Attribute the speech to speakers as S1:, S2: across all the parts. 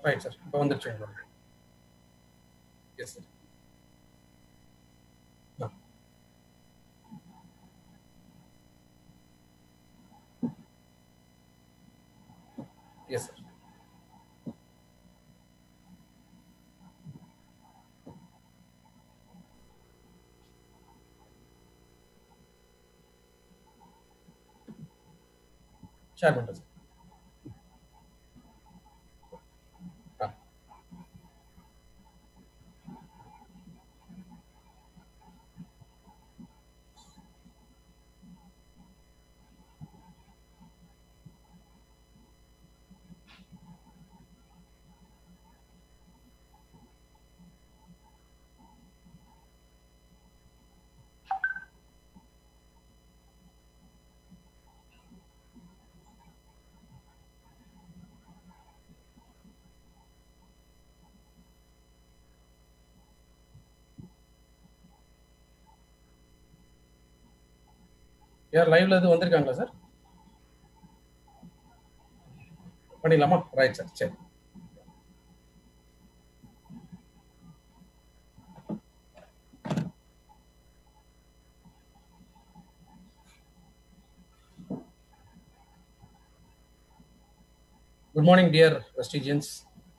S1: right sir இப்போ வந்துருச்சு உங்களுக்கு yes sir yes sir share பண்ணுறேன் சார் ஆ யார் லைவ்ல எதுவும் வந்திருக்காங்களா சார் பண்ணிடலாமா ரைட் சார் சரி குட் மார்னிங் டியர் வெஸ்டிஜியன்ஸ்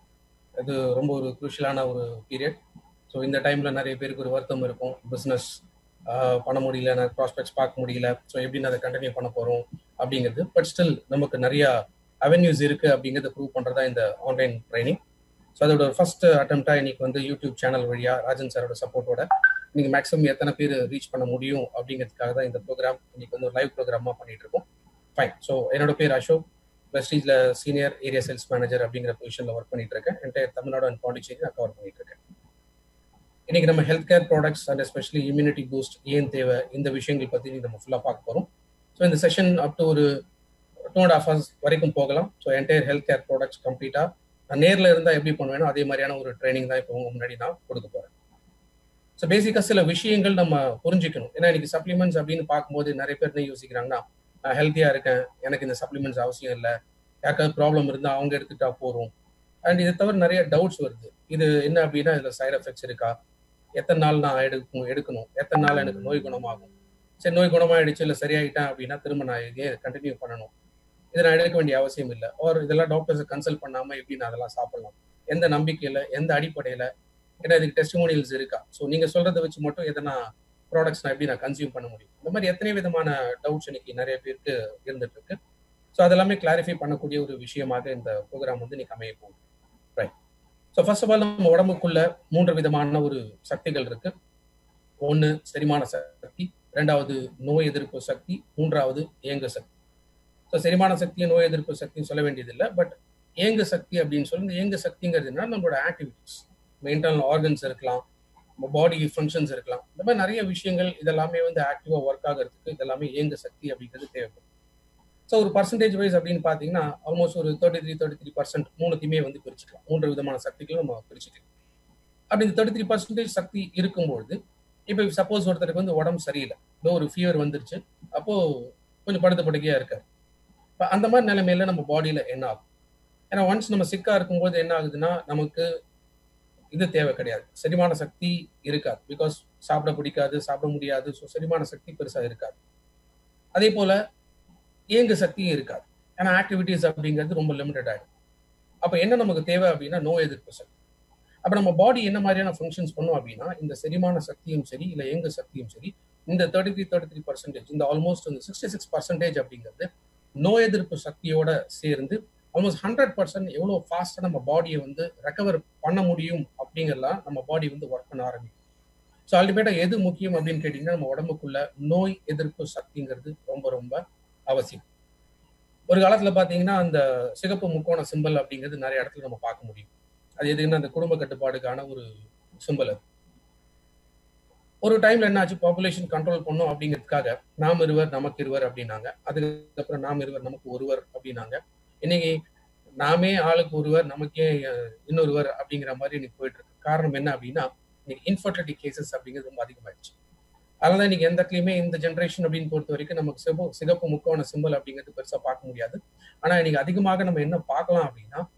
S1: இது ரொம்ப ஒரு குரூஷியலான ஒரு பீரியட் ஸோ இந்த டைமில் நிறைய பேருக்கு ஒரு வருத்தம் இருக்கும் பிஸ்னஸ் பண்ண முடியல நான் ப்ராஸ்பெக்ட்ஸ் பார்க்க முடியல ஸோ எப்படி நான் அதை கண்டினியூ பண்ண போகிறோம் அப்படிங்கிறது பட் ஸ்டில் நமக்கு நிறையா அவென்யூஸ் இருக்குது அப்படிங்கிறத ப்ரூவ் பண்ணுறதா இந்த ஆன்லைன் ட்ரைனிங் ஸோ அதோட ஃபர்ஸ்ட் அட்டம்ப்டாக இன்னைக்கு வந்து யூடியூப் சேனல் வழியாக ராஜன் சாரோட சப்போர்ட்டோட இன்னைக்கு மேக்ஸிமம் எத்தனை பேர் ரீச் பண்ண முடியும் அப்படிங்கிறதுக்காக தான் இந்த ப்ரோக்ராம் இன்னைக்கு வந்து ஒரு லைவ் ப்ரோக்ராமாக பண்ணிட்டு இருக்கோம் ஃபைன் ஸோ என்னோட பேர் அசோக் வெஸ்டீஜில் சீனியர் ஏரியா சேல்ஸ் மேனேஜர் அப்படிங்கிற பொசிஷனில் ஒர்க் பண்ணிட்டு இருக்கேன் என்டையர் தமிழ்நாடு அண்ட் பாண்டிச்சேரி நான் கவர் பண்ணிட்டு இருக்கேன் இன்னைக்கு நம்ம health care products and especially immunity boost ஏன் தேவை இந்த விஷயங்கள் பற்றி நம்ம ஃபுல்லாக பார்க்க போகிறோம் ஸோ இந்த செஷன் அப் டு ஒரு டூ அண்ட் ஹாஃப் ஹவர்ஸ் வரைக்கும் போகலாம் so entire health care products கம்ப்ளீட்டாக நான் நேரில் இருந்தால் எப்படி பண்ணுவேனோ அதே மாதிரியான ஒரு ட்ரைனிங் தான் இப்போ உங்க முன்னாடி நான் கொடுக்க போகிறேன் ஸோ பேசிக்காக சில விஷயங்கள் நம்ம புரிஞ்சுக்கணும் ஏன்னா இன்னைக்கு சப்ளிமெண்ட்ஸ் அப்படின்னு பார்க்கும்போது நிறைய பேர் என்ன யோசிக்கிறாங்கன்னா நான் ஹெல்த்தியாக இருக்கேன் எனக்கு இந்த சப்ளிமெண்ட்ஸ் அவசியம் இல்லை யாருக்காவது ப்ராப்ளம் இருந்தால் அவங்க எடுத்துட்டா போகிறோம் அண்ட் இதை தவிர நிறைய டவுட்ஸ் வருது இது என்ன அப்படின்னா இதில் சைட் எஃபெக்ட்ஸ் இருக்கா எத்தனை நாள் நான் எடுக்கும் எடுக்கணும் எத்தனை நாள் எனக்கு நோய் குணமாகும் சரி நோய் குணமாயிடுச்சு இல்லை சரியாயிட்டேன் அப்படின்னா திரும்ப நான் இதே கண்டினியூ பண்ணணும் இதை நான் எடுக்க வேண்டிய அவசியம் இல்லை ஒரு இதெல்லாம் டாக்டர்ஸை கன்சல்ட் பண்ணாமல் எப்படி நான் அதெல்லாம் சாப்பிடலாம் எந்த நம்பிக்கையில் எந்த அடிப்படையில் ஏன்னா இதுக்கு டெஸ்டிமோனியல்ஸ் இருக்கா ஸோ நீங்கள் சொல்கிறத வச்சு மட்டும் எதனா ப்ராடக்ட்ஸ் நான் எப்படி நான் கன்சியூம் பண்ண முடியும் இந்த மாதிரி எத்தனை விதமான டவுட்ஸ் இன்னைக்கு நிறைய பேருக்கு இருந்துட்டு இருக்கு ஸோ அதெல்லாமே கிளாரிஃபை பண்ணக்கூடிய ஒரு விஷயமாக இந்த ப்ரோக்ராம் வந்து இன்னைக்கு அமைய போகுது right so first of all நம்ம உடம்புக்குள்ள மூன்று விதமான ஒரு சக்திகள் இருக்கு ஒன்று செரிமான சக்தி ரெண்டாவது நோய் எதிர்ப்பு சக்தி மூன்றாவது ஏங்கு சக்தி ஸோ செரிமான சக்தியும் நோய் எதிர்ப்பு சக்தியும் சொல்ல வேண்டியதில்லை பட் ஏங்கு சக்தி அப்படின்னு சொல்லி இந்த ஏங்கு சக்திங்கிறது என்னன்னா நம்மளோட ஆக்டிவிட்டிஸ் மெயின்டர்னல் ஆர்கன்ஸ் இருக்கலாம் நம்ம பாடி ஃபங்க்ஷன்ஸ் இருக்கலாம் இந்த மாதிரி நிறைய விஷயங்கள் இதெல்லாமே வந்து ஆக்டிவாக ஒர்க் ஆகிறதுக்கு இதெல்லாமே ஏங்கு சக்தி அப்படிங்கிறது தேவைப்படும் ஸோ ஒரு பர்சன்டேஜ் வைஸ் அப்படின்னு பார்த்தீங்கன்னா ஆல்மோஸ்ட் ஒரு thirty three thirty three percent மூணுத்தையுமே வந்து பிரிச்சுக்கலாம் மூன்று விதமான சக்திகளும் நம்ம பிரிச்சுக்கலாம் அப்படி இந்த தேர்ட்டி த்ரீ பர்சன்டேஜ் சக்தி இருக்கும்பொழுது இப்போ சப்போஸ் ஒருத்தருக்கு வந்து உடம்பு சரியில்லை ஏதோ ஒரு ஃபீவர் வந்துருச்சு அப்போ கொஞ்சம் படுத்த படுக்கையா இருக்காரு இப்போ அந்த மாதிரி நிலைமையில நம்ம பாடியில என்ன ஆகும் ஏன்னா ஒன்ஸ் நம்ம சிக்கா இருக்கும்போது என்ன ஆகுதுன்னா நமக்கு இது தேவை கிடையாது செரிமான சக்தி இருக்காது பிகாஸ் சாப்பிட பிடிக்காது சாப்பிட முடியாது ஸோ செரிமான சக்தி பெருசா இருக்காது அதே போல இயங்கு சக்தியும் இருக்காது ஏன்னா ஆக்டிவிட்டிஸ் அப்படிங்கிறது ரொம்ப லிமிடெட் ஆகிடும் அப்போ என்ன நமக்கு தேவை அப்படின்னா நோய் எதிர்ப்பு சக்தி அப்போ நம்ம பாடி என்ன மாதிரியான ஃபங்க்ஷன்ஸ் பண்ணும் அப்படின்னா இந்த செரிமான சக்தியும் சரி இல்லை இயங்கு சக்தியும் சரி இந்த thirty three thirty three percentage இந்த ஆல்மோஸ்ட் இந்த சிக்ஸ்டி சிக்ஸ் பர்சன்டேஜ் அப்படிங்கிறது நோய் எதிர்ப்பு சக்தியோட சேர்ந்து ஆல்மோஸ்ட் ஹண்ட்ரட் பர்சன்ட் எவ்வளோ ஃபாஸ்ட்டாக நம்ம பாடியை வந்து ரெக்கவர் பண்ண முடியும் அப்படிங்கறலாம் நம்ம பாடி வந்து ஒர்க் பண்ண ஆரம்பிக்கும் ஸோ அல்டிமேட்டாக எது முக்கியம் அப்படின்னு கேட்டிங்கன்னா நம்ம உடம்புக்குள்ள நோய் எதிர்ப்பு சக்திங்கிறது ரொம்ப ரொம்ப அவசியம் ஒரு காலத்துல பாத்தீங்கன்னா அந்த சிகப்பு முக்கோண சிம்பல் அப்படிங்கிறது நிறைய இடத்துல நம்ம பார்க்க முடியும் அது எதுக்குன்னா அந்த குடும்ப கட்டுப்பாடுக்கான ஒரு சிம்பல் அது ஒரு டைம்ல என்ன ஆச்சு பாப்புலேஷன் கண்ட்ரோல் பண்ணும் அப்படிங்கிறதுக்காக நாம் இருவர் நமக்கு இருவர் அப்படின்னாங்க அதுக்கப்புறம் நாம் இருவர் நமக்கு ஒருவர் அப்படின்னாங்க இன்னைக்கு நாமே ஆளுக்கு ஒருவர் நமக்கே இன்னொருவர் அப்படிங்கிற மாதிரி இன்னைக்கு போயிட்டு இருக்கு காரணம் என்ன அப்படின்னா இன்னைக்கு இன்ஃபர்டிலிட்டி கேசஸ் அப்படிங்கிறது ரொம்ப அதிகமாயிடுச்சு அதனால இன்னைக்கு எந்த இடத்துலையுமே இந்த ஜென்ரேஷன் அப்படின்னு பொறுத்த வரைக்கும் நமக்கு சிவப்பு சிகப்பு முக்கோண சிம்பல் அப்படிங்கிறது பெருசா பார்க்க முடியாது ஆனா இன்னைக்கு அதிகமாக நம்ம என்ன பார்க்கலாம் அப்படின்னா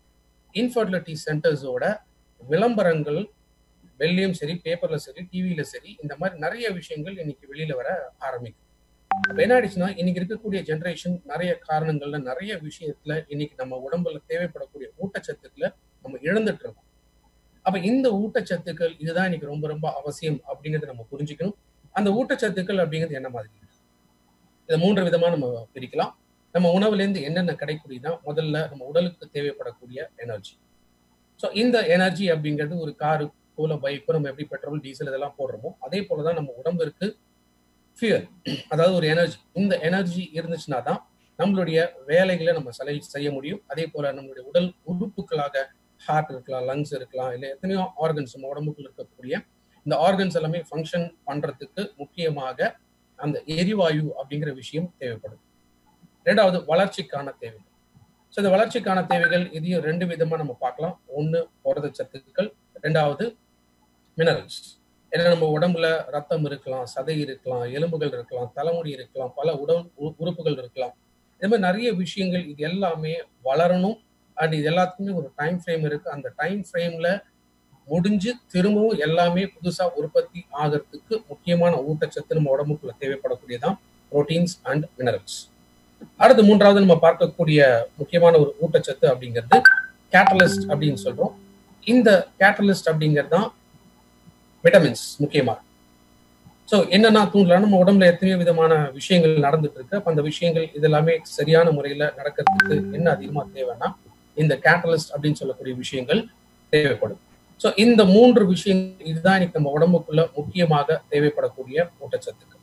S1: இன்ஃபர்டிலிட்டி சென்டர்ஸோட விளம்பரங்கள் வெளியும் சரி பேப்பர்ல சரி டிவியில சரி இந்த மாதிரி நிறைய விஷயங்கள் இன்னைக்கு வெளியில வர ஆரம்பிக்கும் அப்ப என்ன ஆயிடுச்சுன்னா இன்னைக்கு இருக்கக்கூடிய ஜென்ரேஷன் நிறைய காரணங்கள்ல நிறைய விஷயத்துல இன்னைக்கு நம்ம உடம்புல தேவைப்படக்கூடிய ஊட்டச்சத்துக்களை நம்ம இழந்துட்டு இருக்கோம் அப்ப இந்த ஊட்டச்சத்துக்கள் இதுதான் இன்னைக்கு ரொம்ப ரொம்ப அவசியம் அப்படிங்கறத நம்ம புரிஞ்சுக்கணும் அந்த ஊட்டச்சத்துக்கள் அப்படிங்கிறது என்ன மாதிரி இதை மூன்று விதமா நம்ம பிரிக்கலாம் நம்ம உணவுல இருந்து என்னென்ன கிடைக்கூடியதான் முதல்ல நம்ம உடலுக்கு தேவைப்படக்கூடிய எனர்ஜி ஸோ இந்த எனர்ஜி அப்படிங்கிறது ஒரு காரு போல பைக்கு நம்ம எப்படி பெட்ரோல் டீசல் இதெல்லாம் போடுறோமோ அதே போலதான் நம்ம உடம்பிற்கு ஃபியர் அதாவது ஒரு எனர்ஜி இந்த எனர்ஜி இருந்துச்சுன்னா தான் நம்மளுடைய வேலைகளை நம்ம செலை செய்ய முடியும் அதே போல நம்மளுடைய உடல் உறுப்புகளாக ஹார்ட் இருக்கலாம் லங்ஸ் இருக்கலாம் இல்லை எத்தனையோ ஆர்கன்ஸ் நம்ம உடம்புக்குள்ள இருக்கக்கூடிய இந்த ஆர்கன்ஸ் எல்லாமே ஃபங்க்ஷன் பண்றதுக்கு முக்கியமாக அந்த எரிவாயு அப்படிங்கிற விஷயம் தேவைப்படும் ரெண்டாவது வளர்ச்சிக்கான தேவைகள் ஸோ இந்த வளர்ச்சிக்கான தேவைகள் இதையும் ரெண்டு விதமா நம்ம பார்க்கலாம் ஒன்று புரத சத்துக்கள் ரெண்டாவது மினரல்ஸ் ஏன்னா நம்ம உடம்புல ரத்தம் இருக்கலாம் சதை இருக்கலாம் எலும்புகள் இருக்கலாம் தலைமுடி இருக்கலாம் பல உடல் உறுப்புகள் இருக்கலாம் இது மாதிரி நிறைய விஷயங்கள் இது எல்லாமே வளரணும் அண்ட் இது எல்லாத்துக்குமே ஒரு டைம் ஃப்ரேம் இருக்கு அந்த டைம் ஃப்ரேம்ல முடிஞ்சு திரும்பவும் எல்லாமே புதுசா உற்பத்தி ஆகிறதுக்கு முக்கியமான ஊட்டச்சத்து நம்ம உடம்புக்குள்ள தேவைப்படக்கூடியதான் புரோட்டீன்ஸ் அண்ட் மினரல்ஸ் அடுத்து மூன்றாவது நம்ம பார்க்கக்கூடிய முக்கியமான ஒரு ஊட்டச்சத்து அப்படிங்கிறது கேட்டலிஸ்ட் அப்படின்னு சொல்றோம் இந்த கேட்டலிஸ்ட் அப்படிங்கிறது தான் விட்டமின்ஸ் முக்கியமாக ஸோ என்னன்னா தூண்டலாம் நம்ம உடம்புல எத்தனையோ விதமான விஷயங்கள் நடந்துட்டு இருக்கு அப்ப அந்த விஷயங்கள் இதெல்லாமே சரியான முறையில நடக்கிறதுக்கு என்ன அதிகமா தேவைன்னா இந்த கேட்டலிஸ்ட் அப்படின்னு சொல்லக்கூடிய விஷயங்கள் தேவைப்படும் ஸோ இந்த மூன்று விஷயங்கள் இதுதான் இன்னைக்கு நம்ம உடம்புக்குள்ள முக்கியமாக தேவைப்படக்கூடிய ஊட்டச்சத்துக்கள்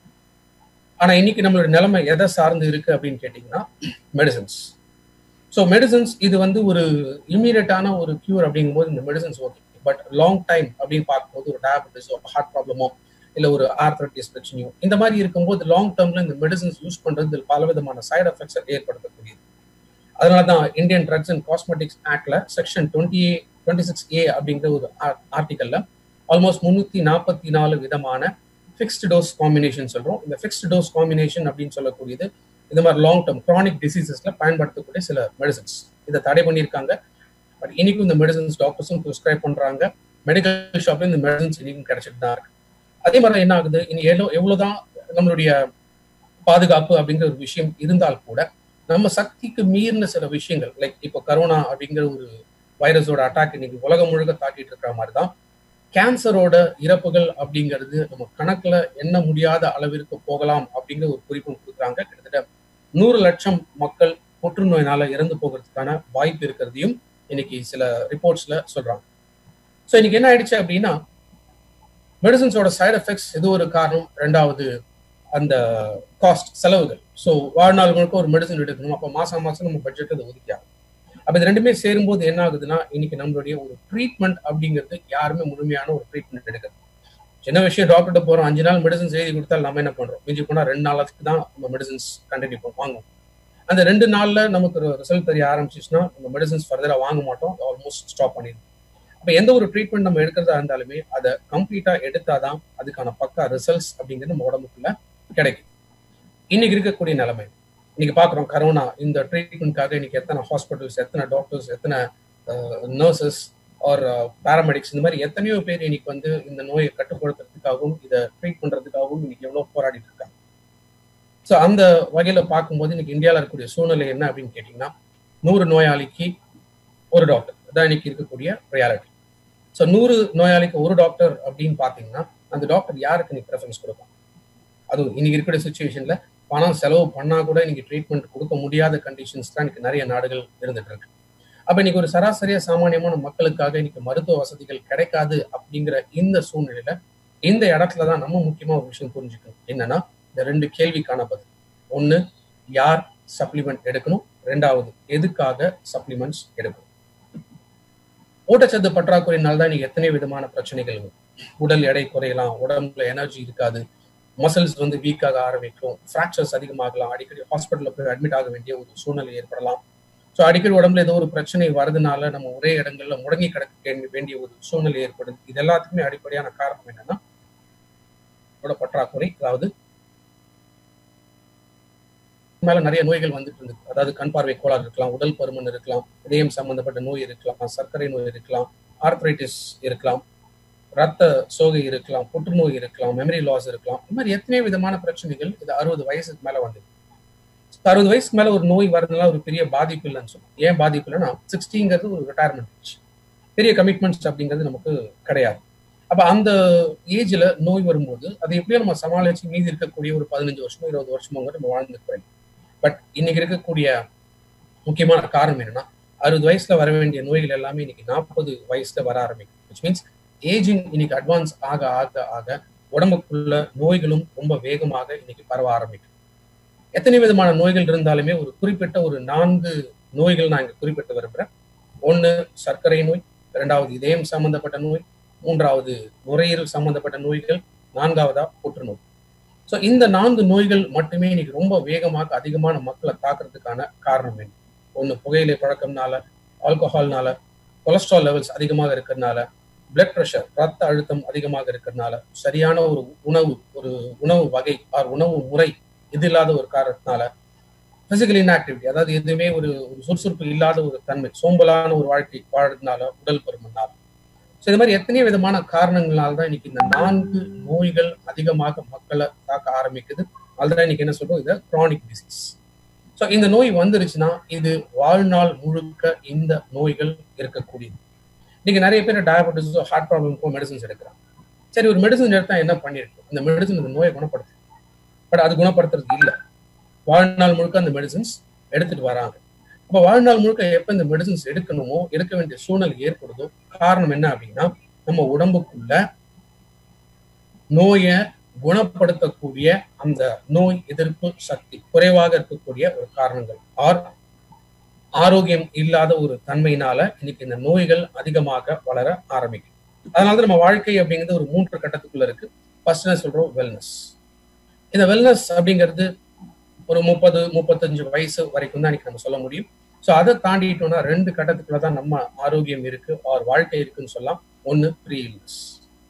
S1: ஆனா இன்னைக்கு நம்மளோட நிலைமை எதை சார்ந்து இருக்கு அப்படின்னு கேட்டீங்கன்னா மெடிசன்ஸ் ஸோ மெடிசன்ஸ் இது வந்து ஒரு இம்மீடியட்டான ஒரு கியூர் அப்படிங்கும்போது இந்த medicines okay but long time அப்படின்னு பார்க்கும்போது ஒரு டயபிட்டிஸோ ஹார்ட் ப்ராப்ளமோ இல்லை ஒரு ஆர்த்ரட்டிஸ் பிரச்சனையோ இந்த மாதிரி இருக்கும்போது லாங் டேர்ம்ல இந்த மெடிசன்ஸ் யூஸ் பண்றது பல விதமான சைடு எஃபெக்ட்ஸை ஏற்படுத்தக்கூடியது அதனால தான் இந்தியன் ட்ரக்ஸ் அண்ட் காஸ்மெட்டிக்ஸ் ஆக்ட்ல section twenty A twenty six A அப்படிங்கிற ஒரு ஆர்டிக்கல்ல ஆல்மோஸ்ட் முன்னூத்தி நாற்பத்தி நாலு விதமான ஃபிக்ஸ்டு டோஸ் காம்பினேஷன் சொல்றோம் இந்த ஃபிக்ஸ்டு டோஸ் காம்பினேஷன் அப்படின்னு சொல்லக்கூடியது இந்த மாதிரி லாங் டேர்ம் க்ரானிக் டிசீசஸ்ல பயன்படுத்தக்கூடிய சில மெடிசன்ஸ் இதை தடை பண்ணியிருக்காங்க பட் இன்னைக்கும் இந்த மெடிசன்ஸ் டாக்டர்ஸும் ப்ரிஸ்கிரைப் பண்றாங்க மெடிக்கல் ஷாப்ல இந்த மெடிசன்ஸ் இன்னைக்கும் கிடைச்சிட்டு தான் இருக்கு அதே மாதிரி என்ன ஆகுது இனி எவ்வளோ எவ்வளவுதான் நம்மளுடைய பாதுகாப்பு அப்படிங்கிற ஒரு விஷயம் இருந்தால் கூட நம்ம சக்திக்கு மீறின சில விஷயங்கள் லைக் இப்போ கரோனா அப்படிங்கிற ஒரு வைரஸோட அட்டாக் இன்னைக்கு உலகம் முழுக்க தாக்கிட்டு இருக்கிற மாதிரி தான் கேன்சரோட இறப்புகள் அப்படிங்கிறது நம்ம கணக்குல எண்ண முடியாத அளவிற்கு போகலாம் அப்படிங்கிற ஒரு குறிப்பும் கொடுக்குறாங்க கிட்டத்தட்ட நூறு லட்சம் மக்கள் புற்றுநோயினால இறந்து போகிறதுக்கான வாய்ப்பு இருக்கிறதையும் இன்னைக்கு சில ரிப்போர்ட்ஸ்ல சொல்றாங்க ஸோ இன்னைக்கு என்ன ஆயிடுச்சு அப்படின்னா மெடிசன்ஸோட சைடு எஃபெக்ட்ஸ் இது ஒரு காரணம் ரெண்டாவது அந்த காஸ்ட் செலவுகள் ஸோ வாழ்நாள் முழுக்க ஒரு மெடிசன் எடுக்கணும் அப்போ மாசம் மாசம் நம்ம பட்ஜெட் அதை ஒதுக்கியாகும் அப்போ இது ரெண்டுமே சேரும்போது என்ன ஆகுதுன்னா இன்னைக்கு நம்மளுடைய ஒரு ட்ரீட்மெண்ட் அப்படிங்கிறது யாருமே முழுமையான ஒரு ட்ரீட்மெண்ட் எடுக்கிறது சின்ன விஷயம் டாக்டர்கிட்ட போறோம் அஞ்சு நாள் மெடிசன்ஸ் எழுதி கொடுத்தா நம்ம என்ன பண்றோம் மிஞ்சி போனா ரெண்டு நாளுக்கு தான் நம்ம மெடிசன்ஸ் கண்டினியூ பண்ணுவோம் வாங்குவோம் அந்த ரெண்டு நாள்ல நமக்கு ரிசல்ட் தெரிய ஆரம்பிச்சிச்சுன்னா நம்ம மெடிசன்ஸ் ஃபர்தரா வாங்க மாட்டோம் ஆல்மோஸ்ட் ஸ்டாப் பண்ணிடுவோம் அப்ப எந்த ஒரு ட்ரீட்மெண்ட் நம்ம எடுக்கிறதா இருந்தாலுமே அதை கம்ப்ளீட்டா எடுத்தாதான் அதுக்கான பக்கா ரிசல்ட்ஸ் அப்படிங்கிறது நம்ம உடம்புக்குள்ள கிடைக்கும் இன்னைக்கு இருக்கக்கூடிய நிலைமை இன்னைக்கு பாக்குறோம் கரோனா இந்த ட்ரீட்மெண்ட்காக இன்னைக்கு எத்தனை ஹாஸ்பிட்டல்ஸ் எத்தனை டாக்டர்ஸ் எத்தனை நர்சஸ் ஆர் பேராமெடிக்ஸ் இந்த மாதிரி எத்தனையோ பேர் இன்னைக்கு வந்து இந்த நோயை கட்டுப்படுத்துறதுக்காகவும் இதை ட்ரீட் பண்றதுக்காகவும் இன்னைக்கு எவ்வளவு போராடிட்டு இருக்காங்க ஸோ அந்த வகையில பார்க்கும்போது இன்னைக்கு இந்தியாவில் இருக்கக்கூடிய சூழ்நிலை என்ன அப்படின்னு கேட்டீங்கன்னா நூறு நோயாளிக்கு ஒரு டாக்டர் தான் இன்னைக்கு இருக்கக்கூடிய ரியாலிட்டி ஸோ நூறு நோயாளிக்கு ஒரு டாக்டர் அப்படின்னு பார்த்தீங்கன்னா அந்த டாக்டர் யாருக்கு இன்னைக்கு ப்ரெஃபரன்ஸ் கொடுப்பாங்க அதுவும் இன்னைக்கு இருக்கிற சுச்சுவேஷன்ல பணம் செலவு பண்ணா கூட இன்னைக்கு ட்ரீட்மெண்ட் கொடுக்க முடியாத கண்டிஷன்ஸ் தான் இன்னைக்கு நிறைய நாடுகள் இருந்துட்டு இருக்கு அப்ப இன்னைக்கு ஒரு சராசரியா சாமானியமான மக்களுக்காக இன்னைக்கு மருத்துவ வசதிகள் கிடைக்காது அப்படிங்கிற இந்த சூழ்நிலையில இந்த இடத்துல தான் நம்ம முக்கியமா ஒரு விஷயம் புரிஞ்சுக்கணும் என்னன்னா இந்த ரெண்டு கேள்விக்கான பதில் ஒண்ணு யார் சப்ளிமெண்ட் எடுக்கணும் ரெண்டாவது எதுக்காக சப்ளிமெண்ட்ஸ் எடுக்கணும் ஊட்டச்சத்து பற்றாக்குறையினால தான் இன்னைக்கு எத்தனை விதமான பிரச்சனைகள் உடல் எடை குறையலாம் உடம்புல எனர்ஜி இருக்காது மசில்ஸ் வந்து வீக் ஆக ஆரம்பிக்கும் ஃப்ராக்சர்ஸ் அதிகமாகலாம் அடிக்கடி ஹாஸ்பிட்டலில் போய் அட்மிட் ஆக வேண்டிய ஒரு சூழ்நிலை ஏற்படலாம் ஸோ அடிக்கடி உடம்புல ஏதோ ஒரு பிரச்சனை வரதுனால நம்ம ஒரே இடங்கள்ல முடங்கி கிடக்க வேண்டிய ஒரு சூழ்நிலை ஏற்படுது இது எல்லாத்துக்குமே அடிப்படையான காரணம் என்னன்னா பற்றாக்குறை அதாவது மேல நிறைய நோய்கள் வந்துட்டு இருந்தது அதாவது கண் பார்வை கோளாறு இருக்கலாம் உடல் பருமன் இருக்கலாம் இதயம் சம்பந்தப்பட்ட நோய் இருக்கலாம் சர்க்கரை நோய் இருக்கலாம் ஆர்த்ரைட்டிஸ் இருக்கலாம் ரத்த சோகை இருக்கலாம் புற்றுநோய் இருக்கலாம் மெமரி லாஸ் இருக்கலாம் இந்த மாதிரி எத்தனை விதமான பிரச்சனைகள் இது அறுபது வயசுக்கு மேல வந்தது அறுபது வயசுக்கு மேல ஒரு நோய் வரதுனால ஒரு பெரிய பாதிப்பு இல்லைன்னு சொல்லுவோம் ஏன் பாதிப்பு இல்லைன்னா சிக்ஸ்டிங்கிறது ஒரு ரிட்டையர்மெண்ட் ஏஜ் பெரிய கமிட்மெண்ட்ஸ் அப்படிங்கிறது நமக்கு கிடையாது அப்ப அந்த ஏஜ்ல நோய் வரும்போது அதை எப்படியோ நம்ம சமாளிச்சு மீதி இருக்கக்கூடிய ஒரு பதினஞ்சு வருஷமோ இருபது வருஷமோ நம்ம வாழ்ந்துட்டு பட் இன்னைக்கு இருக்கக்கூடிய முக்கியமான காரணம் என்னன்னா அறுபது வயசுல வர வேண்டிய நோய்கள் எல்லாமே இன்னைக்கு நாற்பது வயசுல வர ஆரம்பிக்கும் விச் மீன்ஸ் ஏஜிங் இன்னைக்கு அட்வான்ஸ் ஆக ஆக ஆக உடம்புக்குள்ள நோய்களும் ரொம்ப வேகமாக இன்னைக்கு பரவ ஆரம்பிக்கும் எத்தனை விதமான நோய்கள் இருந்தாலுமே ஒரு குறிப்பிட்ட ஒரு நான்கு நோய்கள் நான் இங்க குறிப்பிட்டு விரும்புறேன் ஒன்னு சர்க்கரை நோய் இரண்டாவது இதயம் சம்பந்தப்பட்ட நோய் மூன்றாவது நுரையீரல் சம்பந்தப்பட்ட நோய்கள் நான்காவதா புற்றுநோய் ஸோ இந்த நான்கு நோய்கள் மட்டுமே இன்னைக்கு ரொம்ப வேகமாக அதிகமான மக்களை தாக்குறதுக்கான காரணம் என்ன ஒன்று புகையிலை பழக்கம்னால ஆல்கஹால்னால கொலஸ்ட்ரால் லெவல்ஸ் அதிகமாக இருக்கிறதுனால பிளட் ப்ரெஷர் ரத்த அழுத்தம் அதிகமாக இருக்கிறதுனால சரியான ஒரு உணவு ஒரு உணவு வகை ஆர் உணவு முறை இது இல்லாத ஒரு காரணத்தினால பிசிக்கல் இன்ஆக்டிவிட்டி அதாவது எதுவுமே ஒரு ஒரு சுறுசுறுப்பு இல்லாத ஒரு தன்மை சோம்பலான ஒரு வாழ்க்கை வாழ்றதுனால உடல் பருமனால ஸோ இது மாதிரி எத்தனையோ விதமான காரணங்களால தான் இன்னைக்கு இந்த நான்கு நோய்கள் அதிகமாக மக்களை தாக்க ஆரம்பிக்குது அதுதான் இன்னைக்கு என்ன சொல்றோம் இதை க்ரானிக் டிசீஸ் ஸோ இந்த நோய் வந்துருச்சுன்னா இது வாழ்நாள் முழுக்க இந்த நோய்கள் இருக்கக்கூடியது இன்னைக்கு நிறைய பேர் டயபெட்டிஸோ ஹார்ட் ப்ராப்ளம்க்கோ மெடிசன்ஸ் எடுக்கிறாங்க சரி ஒரு மெடிசன் எடுத்தா என்ன பண்ணிருக்கு இந்த மெடிசன் இந்த நோயை குணப்படுத்து பட் அது குணப்படுத்துறது இல்லை வாழ்நாள் முழுக்க அந்த மெடிசன்ஸ் எடுத்துட்டு வராங்க அப்போ வாழ்நாள் முழுக்க எப்ப இந்த மெடிசன்ஸ் எடுக்கணுமோ எடுக்க வேண்டிய சூழ்நிலை ஏற்படுதோ காரணம் என்ன அப்படின்னா நம்ம உடம்புக்குள்ள நோயை குணப்படுத்தக்கூடிய அந்த நோய் எதிர்ப்பு சக்தி குறைவாக இருக்கக்கூடிய ஒரு காரணங்கள் ஆர் ஆரோக்கியம் இல்லாத ஒரு தன்மையினால இன்னைக்கு இந்த நோய்கள் அதிகமாக வளர ஆரம்பிக்கும் அதனால நம்ம வாழ்க்கை அப்படிங்கிறது ஒரு மூன்று கட்டத்துக்குள்ள இருக்கு ஃபர்ஸ்ட் என்ன சொல்றோம் வெல்னஸ் இந்த வெல்னஸ் அப்படிங்கிறது ஒரு முப்பது முப்பத்தஞ்சு வயசு வரைக்கும் தான் இன்னைக்கு நம்ம சொல்ல முடியும் ஸோ அதை தாண்டிட்டோம்னா ரெண்டு கட்டத்துக்குள்ள தான் நம்ம ஆரோக்கியம் இருக்கு ஆர் வாழ்க்கை இருக்குன்னு சொல்லலாம் ஒன்னு ப்ரீ இல்னஸ்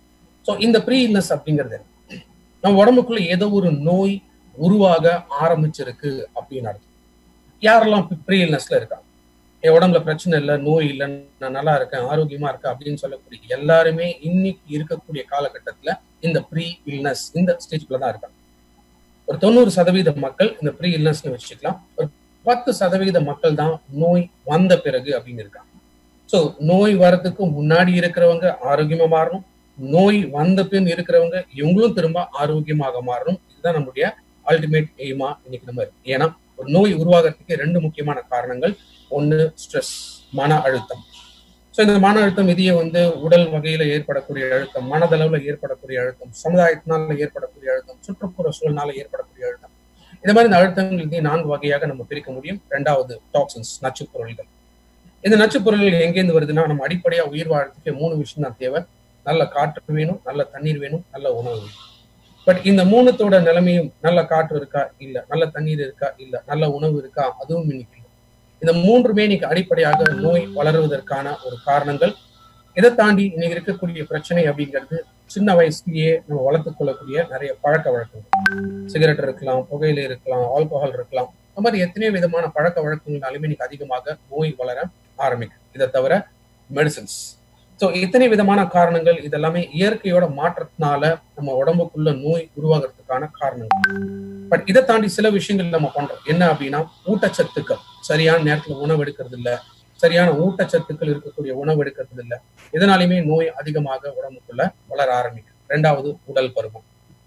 S1: ஸோ இந்த ப்ரீ இல்னஸ் அப்படிங்கிறது நம்ம உடம்புக்குள்ள ஏதோ ஒரு நோய் உருவாக ஆரம்பிச்சிருக்கு அப்படின்னு அர்த்தம் யாரெல்லாம் ப்ரீ இல்னஸ்ல இருக்காங்க என் உடம்புல பிரச்சனை இல்லை நோய் இல்லை நான் நல்லா இருக்கேன் ஆரோக்கியமா இருக்கேன் அப்படின்னு சொல்லக்கூடிய எல்லாருமே இன்னைக்கு இருக்கக்கூடிய காலகட்டத்துல இந்த ப்ரீ இல்னஸ் இந்த ஸ்டேஜ்குள்ள தான் இருக்காங்க ஒரு தொண்ணூறு சதவீத மக்கள் இந்த ப்ரீ இல்னஸ்னு வச்சுக்கலாம் ஒரு பத்து சதவீத மக்கள் தான் நோய் வந்த பிறகு அப்படின்னு இருக்காங்க ஸோ நோய் வரதுக்கு முன்னாடி இருக்கிறவங்க ஆரோக்கியமா மாறணும் நோய் வந்த பின் இருக்கிறவங்க இவங்களும் திரும்ப ஆரோக்கியமாக மாறணும் இதுதான் நம்முடைய அல்டிமேட் எய்மா இன்னைக்கு நம்ம இருக்கு ஏன்னா ஒரு நோய் உருவாகிறதுக்கு ரெண்டு முக்கியமான காரணங்கள் ஒன்று ஸ்ட்ரெஸ் மன அழுத்தம் ஸோ இந்த மன அழுத்தம் இதையே வந்து உடல் வகையில ஏற்படக்கூடிய அழுத்தம் மனதளவுல ஏற்படக்கூடிய அழுத்தம் சமுதாயத்தினால ஏற்படக்கூடிய அழுத்தம் சுற்றுப்புற சூழல்னால ஏற்படக்கூடிய அழுத்தம் இந்த மாதிரி இந்த அழுத்தங்கள் இதையும் நான்கு வகையாக நம்ம பிரிக்க முடியும் ரெண்டாவது டாக்ஸின்ஸ் நச்சுப்பொருள்கள் இந்த நச்சுப்பொருள்கள் எங்கேருந்து வருதுன்னா நம்ம அடிப்படையா உயிர் வாழறதுக்கு மூணு விஷயம் தான் தேவை நல்ல காற்று வேணும் நல்ல தண்ணீர் வேணும் நல்ல உணவு வேணும் பட் இந்த மூணுத்தோட நிலைமையும் நல்ல காற்று இருக்கா இல்ல நல்ல தண்ணீர் இருக்கா இல்ல நல்ல உணவு இருக்கா அதுவும் இன்னைக்கு இல்லை இந்த மூன்றுமே இன்னைக்கு அடிப்படையாக நோய் வளருவதற்கான ஒரு காரணங்கள் இதை தாண்டி இன்னைக்கு இருக்கக்கூடிய பிரச்சனை அப்படிங்கிறது சின்ன வயசுலயே நம்ம வளர்த்துக் கொள்ளக்கூடிய நிறைய பழக்க வழக்கங்கள் சிகரெட் இருக்கலாம் புகையில இருக்கலாம் ஆல்கஹால் இருக்கலாம் இந்த மாதிரி எத்தனையோ விதமான பழக்க வழக்கங்களாலுமே இன்னைக்கு அதிகமாக நோய் வளர ஆரம்பிக்கும் இதை தவிர மெடிசன்ஸ் ஸோ இத்தனை விதமான காரணங்கள் இதெல்லாமே இயற்கையோட மாற்றத்தினால நம்ம உடம்புக்குள்ள நோய் உருவாகிறதுக்கான காரணங்கள் பட் இதை தாண்டி சில விஷயங்கள் நம்ம பண்றோம் என்ன அப்படின்னா ஊட்டச்சத்துக்கள் சரியான நேரத்துல உணவு எடுக்கிறது இல்ல சரியான ஊட்டச்சத்துக்கள் இருக்கக்கூடிய உணவு எடுக்கிறது இல்ல இதனாலுமே நோய் அதிகமாக உடம்புக்குள்ள வளர ஆரம்பிக்கும் ரெண்டாவது உடல் பருவம்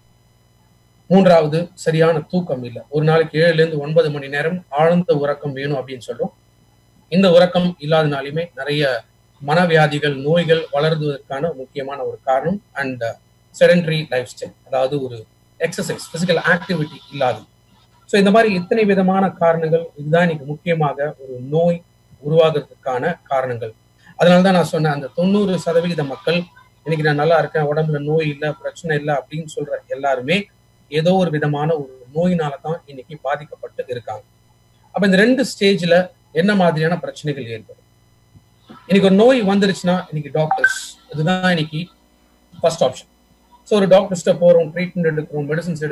S1: மூன்றாவது சரியான தூக்கம் இல்லை ஒரு நாளைக்கு ஏழுல இருந்து ஒன்பது மணி நேரம் ஆழ்ந்த உறக்கம் வேணும் அப்படின்னு சொல்றோம் இந்த உறக்கம் இல்லாதனாலுமே நிறைய மனவியாதிகள் நோய்கள் வளர்வதற்கான முக்கியமான ஒரு காரணம் அண்ட் செடன்டரி லைஃப் ஸ்டைல் அதாவது ஒரு எக்ஸசைஸ் பிசிக்கல் ஆக்டிவிட்டி இல்லாது ஸோ இந்த மாதிரி இத்தனை விதமான காரணங்கள் இதுதான் இன்னைக்கு முக்கியமாக ஒரு நோய் உருவாகிறதுக்கான காரணங்கள் அதனால தான் நான் சொன்னேன் அந்த தொண்ணூறு சதவிகித மக்கள் இன்னைக்கு நான் நல்லா இருக்கேன் உடம்புல நோய் இல்லை பிரச்சனை இல்லை அப்படின்னு சொல்ற எல்லாருமே ஏதோ ஒரு விதமான ஒரு நோயினால தான் இன்னைக்கு பாதிக்கப்பட்டு இருக்காங்க அப்ப இந்த ரெண்டு ஸ்டேஜ்ல என்ன மாதிரியான பிரச்சனைகள் ஏற்படும் இன்னைக்கு ஒரு நோய் வந்துருச்சுன்னா இன்னைக்கு டாக்டர்ஸ் இதுதான் இன்னைக்கு ஃபர்ஸ்ட் ஆப்ஷன் ஸோ ஒரு டாக்டர்ஸ்ட்ட போறோம் ட்ரீட்மெண்ட் எடுக்கிறோம் மெடிசன்ஸ் எடுக்கிறோம்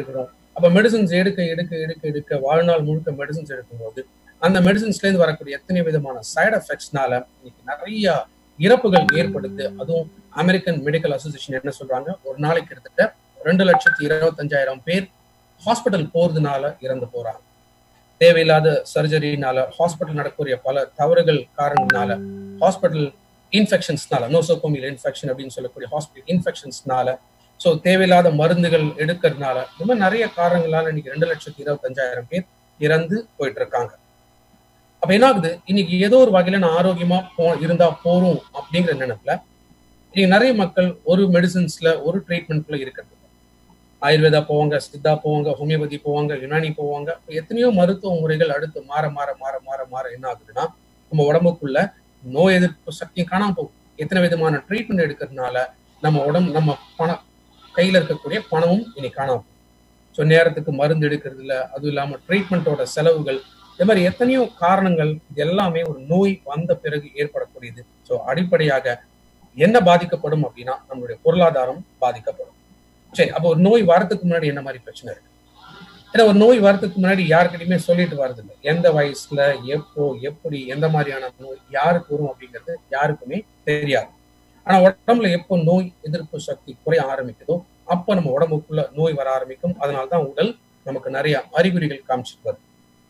S1: அப்ப மெடிசன்ஸ் எடுக்க எடுக்க எடுக்க எடுக்க வாழ்நாள் முழுக்க மெடிசன்ஸ் எடுக்கும்போது அந்த மெடிசன்ஸ்ல இருந்து வரக்கூடிய எத்தனை விதமான சைடு எஃபெக்ட்ஸ்னால இன்னைக்கு நிறைய இறப்புகள் ஏற்படுது அதுவும் அமெரிக்கன் மெடிக்கல் அசோசியேஷன் என்ன சொல்றாங்க ஒரு நாளைக்கு கிட்டத்தட்ட ரெண்டு லட்சத்தி இருபத்தஞ்சாயிரம் பேர் ஹாஸ்பிட்டல் போறதுனால இறந்து போறாங்க தேவையில்லாத சர்ஜரினால ஹாஸ்பிட்டல் நடக்கக்கூடிய பல தவறுகள் காரணத்தினால ஹாஸ்பிட்டல் இன்ஃபெக்ஷன்ஸ்னால நோசோகோமியல் இன்ஃபெக்ஷன் அப்படின்னு சொல்லக்கூடிய ஹாஸ்பிட்டல் இன்ஃபெக்ஷன்ஸ்னால ஸோ தேவையில்லாத மருந்துகள் எடுக்கிறதுனால இந்த மாதிரி நிறைய காரணங்களால இன்னைக்கு ரெண்டு லட்சத்தி இருபத்தஞ்சாயிரம் பேர் இறந்து போயிட்டு இருக்காங்க அப்ப என்ன ஆகுது இன்னைக்கு ஏதோ ஒரு வகையில நான் ஆரோக்கியமா போ இருந்தா போறோம் அப்படிங்கிற நினைப்புல இன்னைக்கு நிறைய மக்கள் ஒரு மெடிசின்ஸ்ல ஒரு ட்ரீட்மெண்ட்ல இருக்கிறது ஆயுர்வேதா போவாங்க சித்தா போவாங்க ஹோமியோபதி போவாங்க யுனானி போவாங்க எத்தனையோ மருத்துவ முறைகள் அடுத்து மாற மாற மாற மாற மாற என்ன ஆகுதுன்னா நம்ம உடம்புக்குள்ள நோய் எதிர்ப்பு சக்தியும் காணாம போகும் எத்தனை விதமான ட்ரீட்மெண்ட் எடுக்கிறதுனால நம்ம உடம்பு நம்ம பணம் கையில இருக்கக்கூடிய பணமும் இனி காணாம போகும் ஸோ நேரத்துக்கு மருந்து எடுக்கிறது இல்லை அதுவும் இல்லாம ட்ரீட்மெண்ட்டோட செலவுகள் இந்த மாதிரி எத்தனையோ காரணங்கள் இது எல்லாமே ஒரு நோய் வந்த பிறகு ஏற்படக்கூடியது ஸோ அடிப்படையாக என்ன பாதிக்கப்படும் அப்படின்னா நம்மளுடைய பொருளாதாரம் பாதிக்கப்படும் சரி அப்போ ஒரு நோய் வரதுக்கு முன்னாடி என்ன மாதிரி பிரச்சனை இருக்கு ஏன்னா ஒரு நோய் வரதுக்கு முன்னாடி யாருக்கிட்டையுமே சொல்லிட்டு வரது இல்லை எந்த வயசுல எப்போ எப்படி எந்த மாதிரியான நோய் யாருக்கு வரும் அப்படிங்கிறது யாருக்குமே தெரியாது ஆனா உடம்புல எப்போ நோய் எதிர்ப்பு சக்தி குறைய ஆரம்பிக்குதோ அப்போ நம்ம உடம்புக்குள்ள நோய் வர ஆரம்பிக்கும் அதனால்தான் உடல் நமக்கு நிறைய அறிகுறிகள் காமிச்சிட்டு வருது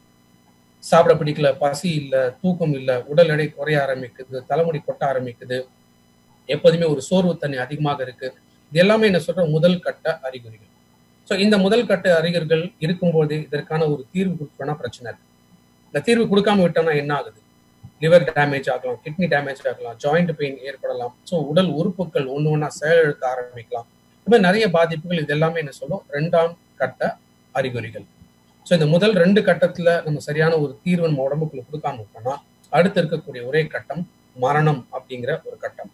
S1: சாப்பிட பிடிக்கல பசி இல்ல தூக்கம் இல்ல உடல் எடை குறைய ஆரம்பிக்குது தலைமுடி கொட்ட ஆரம்பிக்குது எப்போதுமே ஒரு சோர்வு தண்ணி அதிகமாக இருக்கு இது எல்லாமே என்ன சொல்ற முதல் கட்ட அறிகுறிகள் ஸோ இந்த முதல் கட்ட அறிகுறிகள் இருக்கும்போது இதற்கான ஒரு தீர்வு கொடுக்கணும்னா பிரச்சனை இருக்கு இந்த தீர்வு கொடுக்காம விட்டோம்னா என்ன ஆகுது லிவர் டேமேஜ் ஆகலாம் கிட்னி டேமேஜ் ஆகலாம் ஜாயிண்ட் பெயின் ஏற்படலாம் ஸோ உடல் உறுப்புகள் ஒன்று ஒன்றா செயலிழக்க ஆரம்பிக்கலாம் இந்த மாதிரி நிறைய பாதிப்புகள் இது எல்லாமே என்ன சொல்லும் ரெண்டாம் கட்ட அறிகுறிகள் ஸோ இந்த முதல் ரெண்டு கட்டத்துல நம்ம சரியான ஒரு தீர்வு நம்ம உடம்புக்குள்ள கொடுக்காம விட்டோம்னா அடுத்து இருக்கக்கூடிய ஒரே கட்டம் மரணம் அப்படிங்கிற ஒரு கட்டம்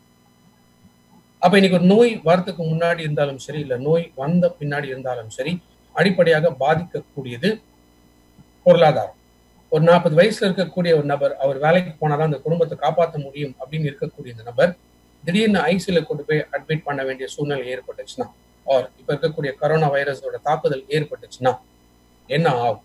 S1: அப்ப இன்னைக்கு ஒரு நோய் வரத்துக்கு முன்னாடி இருந்தாலும் சரி இல்ல நோய் வந்த பின்னாடி இருந்தாலும் சரி அடிப்படையாக பாதிக்கக்கூடியது பொருளாதாரம் ஒரு நாற்பது வயசுல இருக்கக்கூடிய ஒரு நபர் அவர் வேலைக்கு போனாதான் அந்த குடும்பத்தை காப்பாற்ற முடியும் அப்படின்னு இருக்கக்கூடிய இந்த நபர் திடீர்னு ஐசியூல கொண்டு போய் அட்மிட் பண்ண வேண்டிய சூழ்நிலை ஏற்பட்டுச்சுன்னா ஆர் இப்ப இருக்கக்கூடிய கரோனா வைரஸோட தாக்குதல் ஏற்பட்டுச்சுன்னா என்ன ஆகும்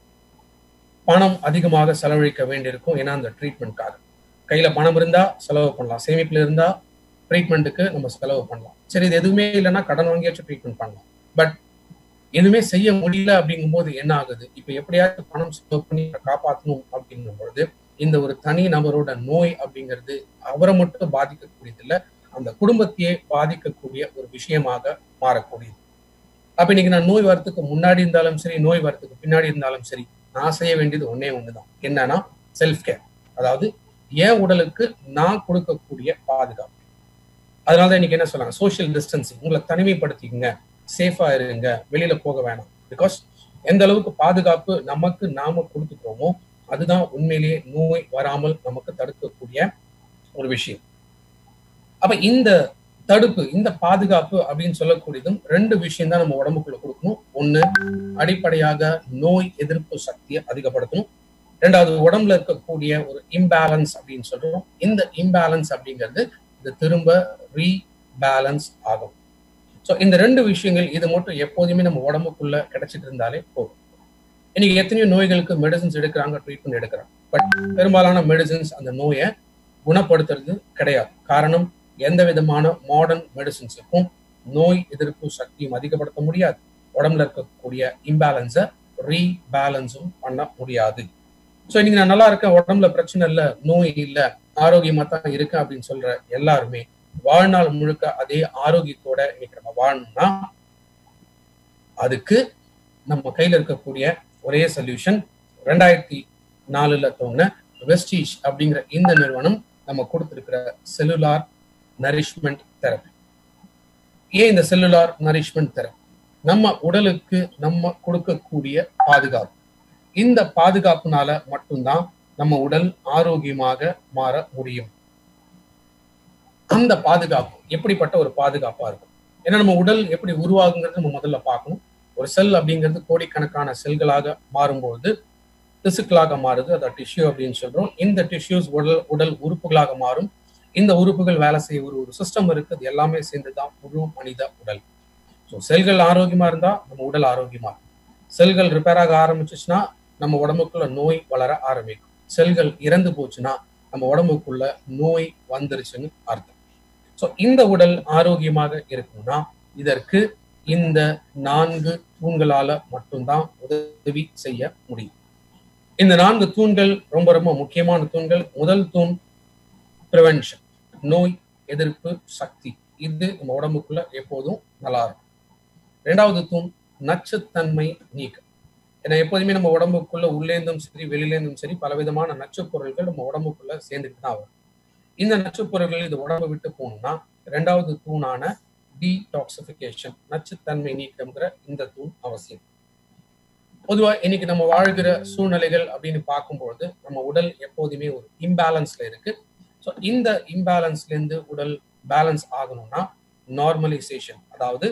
S1: பணம் அதிகமாக செலவழிக்க வேண்டியிருக்கும் ஏன்னா அந்த ட்ரீட்மெண்ட்காக கையில பணம் இருந்தா செலவு பண்ணலாம் சேமிப்புல இருந்தா ட்ரீட்மெண்ட்டுக்கு நம்ம செலவு பண்ணலாம் சரி இது எதுவுமே இல்லைன்னா கடன் வாங்கியாச்சும் ட்ரீட்மெண்ட் பண்ணலாம் பட் எதுவுமே செய்ய முடியல அப்படிங்கும்போது என்ன ஆகுது இப்ப எப்படியாச்சும் பணம் செலவு பண்ணி காப்பாற்றணும் அப்படிங்கும் பொழுது இந்த ஒரு தனி நபரோட நோய் அப்படிங்கிறது அவரை மட்டும் பாதிக்கக்கூடியது இல்லை அந்த குடும்பத்தையே பாதிக்கக்கூடிய ஒரு விஷயமாக மாறக்கூடியது அப்ப இன்னைக்கு நான் நோய் வரத்துக்கு முன்னாடி இருந்தாலும் சரி நோய் வரத்துக்கு பின்னாடி இருந்தாலும் சரி நான் செய்ய வேண்டியது ஒன்னே ஒண்ணுதான் என்னன்னா செல்ஃப் கேர் அதாவது என் உடலுக்கு நான் கொடுக்கக்கூடிய பாதுகாப்பு அதனாலதான் இன்னைக்கு என்ன சொல்றாங்க சோசியல் டிஸ்டன்சிங் உங்களை தனிமைப்படுத்திக்கங்க சேஃபா இருங்க வெளியில போக வேணாம் பிகாஸ் எந்த அளவுக்கு பாதுகாப்பு நமக்கு நாம கொடுத்துக்கிறோமோ அதுதான் உண்மையிலேயே நோய் வராமல் நமக்கு தடுக்கக்கூடிய ஒரு விஷயம் அப்ப இந்த தடுப்பு இந்த பாதுகாப்பு அப்படின்னு சொல்லக்கூடியதும் ரெண்டு விஷயம் தான் நம்ம உடம்புக்குள்ள கொடுக்கணும் ஒண்ணு அடிப்படையாக நோய் எதிர்ப்பு சக்தியை அதிகப்படுத்தணும் ரெண்டாவது உடம்புல இருக்கக்கூடிய ஒரு இம்பேலன்ஸ் அப்படின்னு சொல்றோம் இந்த இம்பேலன்ஸ் அப்படிங்கிறது இது திரும்ப ரீபேலன்ஸ் ஆகும் ஸோ இந்த ரெண்டு விஷயங்கள் இது மட்டும் எப்போதுமே நம்ம உடம்புக்குள்ள கிடைச்சிட்டு இருந்தாலே போதும் இன்னைக்கு எத்தனையோ நோய்களுக்கு மெடிசன்ஸ் எடுக்கிறாங்க ட்ரீட்மெண்ட் எடுக்கிறாங்க பட் பெரும்பாலான மெடிசன்ஸ் அந்த நோயை குணப்படுத்துறது கிடையாது காரணம் எந்த விதமான மாடர்ன் மெடிசன்ஸுக்கும் நோய் எதிர்ப்பு சக்தியும் அதிகப்படுத்த முடியாது உடம்புல இருக்கக்கூடிய இம்பேலன்ஸை ரீபேலன்ஸும் பண்ண முடியாது ஸோ இன்னைக்கு நான் நல்லா இருக்கேன் உடம்புல பிரச்சனை இல்லை நோய் இல்லை ஆரோக்கியமா தான் இருக்கேன் அப்படின்னு சொல்ற எல்லாருமே வாழ்நாள் முழுக்க அதே ஆரோக்கியத்தோட இன்னைக்கு நம்ம வாழணும்னா அதுக்கு நம்ம கையில இருக்கக்கூடிய ஒரே சொல்யூஷன் ரெண்டாயிரத்தி நாலுல தோணுன வெஸ்டீஜ் அப்படிங்கிற இந்த நிறுவனம் நம்ம கொடுத்திருக்கிற செல்லுலார் நரிஷ்மெண்ட் தெரப்பி ஏன் இந்த செல்லுலார் நரிஷ்மெண்ட் தெரப்பி நம்ம உடலுக்கு நம்ம கொடுக்கக்கூடிய பாதுகாப்பு இந்த பாதுகாப்புனால மட்டும்தான் நம்ம உடல் ஆரோக்கியமாக மாற முடியும் அந்த பாதுகாப்பு எப்படிப்பட்ட ஒரு பாதுகாப்பா இருக்கும் ஏன்னா நம்ம உடல் எப்படி உருவாகுங்கிறது நம்ம முதல்ல பார்க்கணும் ஒரு செல் அப்படிங்கிறது கோடிக்கணக்கான செல்களாக மாறும்போது திசுக்களாக மாறுது அதை டிஷ்யூ அப்படின்னு சொல்றோம் இந்த டிஷ்யூஸ் உடல் உடல் உறுப்புகளாக மாறும் இந்த உறுப்புகள் வேலை செய்ய ஒரு ஒரு சிஸ்டம் இருக்கு அது எல்லாமே சேர்ந்துதான் முழு மனித உடல் ஸோ செல்கள் ஆரோக்கியமா இருந்தா நம்ம உடல் ஆரோக்கியமா இருக்கும் செல்கள் ரிப்பேர் ஆக ஆரம்பிச்சுச்சுன்னா நம்ம உடம்புக்குள்ள நோய் வளர ஆரம்பிக்கும் செல்கள் இறந்து போச்சுன்னா நம்ம உடம்புக்குள்ள நோய் வந்துருச்சுன்னு அர்த்தம் ஸோ இந்த உடல் ஆரோக்கியமாக இருக்கணும்னா இதற்கு இந்த நான்கு தூண்களால மட்டும்தான் உதவி செய்ய முடியும் இந்த நான்கு தூண்கள் ரொம்ப ரொம்ப முக்கியமான தூண்கள் முதல் தூண் ப்ரிவென்ஷன் நோய் எதிர்ப்பு சக்தி இது நம்ம உடம்புக்குள்ள எப்போதும் நல்லா இருக்கும் ரெண்டாவது தூண் நச்சுத்தன்மை நீக்கம் ஏன்னா எப்போதுமே நம்ம உடம்புக்குள்ள உள்ளேந்தும் சரி வெளியிலேருந்தும் சரி பலவிதமான நச்சு பொருட்கள் நம்ம உடம்புக்குள்ள சேர்ந்துட்டு தான் வரும் இந்த நச்சு பொருட்கள் இது உடம்பு விட்டு போகணும்னா ரெண்டாவது தூணான டீடாக்சிபிகேஷன் நச்சுத்தன்மை நீக்கம்ங்கிற இந்த தூண் அவசியம் பொதுவா இன்னைக்கு நம்ம வாழ்கிற சூழ்நிலைகள் அப்படின்னு பார்க்கும்பொழுது நம்ம உடல் எப்போதுமே ஒரு இம்பேலன்ஸ்ல இருக்கு ஸோ இந்த இம்பேலன்ஸ்ல இருந்து உடல் பேலன்ஸ் ஆகணும்னா நார்மலைசேஷன் அதாவது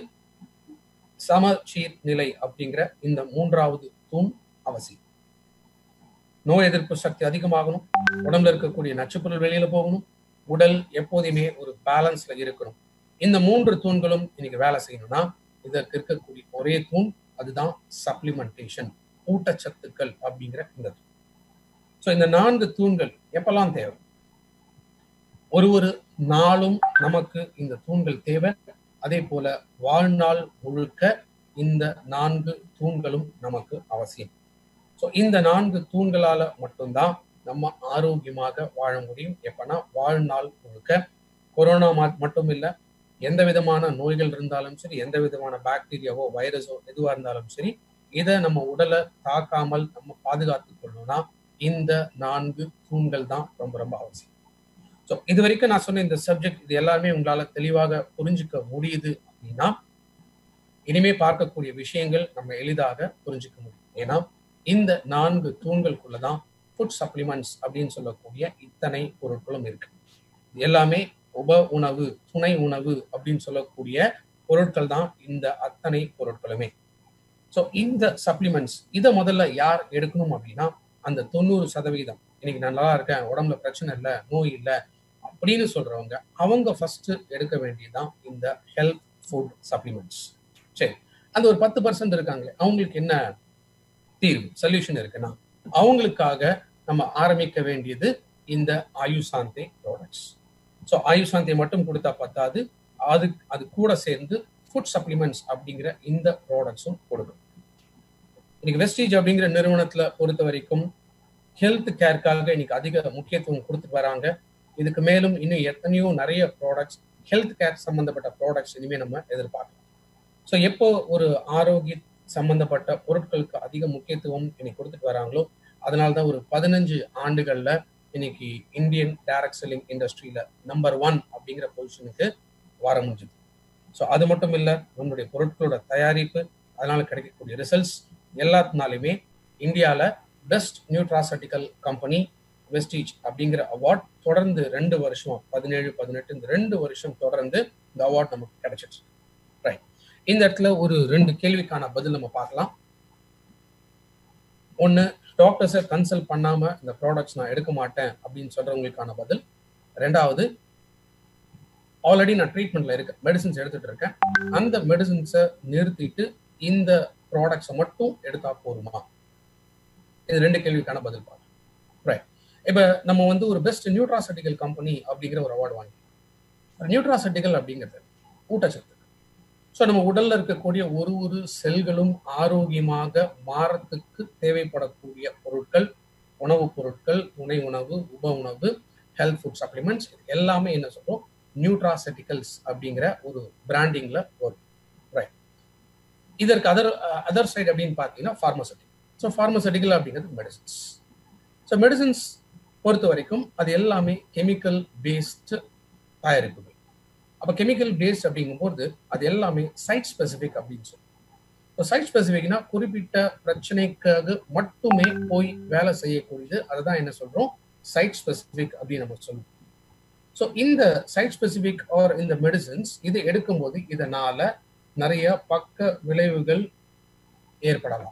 S1: சமச்சீர் நிலை அப்படிங்கிற இந்த மூன்றாவது தூண் அவசியம் நோய் எதிர்ப்பு சக்தி அதிகமாகணும் உடம்புல இருக்கக்கூடிய நச்சுப்பொருள் வெளியில போகணும் உடல் எப்போதுமே ஒரு பேலன்ஸ்ல இருக்கணும் இந்த மூன்று தூண்களும் இன்னைக்கு வேலை செய்யணும்னா இதற்கு இருக்கக்கூடிய ஒரே தூண் அதுதான் சப்ளிமெண்டேஷன் ஊட்டச்சத்துக்கள் அப்படிங்கிற இந்த தூண் ஸோ இந்த நான்கு தூண்கள் எப்பெல்லாம் தேவை ஒரு ஒரு நாளும் நமக்கு இந்த தூண்கள் தேவை அதே போல வாழ்நாள் முழுக்க இந்த நான்கு தூண்களும் நமக்கு அவசியம் ஸோ இந்த நான்கு தூண்களால மட்டும்தான் நம்ம ஆரோக்கியமாக வாழ முடியும் எப்பனா வாழ்நாள் முழுக்க கொரோனா மட்டும் இல்லை எந்த விதமான நோய்கள் இருந்தாலும் சரி எந்த விதமான பாக்டீரியாவோ வைரஸோ எதுவாக இருந்தாலும் சரி இதை நம்ம உடலை தாக்காமல் நம்ம பாதுகாத்து கொள்ளணும்னா இந்த நான்கு தூண்கள் தான் ரொம்ப ரொம்ப அவசியம் ஸோ இது வரைக்கும் நான் சொன்ன இந்த சப்ஜெக்ட் இது எல்லாருமே உங்களால தெளிவாக புரிஞ்சுக்க முடியுது அப்படின்னா இனிமே பார்க்கக்கூடிய விஷயங்கள் நம்ம எளிதாக புரிஞ்சுக்க முடியும் ஏன்னா இந்த நான்கு தூண்களுக்குள்ளதான் ஃபுட் சப்ளிமெண்ட்ஸ் அப்படின்னு சொல்லக்கூடிய இத்தனை பொருட்களும் இருக்கு இது எல்லாமே உப உணவு துணை உணவு அப்படின்னு சொல்லக்கூடிய பொருட்கள் தான் இந்த அத்தனை பொருட்களுமே ஸோ இந்த சப்ளிமெண்ட்ஸ் இதை முதல்ல யார் எடுக்கணும் அப்படின்னா அந்த தொண்ணூறு சதவீதம் இன்னைக்கு நான் நல்லா இருக்கேன் உடம்புல பிரச்சனை இல்லை நோய் இல்லை அப்படின்னு சொல்றவங்க அவங்க ஃபர்ஸ்ட் எடுக்க வேண்டியதுதான் இந்த ஹெல்த் ஃபுட் சப்ளிமெண்ட்ஸ் சரி அந்த ஒரு பத்து பர்சன்ட் இருக்காங்களே அவங்களுக்கு என்ன தீர்வு சொல்யூஷன் இருக்குன்னா அவங்களுக்காக நம்ம ஆரம்பிக்க வேண்டியது இந்த ஆயுசாந்தே ப்ராடக்ட்ஸ் ஸோ ஆயுசாந்தே மட்டும் கொடுத்தா பத்தாது அது அது கூட சேர்ந்து ஃபுட் சப்ளிமெண்ட்ஸ் அப்படிங்கிற இந்த ப்ராடக்ட்ஸும் கொடுக்கணும் இன்னைக்கு வெஸ்டீஜ் அப்படிங்கிற நிறுவனத்துல பொறுத்த வரைக்கும் ஹெல்த் கேருக்காக இன்னைக்கு அதிக முக்கியத்துவம் கொடுத்துட்டு வராங்க இதுக்கு மேலும் இன்னும் எத்தனையோ நிறைய ப்ராடக்ட்ஸ் ஹெல்த் கேர் சம்பந்தப்பட்ட ப்ராடக்ட்ஸ் இனிமேல் நம்ம எதிர்பார்க்கலாம் ஸோ எப்போ ஒரு ஆரோக்கிய சம்பந்தப்பட்ட பொருட்களுக்கு அதிக முக்கியத்துவம் இன்னைக்கு கொடுத்துட்டு வராங்களோ அதனால தான் ஒரு பதினஞ்சு ஆண்டுகள்ல இன்னைக்கு இந்தியன் டைரக்ட் செல்லிங் இண்டஸ்ட்ரியில நம்பர் ஒன் அப்படிங்கிற பொசிஷனுக்கு வர முடிஞ்சுது ஸோ அது மட்டும் இல்லை நம்மளுடைய பொருட்களோட தயாரிப்பு அதனால கிடைக்கக்கூடிய ரிசல்ட்ஸ் எல்லாத்தினாலுமே இந்தியாவில் பெஸ்ட் நியூட்ராசட்டிக்கல் கம்பெனி வெஸ்டீஜ் அப்படிங்கிற அவார்ட் தொடர்ந்து ரெண்டு வருஷம் பதினேழு பதினெட்டு இந்த ரெண்டு வருஷம் தொடர்ந்து இந்த அவார்ட் நமக்கு கிடைச்சிச்சு ரைட் இந்த இடத்துல ஒரு ரெண்டு கேள்விக்கான பதில் நம்ம பார்க்கலாம் ஒன்று டாக்டர்ஸை கன்சல்ட் பண்ணாம இந்த ப்ராடக்ட்ஸ் நான் எடுக்க மாட்டேன் அப்படின்னு சொல்றவங்களுக்கான பதில் ரெண்டாவது ஆல்ரெடி நான் ட்ரீட்மெண்ட்ல இருக்கேன் மெடிசின்ஸ் எடுத்துட்டு இருக்கேன் அந்த மெடிசின்ஸை நிறுத்திட்டு இந்த ப்ராடக்ட்ஸை மட்டும் எடுத்தா போருமா இது ரெண்டு கேள்விக்கான பதில் பார்க்கலாம் ரைட் இப்போ நம்ம வந்து ஒரு பெஸ்ட் நியூட்ராசட்டிக்கல் கம்பெனி அப்படிங்கிற ஒரு அவார்டு வாங்கி நியூட்ராசட்டிக்கல் அப்படிங்கிறது ஊட்டச்சத்து ஸோ நம்ம உடல்ல இருக்கக்கூடிய ஒரு ஒரு செல்களும் ஆரோக்கியமாக மாறத்துக்கு தேவைப்படக்கூடிய பொருட்கள் உணவுப் பொருட்கள் துணை உணவு உப உணவு ஹெல்த் ஃபுட் சப்ளிமெண்ட்ஸ் எல்லாமே என்ன சொல்றோம் நியூட்ராசெட்டிக்கல்ஸ் அப்படிங்கிற ஒரு பிராண்டிங்ல வரும் ரைட் இதற்கு அதர் அதர் சைடு அப்படின்னு பார்த்தீங்கன்னா ஃபார்மசட்டிக் ஸோ ஃபார்மசட்டிக்கல் அப்படிங்கிறது மெடிசின்ஸ் ஸோ மெடிசின்ஸ் பொறுத்த வரைக்கும் அது எல்லாமே கெமிக்கல் பேஸ்டு தயாரிப்புகள் அப்போ கெமிக்கல் பேஸ்ட் அப்படிங்கும்போது அது எல்லாமே சைட் ஸ்பெசிஃபிக் அப்படின்னு சொல்லுவோம் இப்போ சைட் ஸ்பெசிஃபிக்னா குறிப்பிட்ட பிரச்சனைக்காக மட்டுமே போய் வேலை செய்யக்கூடியது அதுதான் என்ன சொல்றோம் சைட் ஸ்பெசிஃபிக் அப்படின்னு நம்ம சொல்லுவோம் ஸோ இந்த சைட் ஸ்பெசிஃபிக் ஆர் இந்த மெடிசின்ஸ் இதை எடுக்கும்போது இதனால நிறைய பக்க விளைவுகள் ஏற்படலாம்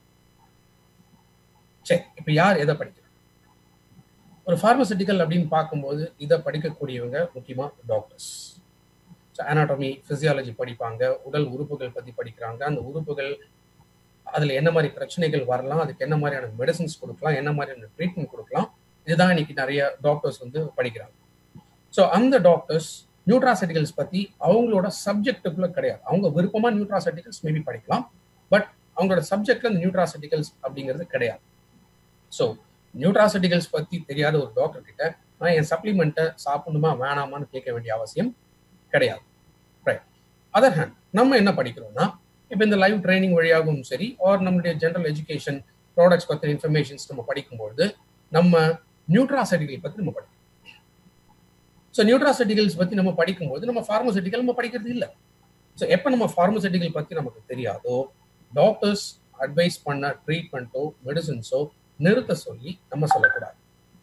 S1: சரி இப்போ யார் எதை படிக்கிறார் ஒரு ஃபார்மசூட்டிக்கல் அப்படின்னு பார்க்கும்போது இதை படிக்கக்கூடியவங்க முக்கியமாக டாக்டர்ஸ் அனாட்டமி ஃபிசியாலஜி படிப்பாங்க உடல் உறுப்புகள் பற்றி படிக்கிறாங்க அந்த உறுப்புகள் அதுல என்ன மாதிரி பிரச்சனைகள் வரலாம் அதுக்கு என்ன மாதிரியான மெடிசன்ஸ் கொடுக்கலாம் என்ன மாதிரியான ட்ரீட்மெண்ட் கொடுக்கலாம் இதுதான் இன்னைக்கு நிறைய டாக்டர்ஸ் வந்து படிக்கிறாங்க ஸோ அந்த டாக்டர்ஸ் நியூட்ராசெட்டிகல்ஸ் பத்தி அவங்களோட சப்ஜெக்டுக்குள்ள கிடையாது அவங்க விருப்பமா நியூட்ராசெட்டிகல்ஸ் மேபி படிக்கலாம் பட் அவங்களோட சப்ஜெக்ட்ல இந்த நியூட்ராசெட்டிகல்ஸ் அப்படிங்கிறது கிடையாது ஸோ நியூட்ராசெட்டிகல்ஸ் பத்தி தெரியாத ஒரு டாக்டர் கிட்ட நான் என் சப்ளிமெண்ட்டை சாப்பிடணுமா வேணாமான்னு கேட்க வேண்டிய அவசியம் கிடையாது ரைட் அதர் ஹேண்ட் நம்ம என்ன படிக்கிறோம்னா இப்போ இந்த லைவ் ட்ரைனிங் வழியாகவும் சரி ஆர் நம்மளுடைய ஜென்ரல் எஜுகேஷன் ப்ராடக்ட்ஸ் பற்றின இன்ஃபர்மேஷன்ஸ் நம்ம படிக்கும்பொழுது நம்ம நியூட்ராசெட்டிகல் பற்றி நம்ம படிக்கிறோம் ஸோ நியூட்ராசெட்டிகல்ஸ் பற்றி நம்ம படிக்கும்போது நம்ம ஃபார்மசெட்டிக்கல் நம்ம படிக்கிறது இல்லை ஸோ எப்போ நம்ம ஃபார்மசெட்டிக்கல் பற்றி நமக்கு தெரியாதோ டாக்டர்ஸ் அட்வைஸ் பண்ண ட்ரீட்மெண்ட்டோ மெடிசன்ஸோ நிறுத்த சொல்லி நம்ம சொல்லக்கூடாது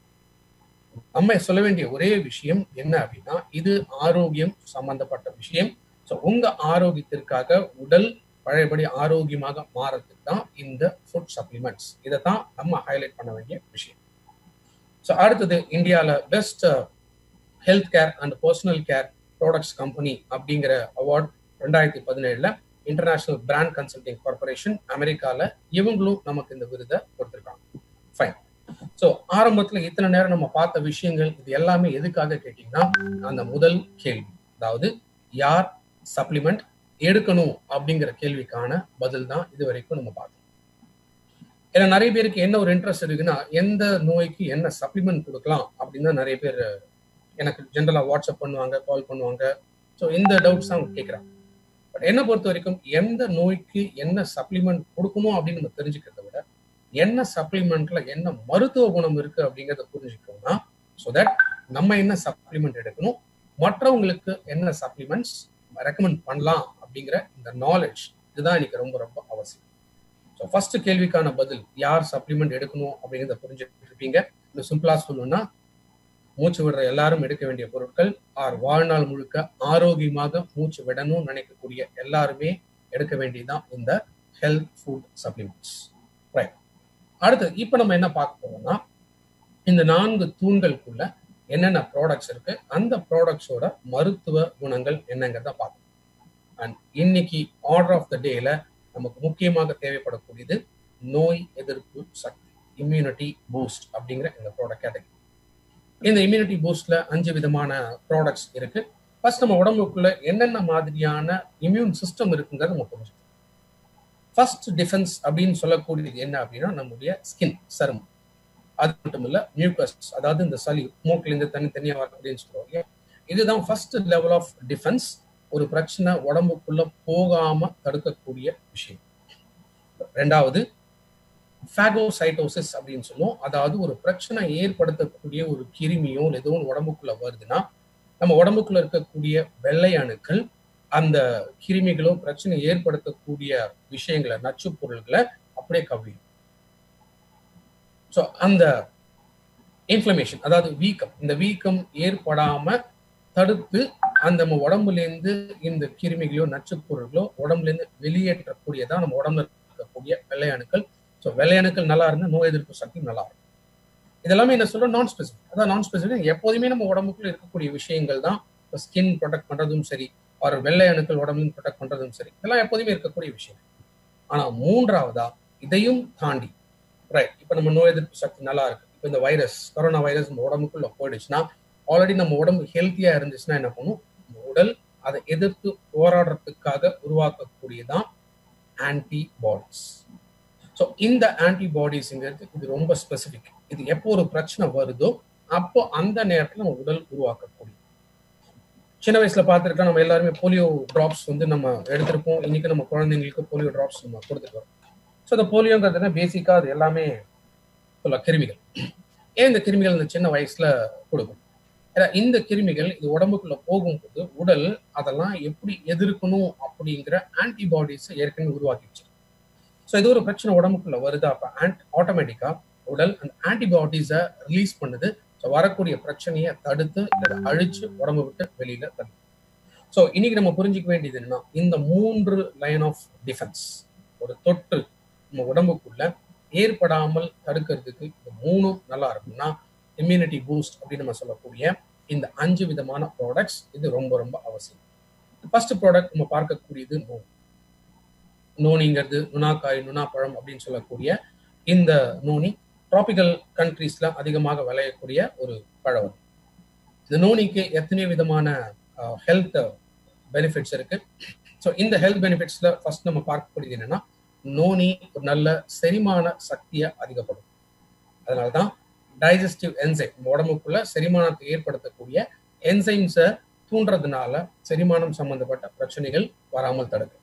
S1: நம்ம சொல்ல வேண்டிய ஒரே விஷயம் என்ன அப்படின்னா இது ஆரோக்கியம் சம்பந்தப்பட்ட விஷயம் ஸோ உங்க ஆரோக்கியத்திற்காக உடல் பழையபடி ஆரோக்கியமாக மாறதுக்கு தான் இந்த ஃபுட் சப்ளிமெண்ட்ஸ் இதை தான் நம்ம ஹைலைட் பண்ண வேண்டிய விஷயம் ஸோ அடுத்தது இந்தியாவில் best health care and personal care products company அப்படிங்கிற அவார்ட் ரெண்டாயிரத்தி பதினேழுல இன்டர்நேஷனல் பிராண்ட் கன்சல்டிங் கார்பரேஷன் அமெரிக்கால இவங்களும் நமக்கு இந்த விருதை கொடுத்துருக்காங்க ஃபைன் ஸோ ஆரம்பத்துல இத்தனை நேரம் நம்ம பார்த்த விஷயங்கள் இது எல்லாமே எதுக்காக கேட்டீங்கன்னா அந்த முதல் கேள்வி அதாவது யார் சப்ளிமெண்ட் எடுக்கணும் அப்படிங்கிற கேள்விக்கான பதில் தான் இது வரைக்கும் நம்ம பார்த்தோம் ஏன்னா நிறைய பேருக்கு என்ன ஒரு இன்ட்ரெஸ்ட் இருக்குன்னா எந்த நோய்க்கு என்ன சப்ளிமெண்ட் கொடுக்கலாம் அப்படின்னு தான் நிறைய பேர் எனக்கு ஜென்ரலா வாட்ஸ்அப் பண்ணுவாங்க கால் பண்ணுவாங்க ஸோ இந்த டவுட்ஸ் தான் கேட்குறாங்க பட் என்ன பொறுத்த வரைக்கும் எந்த நோய்க்கு என்ன சப்ளிமெண்ட் கொடுக்கணும் அப்படின்னு நம்ம தெரிஞ்சுக்கிறத விட என்ன சப்ளிமெண்ட்ல என்ன மருத்துவ குணம் இருக்கு அப்படிங்கிறத புரிஞ்சுக்கணும்னா ஸோ தட் நம்ம என்ன சப்ளிமெண்ட் எடுக்கணும் மற்றவங்களுக்கு என்ன சப்ளிமெண்ட்ஸ் ரெக்கமெண்ட் பண்ணலாம் அப்படிங்கிற இந்த நாலேஜ் இதுதான் எனக்கு ரொம்ப ரொம்ப அவசியம் ஸோ ஃபர்ஸ்ட் கேள்விக்கான பதில் யார் சப்ளிமெண்ட் எடுக்கணும் அப்படிங்கிறத புரிஞ்சுட்டு இருப்பீங்க இந்த சிம்பிளா சொல்லணும்னா மூச்சு விடுற எல்லாரும் எடுக்க வேண்டிய பொருட்கள் ஆர் வாழ்நாள் முழுக்க ஆரோக்கியமாக மூச்சு விடணும்னு நினைக்கக்கூடிய எல்லாருமே எடுக்க வேண்டியதுதான் இந்த ஹெல்த் ஃபுட் சப்ளிமெண்ட்ஸ் ரைட் அடுத்து இப்போ நம்ம என்ன பார்க்க போறோம்னா இந்த நான்கு தூண்களுக்குள்ள என்னென்ன ப்ராடக்ட்ஸ் இருக்கு அந்த ப்ராடக்ட்ஸோட மருத்துவ குணங்கள் என்னங்கிறத பார்க்கணும் அண்ட் இன்னைக்கு ஆர்டர் ஆஃப் த டேல நமக்கு முக்கியமாக தேவைப்படக்கூடியது நோய் எதிர்ப்பு சக்தி இம்யூனிட்டி பூஸ்ட் அப்படிங்கிற இந்த ப்ராடக்ட் கேட்டகரி இந்த இம்யூனிட்டி பூஸ்ட்ல அஞ்சு விதமான ப்ராடக்ட்ஸ் இருக்கு ஃபர்ஸ்ட் நம்ம உடம்புக்குள்ள என்னென்ன மாதிரியான இம்யூன் சிஸ்டம் இருக்குங்கிறத நம்ம புரிஞ்சுக்கணும் ஃபர்ஸ்ட் டிஃபென்ஸ் அப்படின்னு சொல்லக்கூடியது என்ன அப்படின்னா நம்முடைய ஸ்கின் சருமம் அது மட்டும் இல்ல மியூக்கஸ் அதாவது இந்த சளி மூக்கில் இருந்து தனித்தனியா வரக்கூடியன்னு சொல்லுவோம் இல்லையா இதுதான் ஃபர்ஸ்ட் லெவல் ஆஃப் டிஃபென்ஸ் ஒரு பிரச்சனை உடம்புக்குள்ள போகாம தடுக்கக்கூடிய விஷயம் ரெண்டாவது ஃபேகோசைட்டோசிஸ் அப்படின்னு சொல்லுவோம் அதாவது ஒரு பிரச்சனை ஏற்படுத்தக்கூடிய ஒரு கிருமியோ ஏதோ ஒன்று உடம்புக்குள்ள வருதுன்னா நம்ம உடம்புக்குள்ள இருக்கக்கூடிய வெள்ளை அணுக்கள் அந்த கிருமிகளோ பிரச்சனை ஏற்படுத்தக்கூடிய விஷயங்களை நச்சு பொருள்களை அப்படியே கவ்விடும் ஸோ அந்த இன்ஃப்ளமேஷன் அதாவது வீக்கம் இந்த வீக்கம் ஏற்படாம தடுத்து அந்த நம்ம உடம்புல இருந்து இந்த கிருமிகளோ நச்சு பொருள்களோ உடம்புல இருந்து வெளியேற்றக்கூடியதான் நம்ம உடம்புல இருக்கக்கூடிய வெள்ளை அணுக்கள் ஸோ வெள்ளை அணுக்கள் நல்லா இருந்தால் நோய் எதிர்ப்பு சக்தி நல்லா இருக்கும் இதெல்லாமே என்ன சொல்றோம் நான் ஸ்பெசிஃபிக் அதான் நான் ஸ்பெசிஃபிக் எப்போதுமே நம்ம உடம்புக்குள்ள இருக்கக்கூடிய விஷயங்கள் தான் இப்போ ஸ்கின் ப்ரொடெக்ட் பண்றதும் சரி ஒரு வெள்ளை அணுக்கள் உடம்புலையும் ப்ரொடெக்ட் பண்றதும் சரி இதெல்லாம் எப்போதுமே இருக்கக்கூடிய விஷயம் ஆனா மூன்றாவதா இதையும் தாண்டி ரைட் இப்போ நம்ம நோய் எதிர்ப்பு சக்தி நல்லா இருக்கு இப்போ இந்த வைரஸ் கொரோனா வைரஸ் நம்ம உடம்புக்குள்ள போயிடுச்சுன்னா ஆல்ரெடி நம்ம உடம்பு ஹெல்த்தியா இருந்துச்சுன்னா என்ன பண்ணும் நம்ம உடல் அதை எதிர்த்து போராடுறதுக்காக உருவாக்கக்கூடியதான் ஆன்டிபாடிஸ் ஸோ இந்த ஆன்டிபாடிஸ்ங்கிறது இது ரொம்ப ஸ்பெசிஃபிக் இது எப்போ ஒரு பிரச்சனை வருதோ அப்போ அந்த நேரத்தில் நம்ம உடல் உருவாக்கக்கூடிய சின்ன வயசுல பார்த்துருக்கோம் நம்ம எல்லாருமே போலியோ ட்ராப்ஸ் வந்து நம்ம எடுத்திருப்போம் இன்னைக்கு நம்ம குழந்தைங்களுக்கு போலியோ ட்ராப்ஸ் நம்ம கொடுத்துருக்கோம் ஸோ இந்த போலியோங்கிறது பேசிக்கா அது எல்லாமே சொல்ல கிருமிகள் ஏன் இந்த கிருமிகள் இந்த சின்ன வயசுல கொடுக்கும் ஏன்னா இந்த கிருமிகள் இது உடம்புக்குள்ள போகும்போது உடல் அதெல்லாம் எப்படி எதிர்க்கணும் அப்படிங்கிற ஆன்டிபாடிஸை ஏற்கனவே உருவாக்கி வச்சிருக்கு ஸோ இது ஒரு பிரச்சனை உடம்புக்குள்ள வருதா அப்போ ஆன்ட் ஆட்டோமேட்டிக்கா உடல் அந்த ஆன்டிபாடிஸை ரிலீஸ் பண்ணுது ஸோ வரக்கூடிய பிரச்சனையை தடுத்து இதை அழிச்சு உடம்பு விட்டு வெளியில தடுக்கும் ஸோ இன்னைக்கு நம்ம புரிஞ்சுக்க வேண்டியது என்னன்னா இந்த மூன்று லைன் ஆஃப் டிஃபென்ஸ் ஒரு தொற்று நம்ம உடம்புக்குள்ள ஏற்படாமல் தடுக்கிறதுக்கு இந்த மூணும் நல்லா இருக்கும்னா இம்யூனிட்டி பூஸ்ட் அப்படின்னு நம்ம சொல்லக்கூடிய இந்த அஞ்சு விதமான ப்ராடக்ட்ஸ் இது ரொம்ப ரொம்ப அவசியம் ஃபர்ஸ்ட் ப்ராடக்ட் நம்ம பார்க்கக்கூடியது நோய் நோனிங்கிறது நுணாக்காய் நுணாப்பழம் அப்படின்னு சொல்லக்கூடிய இந்த நோனி டிராபிக்கல் கண்ட்ரீஸ்ல அதிகமாக விளையக்கூடிய ஒரு பழம் இந்த நோனிக்கு எத்தனை விதமான ஹெல்த் பெனிஃபிட்ஸ் இருக்கு ஸோ இந்த ஹெல்த் பெனிஃபிட்ஸ்ல ஃபர்ஸ்ட் நம்ம பார்க்கக்கூடியது என்னன்னா நோனி ஒரு நல்ல செரிமான சக்தியை அதிகப்படும் அதனால தான் டைஜஸ்டிவ் என்சைம் உடம்புக்குள்ள செரிமானத்தை ஏற்படுத்தக்கூடிய என்சைம்ஸை தூண்டுறதுனால செரிமானம் சம்பந்தப்பட்ட பிரச்சனைகள் வராமல் தடுக்கும்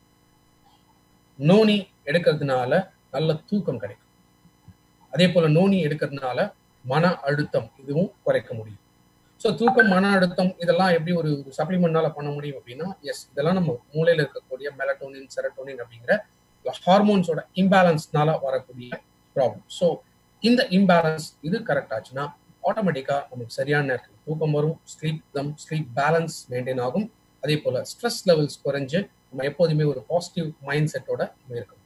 S1: நோனி எடுக்கிறதுனால நல்ல தூக்கம் கிடைக்கும் அதே போல நோனி எடுக்கிறதுனால மன அழுத்தம் இதுவும் குறைக்க முடியும் ஸோ தூக்கம் மன அழுத்தம் இதெல்லாம் எப்படி ஒரு சப்ளிமெண்ட்னால பண்ண முடியும் அப்படின்னா எஸ் இதெல்லாம் நம்ம மூளையில இருக்கக்கூடிய மெலட்டோனின் செரட்டோனின் அப்படிங்கிற ஹார்மோன்ஸோட இம்பேலன்ஸ்னால வரக்கூடிய ப்ராப்ளம் ஸோ இந்த இம்பேலன்ஸ் இது கரெக்ட் ஆச்சுன்னா ஆட்டோமேட்டிக்கா நமக்கு சரியான நேரத்தில் தூக்கம் வரும் sleep them sleep balance maintain ஆகும் அதே போல ஸ்ட்ரெஸ் லெவல்ஸ் குறைஞ்சு நம்ம எப்போதுமே ஒரு பாசிட்டிவ் மைண்ட் செட்டோட இருக்கும்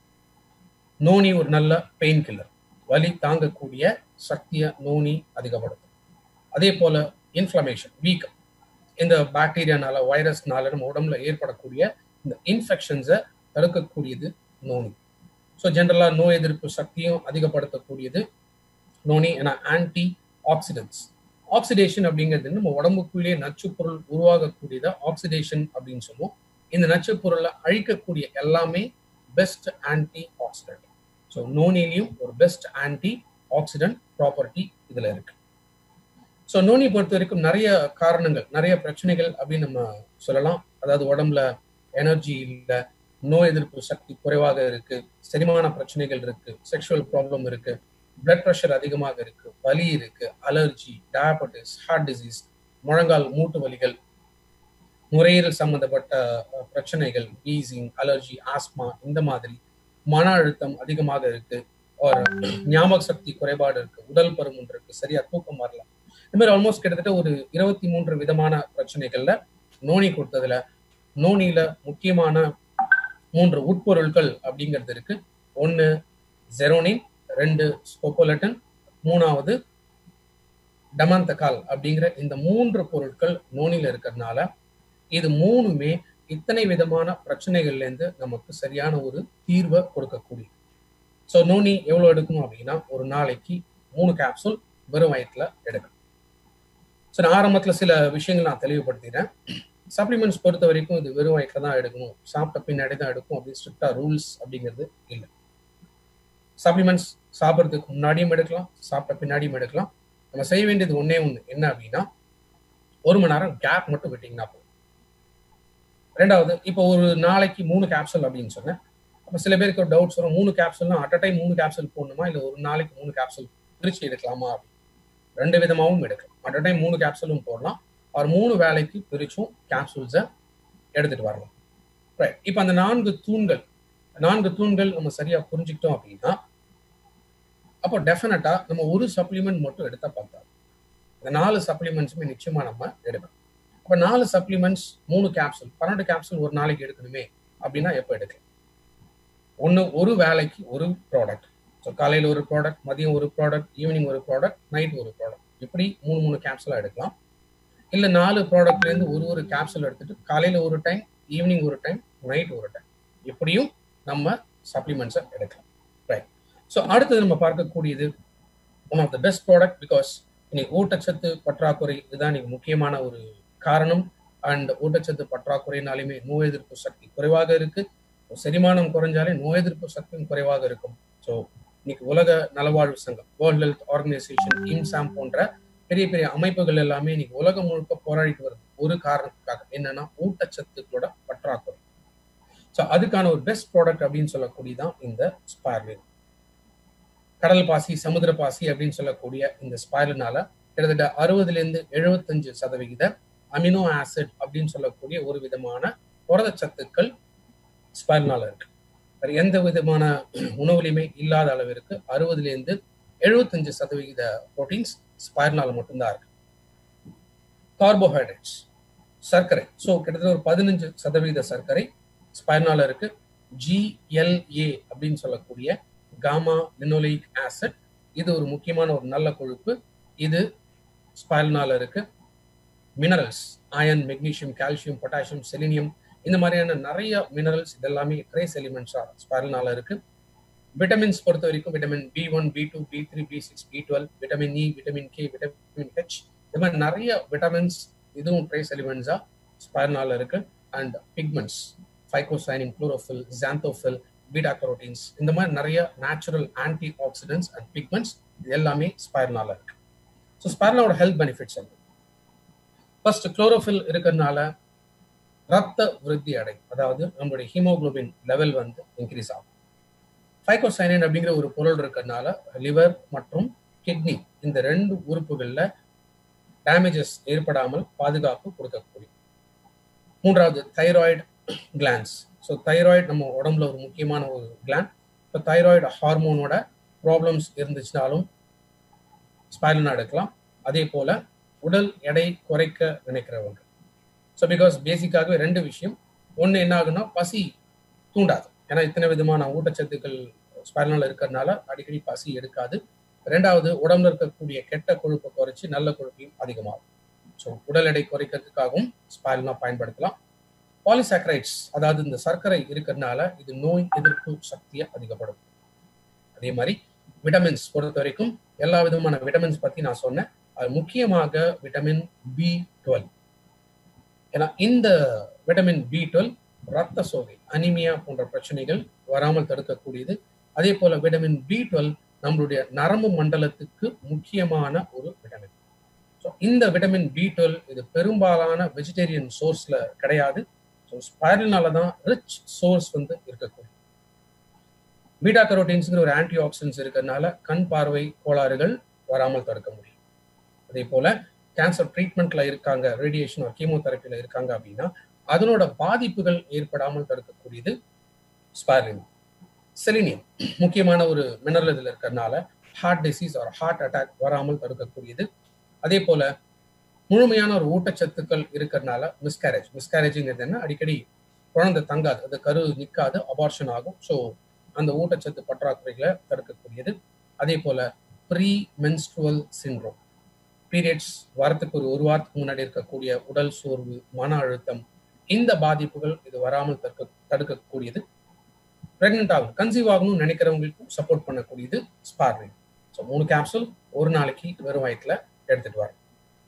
S1: நோனி ஒரு நல்ல பெயின் கில்லர் வலி தாங்கக்கூடிய சக்தியை நோனி அதிகப்படுத்தும் அதே போல இன்ஃப்ளமேஷன் வீக்கம் இந்த பாக்டீரியானால வைரஸ்னால நம்ம உடம்புல ஏற்படக்கூடிய இந்த இன்ஃபெக்ஷன்ஸை தடுக்கக்கூடியது நோனி ஸோ ஜென்ரலாக நோய் எதிர்ப்பு சக்தியும் அதிகப்படுத்தக்கூடியது நோனி ஏன்னா ஆன்டி ஆக்சிடென்ட்ஸ் ஆக்சிடேஷன் அப்படிங்கிறது நம்ம உடம்புக்குள்ளேயே நச்சு பொருள் உருவாகக்கூடியதை ஆக்சிடேஷன் அப்படின்னு சொல்லுவோம் இந்த நச்சு பொருளை அழிக்கக்கூடிய எல்லாமே பெஸ்ட் ஆன்டி ஆக்சிடென்ட் ஸோ நோனிலையும் ஒரு பெஸ்ட் ஆன்டி ஆக்சிடென்ட் ப்ராப்பர்ட்டி இதில் இருக்கு ஸோ நோனி பொறுத்த வரைக்கும் நிறைய காரணங்கள் நிறைய பிரச்சனைகள் அப்படின்னு நம்ம சொல்லலாம் அதாவது உடம்புல எனர்ஜி இல்லை நோய் எதிர்ப்பு சக்தி குறைவாக இருக்கு செரிமான பிரச்சனைகள் இருக்கு செக்ஷுவல் ப்ராப்ளம் இருக்கு பிளட் ப்ரெஷர் அதிகமாக இருக்கு வலி இருக்கு அலர்ஜி டயபெட்டிஸ் ஹார்ட் டிசீஸ் முழங்கால் மூட்டு வலிகள் நுரையீரல் சம்பந்தப்பட்ட பிரச்சனைகள் வீசிங் அலர்ஜி ஆஸ்மா இந்த மாதிரி மன அழுத்தம் அதிகமாக இருக்கு ஒரு ஞாபக சக்தி குறைபாடு இருக்கு உடல் பருமன் இருக்கு சரியா தூக்கம் வரல இந்த மாதிரி ஆல்மோஸ்ட் கிட்டத்தட்ட ஒரு இருபத்தி மூன்று விதமான பிரச்சனைகள்ல நோனி கொடுத்ததுல நோனியில முக்கியமான மூன்று உட்பொருட்கள் அப்படிங்கிறது இருக்கு ஒன்னு ஜெரோனின் ரெண்டு ஸ்கோபோலட்டன் மூணாவது டமாந்தகால் அப்படிங்கிற இந்த மூன்று பொருட்கள் நோனில இருக்கிறதுனால இது மூணுமே இத்தனை விதமான பிரச்சனைகள்ல இருந்து நமக்கு சரியான ஒரு தீர்வை கொடுக்கக்கூடிய ஸோ நோனி எவ்வளவு எடுக்கணும் அப்படின்னா ஒரு நாளைக்கு மூணு கேப்சூல் வெறும் வயத்துல எடுக்கணும் ஸோ நான் ஆரம்பத்துல சில விஷயங்கள் நான் தெளிவுபடுத்திடுறேன் சப்ளிமெண்ட்ஸ் பொறுத்த வரைக்கும் இது வெறும் வயிற்றுல தான் எடுக்கணும் சாப்பிட்ட பின்னாடி தான் எடுக்கும் அப்படின்னு ஸ்ட்ரிக்டா ரூல்ஸ் அப்படிங்கிறது இல்லை சப்ளிமெண்ட்ஸ் சாப்பிட்றதுக்கு முன்னாடியும் எடுக்கலாம் சாப்பிட்ட பின்னாடியும் எடுக்கலாம் நம்ம செய்ய வேண்டியது ஒன்னே ஒன்று என்ன அப்படின்னா ஒரு மணி நேரம் கேப் மட்டும் விட்டிங்கன்னா போதும் ரெண்டாவது இப்போ ஒரு நாளைக்கு மூணு கேப்சூல் அப்படின்னு சொன்னேன் அப்போ சில பேருக்கு ஒரு டவுட்ஸ் வரும் மூணு கேப்சூல்னா அட் அ டைம் மூணு கேப்சூல் போடணுமா இல்லை ஒரு நாளைக்கு மூணு கேப்சூல் பிரிச்சு எடுக்கலாமா அப்படின்னு ரெண்டு விதமாகவும் எடுக்கலாம் அட் அ டைம் மூணு கேப்சூலும் போடலாம் அவர் மூணு வேலைக்கு பிரிச்சும் கேப்சூல்ஸை எடுத்துட்டு வரலாம் ரைட் இப்போ அந்த நான்கு தூண்கள் நான்கு தூண்கள் நம்ம சரியா புரிஞ்சுக்கிட்டோம் அப்படின்னா அப்போ டெஃபினட்டா நம்ம ஒரு சப்ளிமெண்ட் மட்டும் எடுத்தா பார்த்தா இந்த நாலு சப்ளிமெண்ட்ஸுமே நிச்சயமா நம்ம எடுக்கணும் அப்போ நாலு சப்ளிமெண்ட்ஸ் மூணு கேப்சூல் பன்னெண்டு கேப்சூல் ஒரு நாளைக்கு எடுக்கணுமே அப்படின்னா எப்போ எடுக்கலாம் ஒன்று ஒரு வேலைக்கு ஒரு ப்ராடக்ட் ஸோ காலையில் ஒரு ப்ராடக்ட் மதியம் ஒரு ப்ராடக்ட் ஈவினிங் ஒரு ப்ராடக்ட் நைட் ஒரு ப்ராடக்ட் இப்படி மூணு மூணு கேப்சூலாக எடுக்கலாம் இல்லை நாலு ப்ராடக்ட்லேருந்து ஒரு ஒரு கேப்சூல் எடுத்துட்டு காலையில் ஒரு டைம் ஈவினிங் ஒரு டைம் நைட் ஒரு டைம் இப்படியும் நம்ம சப்ளிமெண்ட்ஸை எடுக்கலாம் ரைட் ஸோ அடுத்தது நம்ம பார்க்கக்கூடியது one of the best product because இன்னைக்கு ஊட்டச்சத்து பற்றாக்குறை இதுதான் இன்னைக்கு முக்கியமான ஒரு காரணம் அண்ட் ஊட்டச்சத்து பற்றாக்குறைனாலுமே நோய் எதிர்ப்பு சக்தி குறைவாக இருக்கு செரிமானம் குறைஞ்சாலே நோய் எதிர்ப்பு சக்தியும் குறைவாக இருக்கும் ஸோ இன்னைக்கு உலக நலவாழ்வு சங்கம் வேர்ல்ட் ஹெல்த் ஆர்கனைசேஷன் இம்சாம் போன்ற பெரிய பெரிய அமைப்புகள் எல்லாமே இன்னைக்கு உலகம் முழுக்க போராடிட்டு வருது ஒரு காரணத்துக்காக என்னன்னா ஊட்டச்சத்துக்களோட பற்றாக்குறை ஸோ அதுக்கான ஒரு பெஸ்ட் ப்ராடக்ட் அப்படின்னு சொல்லக்கூடியதான் இந்த ஸ்பைர்லின் கடல் பாசி சமுத்திர பாசி அப்படின்னு சொல்லக்கூடிய இந்த ஸ்பைரலினால கிட்டத்தட்ட அறுபதுல இருந்து எழுபத்தஞ்சு சதவிகித அமினோ ஆசிட் அப்படின்னு சொல்லக்கூடிய ஒரு விதமான புரதச்சத்துக்கள் ஸ்பைரலினால இருக்கு வேற எந்த விதமான உணவுலையுமே இல்லாத அளவிற்கு அறுபதுல இருந்து எழுபத்தஞ்சு சதவிகித ப்ரோட்டீன்ஸ் ஸ்பைரலால மட்டும்தான் இருக்கு கார்போஹைட்ரேட்ஸ் சர்க்கரை ஸோ கிட்டத்தட்ட ஒரு பதினஞ்சு சதவீத சர்க்கரை ஸ்பைரனால இருக்கு ஜிஎல்ஏ அப்படின்னு சொல்லக்கூடிய காமா லினோலிக் ஆசிட் இது ஒரு முக்கியமான ஒரு நல்ல கொழுப்பு இது ஸ்பைரனால இருக்கு minerals iron magnesium calcium potassium selenium இந்த மாதிரியான நிறைய மினரல்ஸ் இதெல்லாமே ட்ரேஸ் எலிமெண்ட்ஸா ஸ்பைரல்னால இருக்கு விட்டமின்ஸ் பொறுத்த வரைக்கும் vitamin B one B two B three B six B twelve vitamin E vitamin K vitamin H இந்த மாதிரி நிறைய விட்டமின்ஸ் இதுவும் ட்ரேஸ் எலிமெண்ட்ஸா ஸ்பைரல்னால இருக்கு and pigments phycocyanin chlorophyll xanthophyll beta carotenes இந்த மாதிரி நிறைய natural antioxidants and pigments இது எல்லாமே ஸ்பைரல்னால இருக்கு ஸோ ஸ்பைரலோட ஹெல்த் பெனிஃபிட்ஸ் என்ன ஃபர்ஸ்ட் குளோரோஃபில் இருக்கிறதுனால ரத்த விருத்தி அடை அதாவது நம்மளுடைய ஹீமோகுளோபின் லெவல் வந்து இன்க்ரீஸ் ஆகும் ஃபைகோசைனின் அப்படிங்கிற ஒரு பொருள் இருக்கிறதுனால லிவர் மற்றும் கிட்னி இந்த ரெண்டு உறுப்புகளில் டேமேஜஸ் ஏற்படாமல் பாதுகாப்பு கொடுக்கக்கூடிய மூன்றாவது தைராய்டு கிளான்ஸ் ஸோ தைராய்டு நம்ம உடம்புல ஒரு முக்கியமான ஒரு கிளாண்ட் இப்போ தைராய்டு ஹார்மோனோட ப்ராப்ளம்ஸ் இருந்துச்சுனாலும் ஸ்பைரல்னா எடுக்கலாம் அதே போல உடல் எடை குறைக்க நினைக்கிறவங்க ஸோ பிகாஸ் பேசிக்காகவே ரெண்டு விஷயம் ஒன்று என்ன ஆகுன்னா பசி தூண்டாது ஏன்னா இத்தனை விதமான ஊட்டச்சத்துக்கள் ஸ்பைரல்னால இருக்கிறதுனால அடிக்கடி பசி எடுக்காது ரெண்டாவது உடம்புல இருக்கக்கூடிய கெட்ட கொழுப்பை குறைச்சி நல்ல கொழுப்பையும் அதிகமாகும் ஸோ உடல் எடை குறைக்கிறதுக்காகவும் ஸ்பைரல்னா பயன்படுத்தலாம் பாலிசாக்கரைட்ஸ் அதாவது இந்த சர்க்கரை இருக்கிறதுனால இது நோய் எதிர்ப்பு சக்தியை அதிகப்படும் அதே மாதிரி விட்டமின்ஸ் பொறுத்த வரைக்கும் எல்லா விதமான விட்டமின்ஸ் பத்தி நான் சொன்னேன் அது முக்கியமாக விட்டமின் பி டுவெல் ஏன்னா இந்த விட்டமின் பி டுவெல் ரத்த சோகை அனிமியா போன்ற பிரச்சனைகள் வராமல் தடுக்கக்கூடியது அதே போல விட்டமின் பி டுவெல் நம்மளுடைய நரம்பு மண்டலத்துக்கு முக்கியமான ஒரு விட்டமின் ஸோ இந்த விட்டமின் பி டுவெல் இது பெரும்பாலான வெஜிடேரியன் சோர்ஸ்ல கிடையாது ஸோ ஸ்பைரல்னால தான் ரிச் சோர்ஸ் வந்து இருக்கக்கூடிய பீட்டா கரோட்டீன்ஸுங்கிற ஒரு ஆன்டி ஆக்சிடன்ஸ் இருக்கிறதுனால கண் பார்வை கோளாறுகள் வராமல் தடுக்க முடியும் அதே போல கேன்சர் ட்ரீட்மெண்ட்ல இருக்காங்க ரேடியேஷன் ஒரு கீமோதெரப்பில இருக்காங்க அப்படின்னா அதனோட பாதிப்புகள் ஏற்படாமல் தடுக்கக்கூடியது ஸ்பைரலின் செலினியம் முக்கியமான ஒரு மினரல் இதில் இருக்கிறதுனால ஹார்ட் டிசீஸ் ஒரு ஹார்ட் அட்டாக் வராமல் தடுக்கக்கூடியது அதே போல முழுமையான ஒரு ஊட்டச்சத்துக்கள் இருக்கிறதுனால மிஸ்கேரேஜ் மிஸ்கேரேஜ்ங்கிறது என்ன அடிக்கடி குழந்தை தங்காது அது கரு நிற்காது அபார்ஷன் ஆகும் ஸோ அந்த ஊட்டச்சத்து பற்றாக்குறைகளை தடுக்கக்கூடியது அதே போல ப்ரீ மென்ஸ்ட்ருவல் சின்ரோம் பீரியட்ஸ் வாரத்துக்கு ஒரு ஒரு வாரத்துக்கு முன்னாடி இருக்கக்கூடிய உடல் சோர்வு மன அழுத்தம் இந்த பாதிப்புகள் இது வராமல் தடுக்க தடுக்கக்கூடியது பிரெக்னென்ட் ஆகும் கன்சீவ் ஆகணும்னு நினைக்கிறவங்களுக்கும் சப்போர்ட் பண்ணக்கூடியது ஸ்பார்லின் ஸோ மூணு கேப்சூல் ஒரு நாளைக்கு வெறும் வயிற்றுல எடுத்துட்டு வரோம்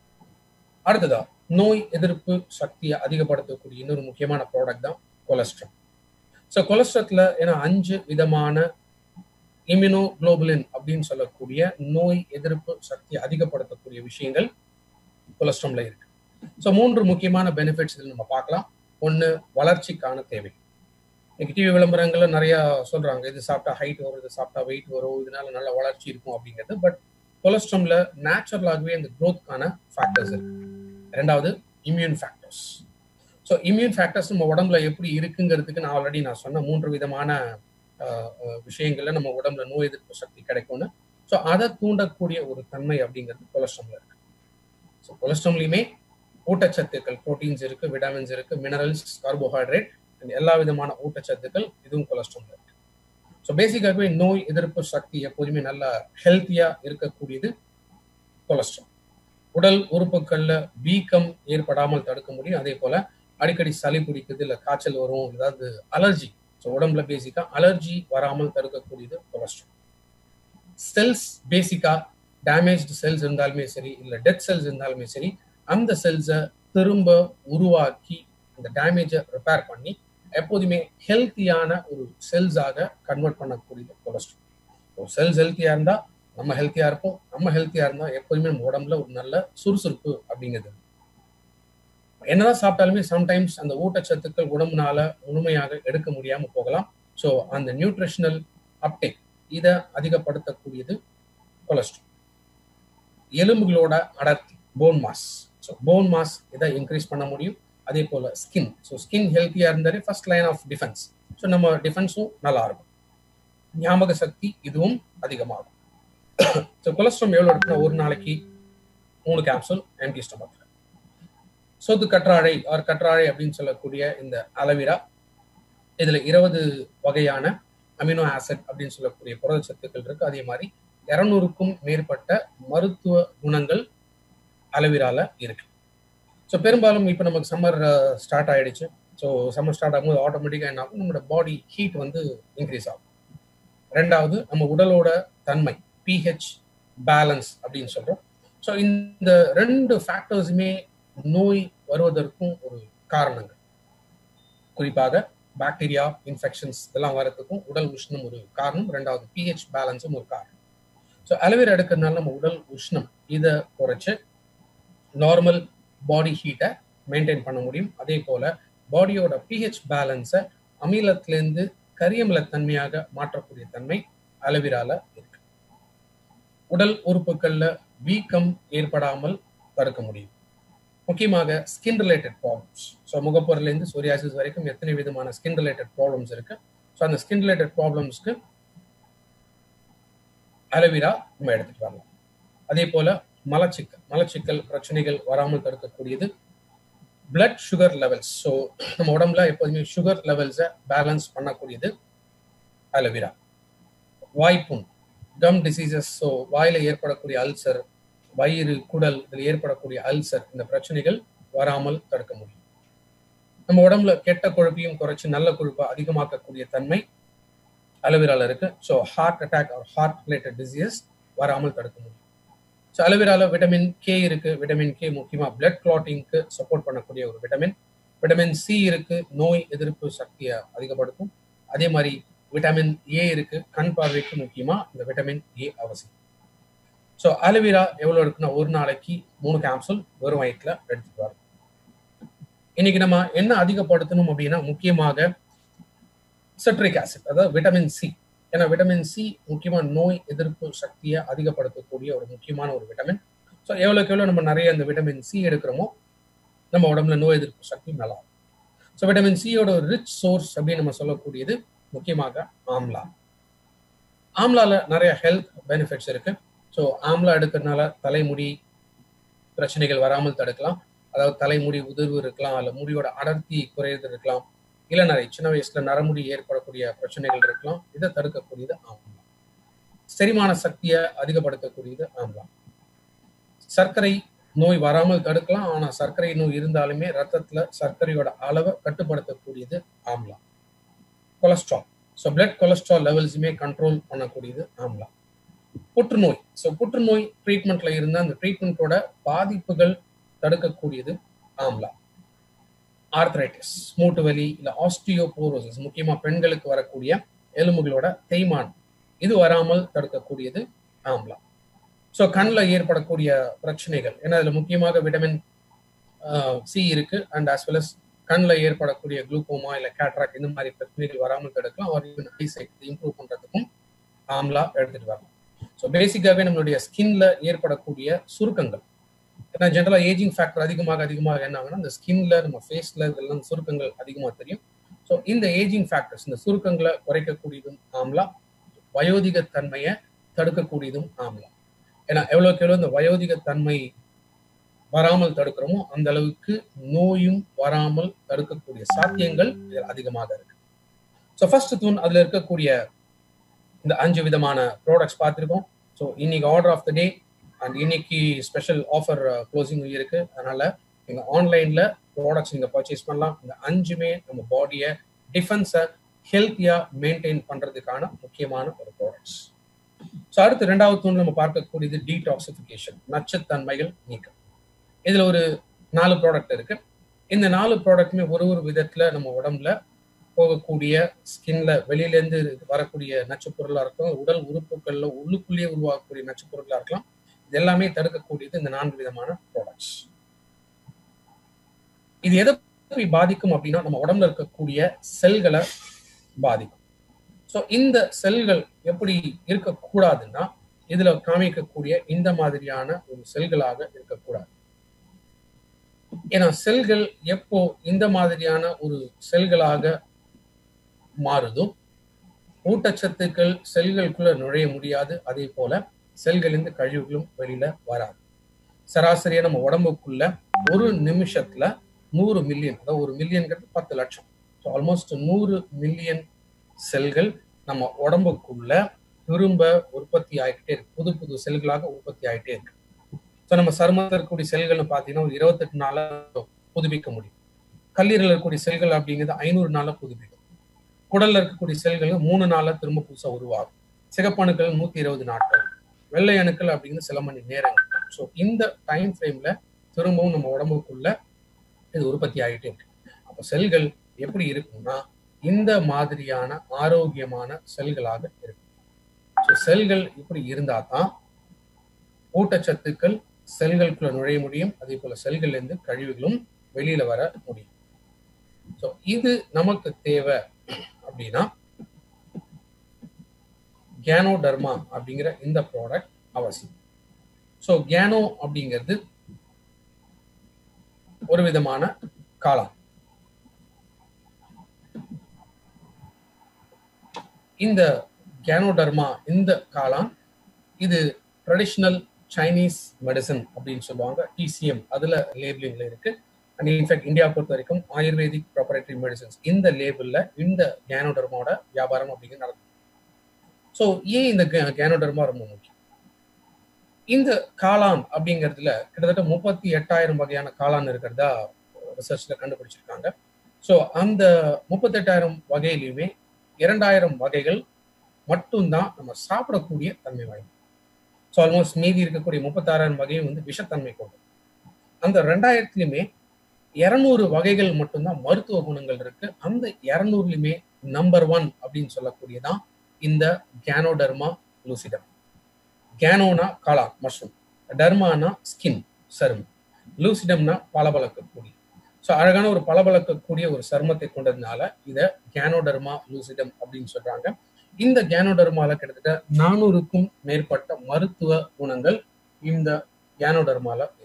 S1: அடுத்ததா நோய் எதிர்ப்பு சக்தியை அதிகப்படுத்தக்கூடிய இன்னொரு முக்கியமான ப்ராடக்ட் தான் கொலஸ்ட்ரால் ஸோ கொலஸ்ட்ரத்துல ஏன்னா அஞ்சு விதமான இம்யூனோகுளோபுலின் அப்படின்னு சொல்லக்கூடிய நோய் எதிர்ப்பு சக்தியை அதிகப்படுத்தக்கூடிய விஷயங்கள் கொலஸ்ட்ரால்ல இருக்கு ஸோ மூன்று முக்கியமான பெனிஃபிட்ஸ் இதில் நம்ம பார்க்கலாம் ஒன்று வளர்ச்சிக்கான தேவை இன்னைக்கு டிவி விளம்பரங்கள்ல நிறைய சொல்றாங்க இது சாப்பிட்டா ஹைட் வரும் இது சாப்பிட்டா வெயிட் வரும் இதனால நல்ல வளர்ச்சி இருக்கும் அப்படிங்கிறது பட் கொலஸ்ட்ரால்ல நேச்சுரலாகவே அந்த க்ரோத்க்கான ஃபேக்டர்ஸ் இருக்கு ரெண்டாவது immune factors so immune factors நம்ம உடம்புல எப்படி இருக்குங்கிறதுக்கு நான் ஆல்ரெடி நான் சொன்ன மூன்று விதமான விஷயங்கள்ல நம்ம உடம்புல நோய் எதிர்ப்பு சக்தி கிடைக்கும்னு ஸோ அதை தூண்டக்கூடிய ஒரு தன்மை அப்படிங்கிறது கொலஸ்ட்ரால்ல இருக்கு ஸோ கொலஸ்ட்ரால்லையுமே ஊட்டச்சத்துக்கள் ப்ரோட்டீன்ஸ் இருக்கு விட்டமின்ஸ் இருக்கு மினரல்ஸ் கார்போஹைட்ரேட் எல்லா விதமான ஊட்டச்சத்துக்கள் இதுவும் கொலஸ்ட்ரால் இருக்கு ஸோ பேசிக்காகவே நோய் எதிர்ப்பு சக்தி எப்போதுமே நல்ல ஹெல்த்தியா இருக்கக்கூடியது கொலஸ்ட்ரால் உடல் உறுப்புகள்ல வீக்கம் ஏற்படாமல் தடுக்க முடியும் அதே போல அடிக்கடி சளி பிடிக்குது இல்லை காய்ச்சல் வரும் ஏதாவது அலர்ஜி ஸோ உடம்புல பேசிக்கா அலர்ஜி வராமல் தடுக்கக்கூடியது கொலஸ்ட்ரால் செல்ஸ் பேசிக்கா டேமேஜ்டு செல்ஸ் இருந்தாலுமே சரி இல்லை டெத் செல்ஸ் இருந்தாலுமே சரி அந்த செல்ஸை திரும்ப உருவாக்கி அந்த டேமேஜை ரிப்பேர் பண்ணி எப்போதுமே ஹெல்த்தியான ஒரு செல்ஸாக கன்வெர்ட் பண்ணக்கூடியது கொலஸ்ட்ரால் செல்ஸ் ஹெல்த்தியா இருந்தா நம்ம ஹெல்த்தியா இருப்போம் நம்ம ஹெல்த்தியா இருந்தா எப்போதுமே நம்ம உடம்புல ஒரு நல்ல சுறுசுறுப்பு அப்படிங்கிறது என்னதான் சாப்பிட்டாலுமே சம்டைம்ஸ் அந்த ஊட்டச்சத்துக்கள் உடம்புனால முழுமையாக எடுக்க முடியாம போகலாம் ஸோ அந்த நியூட்ரிஷனல் அப்டேக் இதை அதிகப்படுத்தக்கூடியது கொலஸ்ட்ரால் எலும்புகளோட அடர்த்தி bone mass so bone mass இதை இன்க்ரீஸ் பண்ண முடியும் அதே போல ஸ்கின் ஸோ ஸ்கின் ஹெல்த்தியா இருந்தாலே first line of defence so நம்ம டிஃபென்ஸும் நல்லா இருக்கும் ஞாபக சக்தி இதுவும் அதிகமாகும் ஸோ கொலஸ்ட்ரால் எவ்வளோ எடுக்கணும் ஒரு நாளைக்கு மூணு கேப்சூல் எம்டி ஸ்டமக் சோத்து கற்றாழை ஆர் கற்றாழை அப்படின்னு சொல்லக்கூடிய இந்த அலவிரா இதுல இருபது வகையான அமினோ ஆசிட் அப்படின்னு சொல்லக்கூடிய புரதச்சத்துக்கள் இருக்கு அதே மாதிரி இருநூறுக்கும் மேற்பட்ட மருத்துவ குணங்கள் அலவிரால இருக்கு ஸோ பெரும்பாலும் இப்போ நமக்கு சம்மர் ஸ்டார்ட் ஆயிடுச்சு ஸோ சம்மர் ஸ்டார்ட் ஆகும்போது ஆட்டோமேட்டிக்காக என்ன ஆகும் நம்மளோட பாடி ஹீட் வந்து இன்க்ரீஸ் ஆகும் ரெண்டாவது நம்ம உடலோட தன்மை பிஹெச் பேலன்ஸ் அப்படின்னு சொல்றோம் ஸோ இந்த ரெண்டு ஃபேக்டர்ஸுமே நோய் வருவதற்கும் ஒரு காரணங்கள் குறிப்பாக பாக்டீரியா இன்ஃபெக்ஷன்ஸ் இதெல்லாம் வரதுக்கும் உடல் உஷ்ணம் ஒரு காரணம் ரெண்டாவது பிஹெச் பேலன்ஸும் ஒரு காரணம் ஸோ அலோவேரா எடுக்கிறதுனால நம்ம உடல் உஷ்ணம் இதை குறைச்சு நார்மல் பாடி ஹீட்டை மெயின்டைன் பண்ண முடியும் அதே போல பாடியோட பிஹெச் பேலன்ஸை அமிலத்திலேருந்து கரியமிலத்தன்மையாக மாற்றக்கூடிய தன்மை அலோவேரால இருக்கு உடல் உறுப்புகள்ல வீக்கம் ஏற்படாமல் தடுக்க முடியும் முக்கியமாக ஸ்கின் ரிலேட்டட் ப்ராப்ளம்ஸ் ஸோ முகப்பொருள்லேருந்து சோரியாசிஸ் வரைக்கும் எத்தனை விதமான ஸ்கின் ரிலேட்டட் ப்ராப்ளம்ஸ் இருக்கு ஸோ அந்த ஸ்கின் ரிலேட்டட் ப்ராப்ளம்ஸ்க்கு அலோவேரா நம்ம எடுத்துட்டு வரலாம் அதே போல மலச்சிக்கல் மலச்சிக்கல் பிரச்சனைகள் வராமல் தடுக்கக்கூடியது பிளட் சுகர் லெவல்ஸ் ஸோ நம்ம உடம்புல எப்போதுமே சுகர் லெவல்ஸை பேலன்ஸ் பண்ணக்கூடியது அலோவேரா வாய்ப்புண் கம் டிசீசஸ் ஸோ வாயில ஏற்படக்கூடிய அல்சர் வயிறு குடல் இதில் ஏற்படக்கூடிய அல்சர் இந்த பிரச்சனைகள் வராமல் தடுக்க முடியும் நம்ம உடம்புல கெட்ட கொழுப்பையும் குறைச்சி நல்ல கொழுப்பை அதிகமாக்கக்கூடிய தன்மை அலோவேரால இருக்கு so heart attack or heart related disease வராமல் தடுக்க முடியும் ஸோ அலோவேரால விட்டமின் கே இருக்கு விட்டமின் கே முக்கியமா பிளட் கிளாட்டிங்க்கு சப்போர்ட் பண்ணக்கூடிய ஒரு விட்டமின் விட்டமின் சி இருக்கு நோய் எதிர்ப்பு சக்தியை அதிகப்படுத்தும் அதே மாதிரி விட்டமின் ஏ இருக்கு கண் பார்வைக்கு முக்கியமா இந்த விட்டமின் ஏ அவசியம் ஸோ அலோவேரா எவ்வளோ இருக்குன்னா ஒரு நாளைக்கு மூணு கேப்சூல் வெறும் வயிற்றுல எடுத்துட்டு வரும் இன்னைக்கு நம்ம என்ன அதிகப்படுத்தணும் அப்படின்னா முக்கியமாக சிட்ரிக் ஆசிட் அதாவது விட்டமின் சி ஏன்னா விட்டமின் சி முக்கியமாக நோய் எதிர்ப்பு சக்தியை அதிகப்படுத்தக்கூடிய ஒரு முக்கியமான ஒரு விட்டமின் ஸோ எவ்வளோக்கு எவ்வளோ நம்ம நிறைய இந்த விட்டமின் சி எடுக்கிறோமோ நம்ம உடம்புல நோய் எதிர்ப்பு சக்தி நல்லா ஸோ விட்டமின் சியோட ஒரு ரிச் சோர்ஸ் அப்படின்னு நம்ம சொல்லக்கூடியது முக்கியமாக ஆம்லா ஆம்லால நிறைய ஹெல்த் பெனிஃபிட்ஸ் இருக்கு ஸோ ஆம்லா எடுக்கிறதுனால தலைமுடி பிரச்சனைகள் வராமல் தடுக்கலாம் அதாவது தலைமுடி உதிர்வு இருக்கலாம் அல்ல முடியோட அடர்த்தி குறையது இருக்கலாம் இல்ல நிறைய சின்ன வயசுல நரமுடி ஏற்படக்கூடிய பிரச்சனைகள் இருக்கலாம் இதை தடுக்கக்கூடியது ஆம்லா செரிமான சக்தியை அதிகப்படுத்தக்கூடியது ஆம்லா சர்க்கரை நோய் வராமல் தடுக்கலாம் ஆனா சர்க்கரை நோய் இருந்தாலுமே ரத்தத்துல சர்க்கரையோட அளவை கட்டுப்படுத்தக்கூடியது amla cholesterol so blood cholesterol லெவல்ஸுமே கண்ட்ரோல் பண்ணக்கூடியது ஆம்லா புற்றுநோய் ஸோ புற்றுநோய் ட்ரீட்மெண்ட்ல இருந்த அந்த ட்ரீட்மெண்ட்டோட பாதிப்புகள் தடுக்கக்கூடியது ஆம்லா ஆர்த்ரைட்டிஸ் மூட்டு வலி இல்லை ஆஸ்டியோபோரோசிஸ் முக்கியமா பெண்களுக்கு வரக்கூடிய எலும்புகளோட தேய்மான் இது வராமல் தடுக்கக்கூடியது ஆம்லா ஸோ கண்ணில் ஏற்படக்கூடிய பிரச்சனைகள் ஏன்னா அதில் முக்கியமாக விட்டமின் சி இருக்கு அண்ட் ஆஸ் வெல் அஸ் கண்ணில் ஏற்படக்கூடிய குளுக்கோமா இல்லை கேட்ராக் இந்த மாதிரி பிரச்சனைகள் வராமல் தடுக்கலாம் ஒரு ஐசைட் இம்ப்ரூவ் பண்றதுக்கும் ஆம்லா எடுத்துட்டு வரலாம் ஸோ பேசிக்காகவே நம்மளுடைய ஸ்கின்ல ஏற்படக்கூடிய சுருக்கங்கள் ஏன்னா ஜென்ரலாக ஏஜிங் ஃபேக்டர் அதிகமாக அதிகமாக என்ன ஆகுனா இந்த ஸ்கின்ல நம்ம ஃபேஸ்ல இதெல்லாம் சுருக்கங்கள் அதிகமாக தெரியும் ஸோ இந்த ஏஜிங் ஃபேக்டர்ஸ் இந்த சுருக்கங்களை குறைக்கக்கூடியதும் ஆம்லா வயோதிக தன்மையை தடுக்கக்கூடியதும் ஆம்லா ஏன்னா எவ்வளோக்கு எவ்வளோ இந்த வயோதிக தன்மை வராமல் தடுக்கிறோமோ அந்த அளவுக்கு நோயும் வராமல் தடுக்கக்கூடிய சாத்தியங்கள் இதில் அதிகமாக இருக்கு ஸோ ஃபர்ஸ்ட் தூண் அதுல இருக்கக்கூடிய இந்த அஞ்சு விதமான ப்ராடக்ட்ஸ் பார்த்துருக்கோம் ஸோ இன்னைக்கு order of the day and இன்னைக்கு ஸ்பெஷல் ஆஃபர் க்ளோசிங் இருக்கு அதனால நீங்க ஆன்லைன்ல ப்ராடக்ட்ஸ் நீங்க பர்ச்சேஸ் பண்ணலாம் இந்த அஞ்சுமே நம்ம பாடியை டிஃபென்ஸை ஹெல்த்தியா மெயின்டைன் பண்றதுக்கான முக்கியமான ஒரு ப்ராடக்ட்ஸ் ஸோ அடுத்து ரெண்டாவது தூண் நம்ம பார்க்கக்கூடியது டீடாக்சிஃபிகேஷன் நச்சுத்தன்மைகள் நீக்கம் இதுல ஒரு நாலு ப்ராடக்ட் இருக்கு இந்த நாலு ப்ராடக்ட்டுமே ஒரு ஒரு விதத்துல நம்ம உடம்புல போகக்கூடிய ஸ்கின்ல வெளியில இருந்து வரக்கூடிய நச்சு பொருளா இருக்கும் உடல் உறுப்புகள்ல உள்ளுக்குள்ளேயே உருவாகக்கூடிய நச்சு பொருளா இருக்கலாம் இது எல்லாமே தடுக்கக்கூடியது இந்த நான்கு விதமான ப்ராடக்ட்ஸ் இது எதை பாதிக்கும் அப்படின்னா நம்ம உடம்புல இருக்கக்கூடிய செல்களை பாதிக்கும் ஸோ இந்த செல்கள் எப்படி இருக்கக்கூடாதுன்னா இதுல காமிக்கக்கூடிய இந்த மாதிரியான ஒரு செல்களாக இருக்கக்கூடாது ஏன்னா செல்கள் எப்போ இந்த மாதிரியான ஒரு செல்களாக மாறுதோ ஊட்டச்சத்துக்கள் செல்களுக்குள்ள நுழைய முடியாது அதே போல செல்களிலிருந்து கழிவுகளும் வெளியில வராது சராசரியா நம்ம உடம்புக்குள்ள ஒரு நிமிஷத்துல நூறு மில்லியன் அதாவது ஒரு மில்லியன்கிறது பத்து லட்சம் ஸோ ஆல்மோஸ்ட் நூறு மில்லியன் செல்கள் நம்ம உடம்புக்குள்ள திரும்ப உற்பத்தி ஆகிட்டே இருக்கு புது புது செல்களாக உற்பத்தி ஆகிட்டே இருக்கு ஸோ நம்ம சருமத்தில் இருக்கக்கூடிய செல்கள்னு பார்த்தீங்கன்னா ஒரு இருபத்தெட்டு நாள புதுப்பிக்க முடியும் கல்லீரல் இருக்கக்கூடிய செல்கள் அப்படிங்கிறது ஐநூறு நாள்ல புதுப்பிக்கும் குடல்ல இருக்கக்கூடிய செல்கள் மூணு நாள்ல திரும்ப புதுசா உருவாகும் சிகப்பணுக்கள் நூத்தி இருபது நாட்கள் வெள்ளை அணுக்கள் அப்படிங்கிறது சில மணி நேரங்கள் ஸோ இந்த டைம் ஃப்ரேம்ல திரும்பவும் நம்ம உடம்புக்குள்ள இது உற்பத்தி ஆகிட்டே இருக்கு அப்போ செல்கள் எப்படி இருக்கும்னா இந்த மாதிரியான ஆரோக்கியமான செல்களாக இருக்கும் ஸோ செல்கள் இப்படி இருந்தா தான் ஊட்டச்சத்துக்கள் செல்களுக்குள்ள நுழைய முடியும் அதே போல செல்கள்ல இருந்து கழிவுகளும் வெளியில வர முடியும் ஸோ இது நமக்கு தேவை அப்படின்னா கேனோடர்மா அப்படிங்கிற இந்த ப்ராடக்ட் அவசியம் ஸோ கேனோ அப்படிங்கிறது ஒரு விதமான காளான் இந்த கேனோடர்மா இந்த காளான் இது ட்ரெடிஷ்னல் சைனீஸ் மெடிசன் அப்படின்னு சொல்லுவாங்க டிசிஎம் அதுல லேபிளிங்ல இருக்கு அண்ட் இன்ஃபேக்ட் இந்தியா பொறுத்த வரைக்கும் ஆயுர்வேதிக் ப்ராப்பரேட்டரி மெடிசன்ஸ் இந்த லேபிள்ல இந்த கேனோடர்மாவோட வியாபாரம் அப்படிங்கிறது நடக்கும் ஸோ ஏன் இந்த கேனோடர்மா ரொம்ப முக்கியம் இந்த காளான் அப்படிங்கிறதுல கிட்டத்தட்ட முப்பத்தி எட்டாயிரம் வகையான காளான் இருக்கிறதா ரிசர்ச்ல கண்டுபிடிச்சிருக்காங்க ஸோ அந்த முப்பத்தெட்டாயிரம் வகையிலுமே இரண்டாயிரம் வகைகள் மட்டும்தான் நம்ம சாப்பிடக்கூடிய தன்மை வாய்ந்தது ஸோ ஆல்மோஸ்ட் மீதி இருக்கக்கூடிய முப்பத்தாறாயிரம் வகையும் வந்து விஷத்தன்மை கொண்டது அந்த ரெண்டாயிரத்துலையுமே இரநூறு வகைகள் மட்டும்தான் மருத்துவ குணங்கள் இருக்கு அந்த இரநூறுலையுமே நம்பர் ஒன் அப்படின்னு சொல்லக்கூடியதான் இந்த கேனோடர்மா லூசிடம் கேனோனா காலா மஷ்ரூம் டர்மானா ஸ்கின் சருமம் லூசிடம்னா பளபளக்கக்கூடிய ஸோ அழகான ஒரு பளபளக்கக்கூடிய ஒரு சருமத்தை கொண்டதுனால இதை கேனோடர்மா லூசிடம் அப்படின்னு சொல்றாங்க இந்த கேனோடர்மால கிட்டத்தட்ட நானூறுக்கும் மேற்பட்ட மருத்துவ குணங்கள் இந்த கேனோடர்மால இருக்கு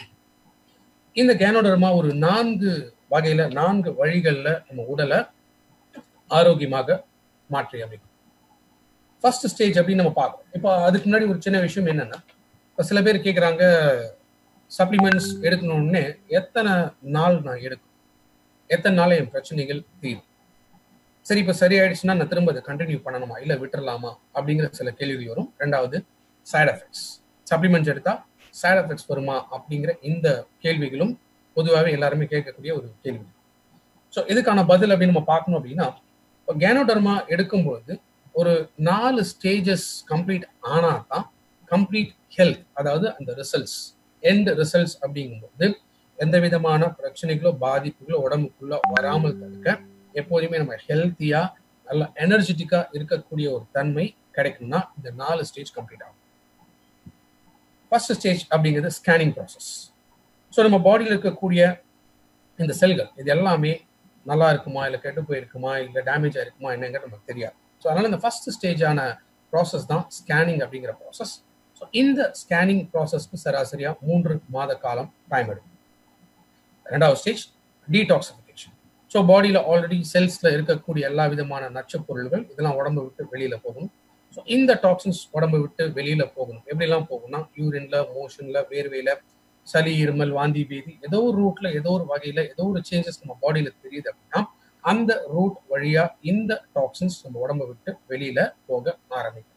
S1: இந்த கேனோடர்மா ஒரு நான்கு வகையில நான்கு வழிகள்ல நம்ம உடலை ஆரோக்கியமாக மாற்றி அமைக்கும் ஃபர்ஸ்ட் ஸ்டேஜ் அப்படின்னு நம்ம பார்க்கணும் இப்போ அதுக்கு முன்னாடி ஒரு சின்ன விஷயம் என்னன்னா இப்போ சில பேர் கேட்குறாங்க சப்ளிமெண்ட்ஸ் எடுக்கணும்னு எத்தனை நாள் நான் எடுக்கும் எத்தனை நாள் என் பிரச்சனைகள் தீரும் சரி இப்போ சரியாயிடுச்சுன்னா நான் திரும்ப அதை கண்டினியூ பண்ணணுமா இல்லை விட்டுறலாமா அப்படிங்கிற சில கேள்விகள் வரும் ரெண்டாவது சைட் எஃபெக்ட்ஸ் சப்ளிமெண்ட்ஸ் எடுத்தா சைட் எஃபெக்ட்ஸ் வருமா அப்படிங்கிற இந்த கேள்விகளும் பொதுவாகவே எல்லாருமே கேட்கக்கூடிய ஒரு கேள்வி ஸோ இதுக்கான பதில் அப்படின்னு நம்ம பார்க்கணும் அப்படின்னா இப்போ கேனோடர்மா எடுக்கும்பொழுது ஒரு நாலு ஸ்டேஜஸ் கம்ப்ளீட் ஆனா தான் கம்ப்ளீட் ஹெல்த் அதாவது அந்த ரிசல்ட்ஸ் எண்ட் ரிசல்ட்ஸ் அப்படிங்கும்போது எந்த விதமான பிரச்சனைகளோ பாதிப்புகளோ உடம்புக்குள்ள வராமல் தடுக்க எப்போதுமே நம்ம ஹெல்த்தியா நல்ல எனர்ஜெட்டிக்கா இருக்கக்கூடிய ஒரு தன்மை கிடைக்கணும்னா இந்த நாலு ஸ்டேஜ் கம்ப்ளீட் ஆகும் ஃபர்ஸ்ட் ஸ்டேஜ் அப்படிங்கிறது ஸ்கேனிங் ப்ராசஸ் ஸோ நம்ம பாடியில் இருக்கக்கூடிய இந்த செல்கள் இது எல்லாமே நல்லா இருக்குமா இல்லை கெட்டு போயிருக்குமா இல்லை டேமேஜ் ஆயிருக்குமா என்னங்கிறது நமக்கு தெரியாது ஸோ அதனால இந்த ஃபர்ஸ்ட் ஸ்டேஜான ப்ராசஸ் தான் ஸ்கேனிங் அப்படிங்கிற ப்ராசஸ் ஸோ இந்த ஸ்கேனிங் ப்ராசஸ்க்கு சராசரியா மூன்று மாத காலம் டைம் எடுக்கும் ரெண்டாவது ஸ்டேஜ் டீடாக்சிஃபிகேஷன் ஸோ பாடியில் ஆல்ரெடி செல்ஸ்ல இருக்கக்கூடிய எல்லா விதமான நச்சு பொருள்கள் இதெல்லாம் உடம்பு விட்டு வெளியில போகணும் ஸோ இந்த டாக்ஸின்ஸ் உடம்பு விட்டு வெளியில போகணும் எப்படிலாம் போகணும்னா யூரின்ல மோஷன்ல வேர்வையில சளி இருமல் வாந்தி பேதி ஏதோ ஒரு ரூட்ல ஏதோ ஒரு வகையில ஏதோ ஒரு சேஞ்சஸ் நம்ம பாடியில தெரியுது அப்படின்னா அந்த ரூட் வழியா இந்த டாக்ஸின்ஸ் நம்ம உடம்பு விட்டு வெளியில போக ஆரம்பிக்கும்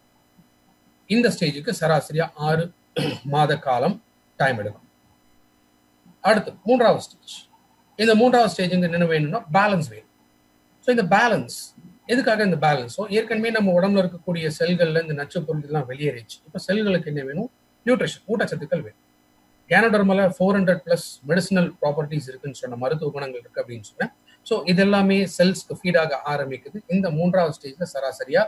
S1: இந்த ஸ்டேஜுக்கு சராசரியா ஆறு மாத காலம் டைம் எடுக்கும் அடுத்து மூன்றாவது ஸ்டேஜ் இந்த மூன்றாவது ஸ்டேஜுக்கு என்ன வேணும்னா பேலன்ஸ் வேணும் ஸோ இந்த பேலன்ஸ் எதுக்காக இந்த பேலன்ஸ் ஸோ ஏற்கனவே நம்ம உடம்புல இருக்கக்கூடிய செல்கள்ல இந்த நச்சு பொருட்கள்லாம் வெளியேறிச்சு இப்போ செல்களுக்கு என்ன வேணும் நியூட்ரிஷன் ஊட்டச்சத்துக்கள் வேணும் கேனோடர்மல four hundred plus medicinal properties இருக்குன்னு சொன்ன மருத்துவ குணங்கள் இருக்கு அப்படின்னு சொன்னேன் ஸோ இது எல்லாமே செல்ஸ்க்கு ஃபீடாக ஆரம்பிக்குது இந்த மூன்றாவது ஸ்டேஜ்ல சராசரியா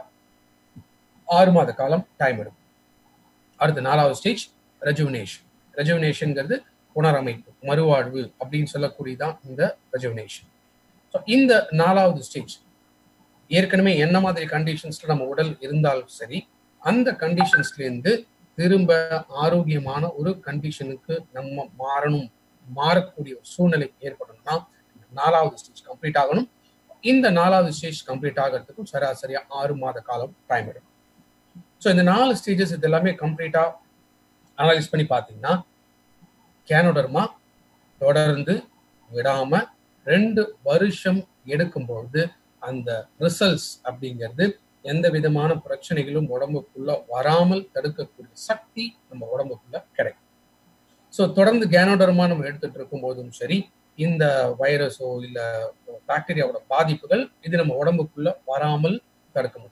S1: ஆறு மாத காலம் டைம் எடுக்கும் அடுத்து நாலாவது ஸ்டேஜ் ரெஜுவினேஷன் ரெஜுவினேஷன்ங்கிறது புனரமைப்பு மறுவாழ்வு அப்படின்னு சொல்லக்கூடியதான் இந்த ரெஜுவினேஷன் ஸோ இந்த நாலாவது ஸ்டேஜ் ஏற்கனவே என்ன மாதிரி கண்டிஷன்ஸ்ல நம்ம உடல் இருந்தாலும் சரி அந்த கண்டிஷன்ஸ்ல இருந்து திரும்ப ஆரோக்கியமான ஒரு கண்டிஷனுக்கு நம்ம மாறணும் மாறக்கூடிய ஒரு சூழ்நிலை ஏற்படணும்னா நாலாவது ஸ்டேஜ் கம்ப்ளீட் ஆகணும் இந்த நாலாவது ஸ்டேஜ் கம்ப்ளீட் ஆகிறதுக்கும் சராசரியா ஆறு மாத காலம் டைம் எடுக்கும் ஸோ இந்த நாலு ஸ்டேஜஸ் இது எல்லாமே கம்ப்ளீட்டா அனலைஸ் பண்ணி பார்த்தீங்கன்னா கேனோடர்மா தொடர்ந்து விடாம ரெண்டு வருஷம் எடுக்கும்பொழுது அந்த ரிசல்ட்ஸ் அப்படிங்கிறது எந்த விதமான பிரச்சனைகளும் உடம்புக்குள்ள வராமல் தடுக்கக்கூடிய சக்தி நம்ம உடம்புக்குள்ள கிடைக்கும் ஸோ தொடர்ந்து கேனோடர்மா நம்ம எடுத்துட்டு இருக்கும் போதும் சரி இந்த வைரஸோ இல்ல பாக்டீரியாவோட பாதிப்புகள் இது நம்ம உடம்புக்குள்ள வராமல் தடுக்க முடியும்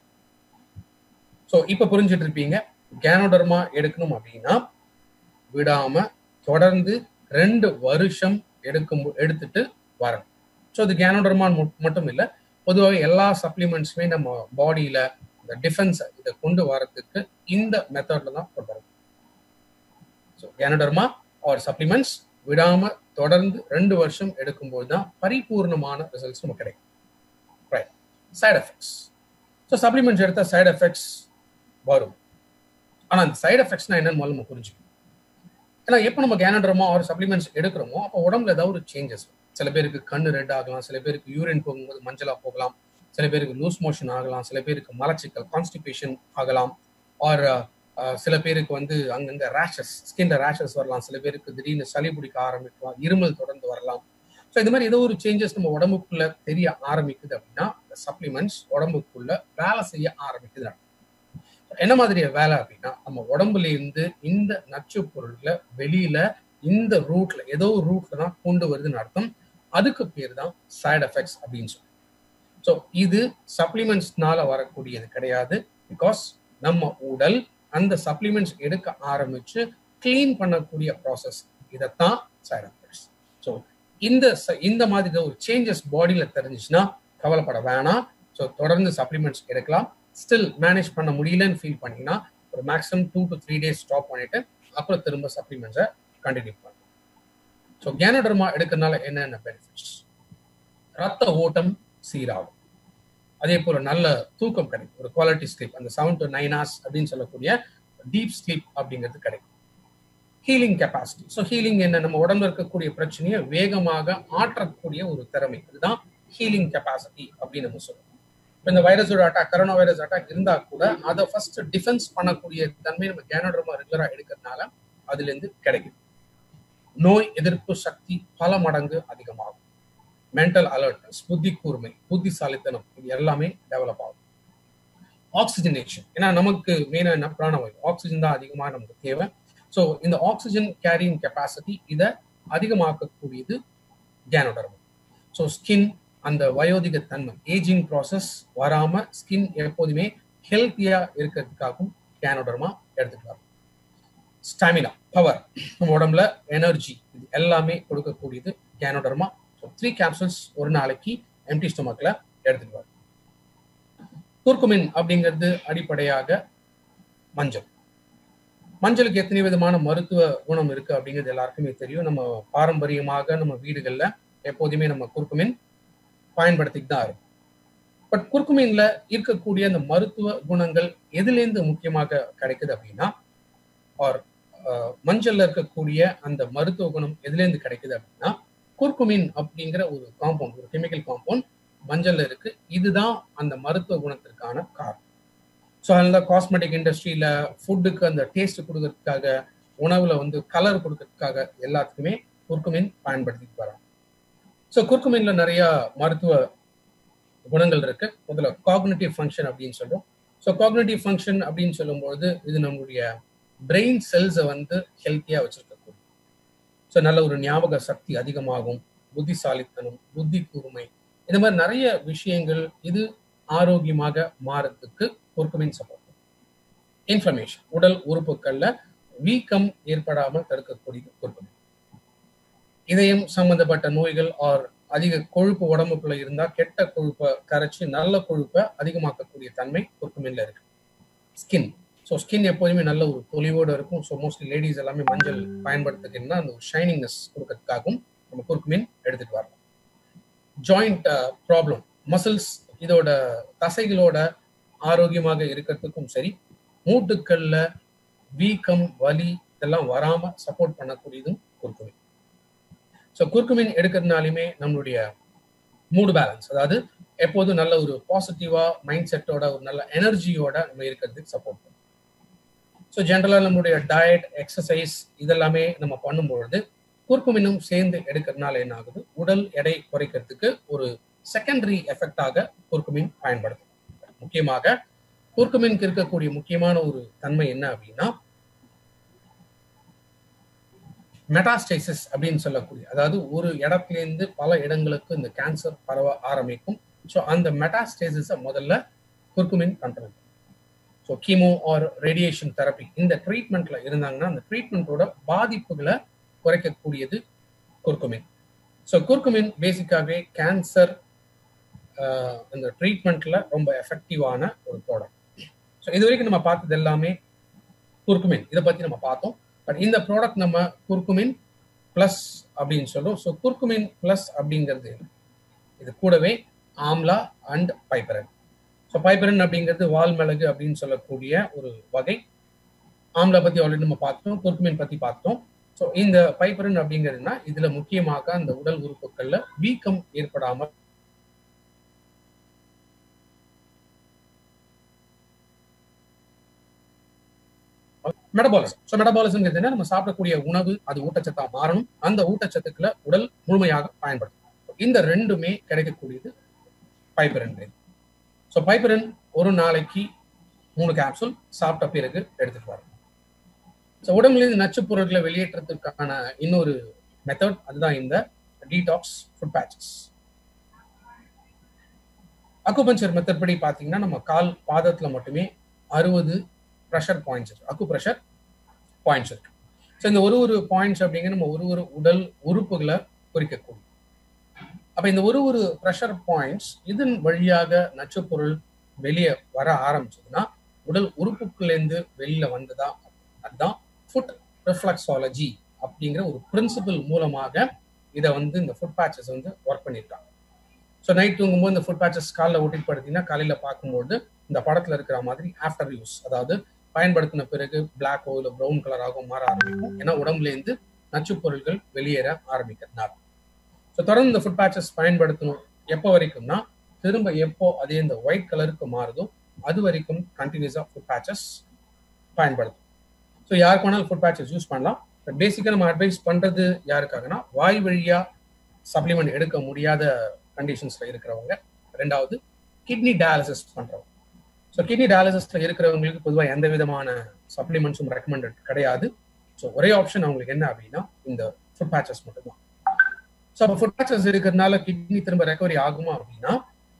S1: ஸோ இப்ப புரிஞ்சுட்டு இருப்பீங்க கேனோடர்மா எடுக்கணும் அப்படின்னா விடாம தொடர்ந்து ரெண்டு வருஷம் எடுக்கும் எடுத்துட்டு வரணும் ஸோ இது கேனோடர்மான் மட்டும் இல்லை பொதுவாக எல்லா சப்ளிமெண்ட்ஸுமே நம்ம பாடியில இந்த டிஃபென்ஸ் இதை கொண்டு வரதுக்கு இந்த மெத்தட்ல தான் கொண்டு வரணும் ஸோ கேனோடர்மா ஆர் சப்ளிமெண்ட்ஸ் விடாம தொடர்ந்து ரெண்டு வருஷம் எடுக்கும்போது தான் பரிபூர்ணமான ரிசல்ட்ஸ் நமக்கு கிடைக்கும் right side effects so supplements எடுத்த சைட் எஃபெக்ட்ஸ் வரும் ஆனால் அந்த சைட் எஃபெக்ட்ஸ்னா என்னன்னு முதல்ல நம்ம புரிஞ்சுக்கணும் ஏன்னா எப்போ நம்ம கேனோடர்மா ஆர் சப்ளிமெண்ட்ஸ் எடுக்கிறோமோ அப்போ உடம்புல ஏதாவது ஒரு சேஞ்சஸ் சில பேருக்கு கண்ணு ரெட் ஆகலாம் சில பேருக்கு யூரின் போகும்போது மஞ்சளா போகலாம் சில பேருக்கு லூஸ் மோஷன் ஆகலாம் சில பேருக்கு மலச்சிக்கல் கான்ஸ்டிபேஷன் ஆகலாம் ஆர் சில பேருக்கு வந்து அங்கங்க ரேஷஸ் ஸ்கின்ல ரேஷஸ் வரலாம் சில பேருக்கு திடீர்னு சளி பிடிக்க ஆரம்பிக்கலாம் இருமல் தொடர்ந்து வரலாம் ஸோ இந்த மாதிரி ஏதோ ஒரு சேஞ்சஸ் நம்ம உடம்புக்குள்ள தெரிய ஆரம்பிக்குது அப்படின்னா இந்த சப்ளிமெண்ட்ஸ் உடம்புக்குள்ள வேலை செய்ய ஆரம்பிக்குது என்ன மாதிரி வேலை அப்படின்னா நம்ம உடம்புல இருந்து இந்த நச்சு பொருள்களை வெளியில இந்த ரூட்ல ஏதோ ஒரு ரூட்ல தான் கொண்டு வருதுன்னு அர்த்தம் அதுக்கு பேர் தான் சைட் எஃபெக்ட்ஸ் அப்படின்னு சொல்லி ஸோ இது சப்ளிமெண்ட்ஸ்னால வரக்கூடியது கிடையாது பிகாஸ் நம்ம உடல் அந்த சப்ளிமெண்ட்ஸ் எடுக்க ஆரம்பிச்சு கிளீன் பண்ணக்கூடிய ப்ராசஸ் இதைத்தான் சைட் எஃபெக்ட்ஸ் ஸோ இந்த இந்த மாதிரி ஒரு சேஞ்சஸ் பாடியில தெரிஞ்சிச்சுன்னா கவலைப்பட வேணாம் ஸோ தொடர்ந்து சப்ளிமெண்ட்ஸ் எடுக்கலாம் ஸ்டில் மேனேஜ் பண்ண முடியலன்னு ஃபீல் பண்ணீங்கன்னா ஒரு maximum two to three days stop பண்ணிட்டு அப்புறம் திரும்ப சப்ளிமெண்ட்ஸை கண்டினியூ பண்ணலாம் ஸோ கேனோடர்மா எடுக்கிறதுனால என்னென்ன பெனிஃபிட்ஸ் ரத்த ஓட்டம் சீராகும் அதே போல நல்ல தூக்கம் கிடைக்கும் ஒரு குவாலிட்டி ஸ்லீப் அந்த செவன் டு நைன் ஹவர்ஸ் அப்படின்னு சொல்லக்கூடிய டீப் ஸ்லீப் அப்படிங்கிறது கிடைக்கும் ஹீலிங் கெப்பாசிட்டி ஸோ ஹீலிங் என்ன நம்ம உடம்புல இருக்கக்கூடிய பிரச்சனையை வேகமாக ஆற்றக்கூடிய ஒரு திறமை இதுதான் ஹீலிங் கெப்பாசிட்டி அப்படின்னு நம்ம சொல்லுவோம் இப்போ இந்த வைரஸோட அட்டாக் கரோனா வைரஸ் அட்டாக் இருந்தா கூட அதை ஃபர்ஸ்ட் டிஃபென்ஸ் பண்ணக்கூடிய தன்மை நம்ம கேனோடர்மா ரெகுலரா எடுக்கிறதுனால அதுல இருந்து கிடைக்குது நோய் எதிர்ப்பு சக்தி பல மடங்கு அதிகமாகும் மென்டல் அலர்ட்னஸ் புத்தி கூர்மை புத்திசாலித்தனம் இது எல்லாமே டெவலப் ஆகும் ஆக்சிஜனேஷன் ஏன்னா நமக்கு மெயினா என்ன பிராணவாயு ஆக்சிஜன் தான் அதிகமாக நமக்கு தேவை ஸோ இந்த ஆக்சிஜன் கேரிங் கெப்பாசிட்டி இதை அதிகமாக்கக்கூடியது கேனோடர்மா ஸோ ஸ்கின் அந்த வயோதிக தன்மை ஏஜிங் ப்ராசஸ் வராம ஸ்கின் எப்போதுமே ஹெல்த்தியா இருக்கிறதுக்காகவும் கேனோடர்மா எடுத்துட்டு வரும் ஸ்டாமினா பவர் நம்ம உடம்புல எனர்ஜி இது எல்லாமே கொடுக்கக்கூடியது கேனோடர்மா ஸோ த்ரீ கேப்சூல்ஸ் ஒரு நாளைக்கு எம்டி ஸ்டொமக்ல எடுத்துட்டு வரும் குர்குமின் அப்படிங்கிறது அடிப்படையாக மஞ்சள் மஞ்சளுக்கு எத்தனை விதமான மருத்துவ குணம் இருக்கு அப்படிங்கிறது எல்லாருக்குமே தெரியும் நம்ம பாரம்பரியமாக நம்ம வீடுகள்ல எப்போதுமே நம்ம குர்குமின் பயன்படுத்திட்டு தான் இருக்கும் பட் குர்குமின்ல இருக்கக்கூடிய அந்த மருத்துவ குணங்கள் எதுலேருந்து முக்கியமாக கிடைக்குது அப்படின்னா ஆர் மஞ்சள்ல இருக்கக்கூடிய அந்த மருத்துவ குணம் எதுலேருந்து கிடைக்குது அப்படின்னா குர்குமின் அப்படிங்கிற ஒரு காம்பவுண்ட் ஒரு கெமிக்கல் காம்பவுண்ட் மஞ்சள்ல இருக்கு இதுதான் அந்த மருத்துவ குணத்திற்கான காரணம் ஸோ அதனால காஸ்மெட்டிக் இண்டஸ்ட்ரியில ஃபுட்டுக்கு அந்த டேஸ்ட் கொடுக்கறதுக்காக உணவுல வந்து கலர் கொடுக்கறதுக்காக எல்லாத்துக்குமே குர்குமின் பயன்படுத்திட்டு வராங்க ஸோ குர்குமின்ல நிறைய மருத்துவ குணங்கள் இருக்கு முதல்ல காக்னேட்டிவ் ஃபங்க்ஷன் அப்படின்னு சொல்றோம் ஸோ காக்னேட்டிவ் ஃபங்க்ஷன் அப்படின்னு சொல்லும்போது இது நம்மளுடைய பிரெயின் செல்ஸை வந்து ஹெல்த்தியா வச்சிருக்கக்கூடிய ஸோ நல்ல ஒரு ஞாபக சக்தி அதிகமாகும் புத்திசாலித்தனம் புத்தி கூர்மை இந்த மாதிரி நிறைய விஷயங்கள் இது ஆரோக்கியமாக மாறத்துக்கு குர்குமின் சப்போர்ட் இன்ஃப்ளமேஷன் உடல் உறுப்புகள்ல வீக்கம் ஏற்படாமல் தடுக்கக்கூடியது குர்குமின் இதயம் சம்பந்தப்பட்ட நோய்கள் ஆர் அதிக கொழுப்பு உடம்புக்குள்ள இருந்தா கெட்ட கொழுப்பை கரைச்சி நல்ல கொழுப்பை அதிகமாக்கக்கூடிய தன்மை குர்குமின்ல இருக்கு ஸ்கின் ஸோ ஸ்கின் எப்போதுமே நல்ல ஒரு தொலிவோடு இருக்கும் ஸோ மோஸ்ட்லி லேடிஸ் எல்லாமே மஞ்சள் பயன்படுத்துறதுன்னா அந்த ஒரு ஷைனிங்னஸ் கொடுக்கறதுக்காகவும் நம்ம குர்குமின் எடுத்துட்டு வரலாம் ஜாயிண்ட் ப்ராப்ளம் மசில்ஸ் இதோட தசைகளோட ஆரோக்கியமாக இருக்கிறதுக்கும் சரி மூட்டுக்கள்ல வீக்கம் வலி இதெல்லாம் வராம சப்போர்ட் பண்ணக்கூடியதும் குர்குமின் ஸோ குர்குமின் எடுக்கிறதுனாலுமே நம்மளுடைய மூடு பேலன்ஸ் அதாவது எப்போதும் நல்ல ஒரு பாசிட்டிவா மைண்ட் செட்டோட ஒரு நல்ல எனர்ஜியோட நம்ம இருக்கிறதுக்கு சப்போர்ட் பண்ணும் ஸோ ஜென்ரலாக நம்மளுடைய டயட் எக்ஸசைஸ் இதெல்லாமே நம்ம பண்ணும்பொழுது குர்குமினும் சேர்ந்து எடுக்கிறதுனால என்ன ஆகுது உடல் எடை குறைக்கிறதுக்கு ஒரு செகண்டரி எஃபெக்டாக குர்குமின் பயன்படுது முக்கியமாக குர்குமினுக்கு இருக்கக்கூடிய முக்கியமான ஒரு தன்மை என்ன அப்படின்னா மெட்டாஸ்டேசிஸ் அப்படின்னு சொல்லக்கூடிய அதாவது ஒரு இடத்துலேருந்து பல இடங்களுக்கு இந்த கேன்சர் பரவ ஆரம்பிக்கும் ஸோ அந்த மெட்டாஸ்டேசிஸை முதல்ல curcumin control so chemo or radiation therapy இந்த ட்ரீட்மெண்ட்ல இருந்தாங்கன்னா அந்த ட்ரீட்மெண்ட்டோட பாதிப்புகளை குறைக்கக்கூடியது குர்குமின் ஸோ குர்குமின் பேசிக்காகவே கேன்சர் அந்த ட்ரீட்மெண்ட்ல ரொம்ப எஃபெக்டிவான ஒரு ப்ராடக்ட் ஸோ இது வரைக்கும் நம்ம பார்த்தது எல்லாமே குர்குமின் இதை பத்தி நம்ம பார்த்தோம் பட் இந்த ப்ராடக்ட் நம்ம குர்குமின் பிளஸ் அப்படின்னு சொல்றோம் ஸோ குர்குமின் பிளஸ் அப்படிங்கிறது இது கூடவே amla and piperine so piperine அப்படிங்கிறது வால் மிளகு அப்படின்னு சொல்லக்கூடிய ஒரு வகை ஆம்லா பத்தி ஆல்ரெடி நம்ம பார்த்தோம் குர்குமின் பத்தி பார்த்தோம் ஸோ இந்த பைப்பரன் அப்படிங்கிறதுனா இதுல முக்கியமாக அந்த உடல் உறுப்புகள்ல வீக்கம் ஏற்படாமல் மெடபாலிசம் ஸோ மெடபாலிசம் நம்ம சாப்பிடக்கூடிய உணவு அது ஊட்டச்சத்தா மாறணும் அந்த ஊட்டச்சத்துக்களை உடல் முழுமையாக பயன்படுத்தும் இந்த ரெண்டுமே கிடைக்கக்கூடியது பைப்பரன் ஸோ பைப்பரன் ஒரு நாளைக்கு மூணு கேப்சூல் சாப்பிட்ட பிறகு எடுத்துட்டு வரணும் ஸோ உடம்புலேருந்து நச்சுப் பொருட்களை வெளியேற்றத்துக்கான இன்னொரு மெத்தட் அதுதான் இந்த detox foot patches acupuncture method படி பார்த்தீங்கன்னா நம்ம கால் பாதத்தில் மட்டுமே அறுபது ப்ரெஷர் பாயிண்ட்ஸ் இருக்கு அக்கு ப்ரெஷர் பாயிண்ட்ஸ் இருக்கு ஸோ இந்த ஒரு ஒரு பாயிண்ட்ஸ் அப்படிங்கிற நம்ம ஒரு ஒரு உடல் உறுப்புகளை குறிக்கக்கூடிய அப்போ இந்த ஒரு ஒரு ப்ரெஷர் பாயிண்ட்ஸ் இதன் வழியாக நச்சுப்பொருள் வெளியே வர ஆரம்பிச்சதுன்னா உடல் உறுப்புக்குள்ளேருந்து வெளியில வந்ததா அதுதான் ஃபுட் ரிஃப்ளக்ஸாலஜி அப்படிங்கிற ஒரு பிரின்சிபல் மூலமாக இதை வந்து இந்த ஃபுட் பேச்சஸ் வந்து ஒர்க் பண்ணியிருக்காங்க ஸோ நைட் தூங்கும்போது இந்த ஃபுட் பேச்சஸ் காலில் ஒட்டிட்டு படுத்தீங்கன்னா காலையில் பார்க்கும்போது இந்த படத்தில் இருக்கிற மாதிரி ஆஃப்டர் யூஸ் அதாவது பயன்படுத்தின பிறகு பிளாக்கோ இல்லை ப்ரௌன் கலராகவும் மாற ஆரம்பிக்கும் ஏன்னா உடம்புலேருந்து நச்சுப் பொருட்கள் வெளியேற ஆரம்பிக்கிறதுனால ஸோ தொடர்ந்து இந்த ஃபுட் பேச்சஸ் பயன்படுத்தணும் எப்போ வரைக்கும்னா திரும்ப எப்போ அதே இந்த ஒயிட் கலருக்கு மாறுதோ அது வரைக்கும் கண்டினியூஸாக ஃபுட் பேச்சஸ் பயன்படுத்தும் ஸோ யாருக்கு வேணாலும் ஃபுட் பேச்சஸ் யூஸ் பண்ணலாம் பட் பேசிக்காக நம்ம அட்வைஸ் பண்ணுறது யாருக்காகனா வாய் வழியாக சப்ளிமெண்ட் எடுக்க முடியாத கண்டிஷன்ஸில் இருக்கிறவங்க ரெண்டாவது கிட்னி டயாலிசிஸ் பண்ணுறவங்க ஸோ கிட்னி டயாலிசிஸில் இருக்கிறவங்களுக்கு பொதுவாக எந்த விதமான சப்ளிமெண்ட்ஸும் ரெக்கமெண்டட் கிடையாது ஸோ ஒரே ஆப்ஷன் அவங்களுக்கு என்ன அப்படின்னா இந்த ஃபுட் பேச்சஸ் மட்டும்தான் ஸோ அப்போ ஃபுட் பேச்சஸ் இருக்கிறதுனால கிட்னி திரும்ப ரெக்கவரி ஆகுமா அப்படின்னா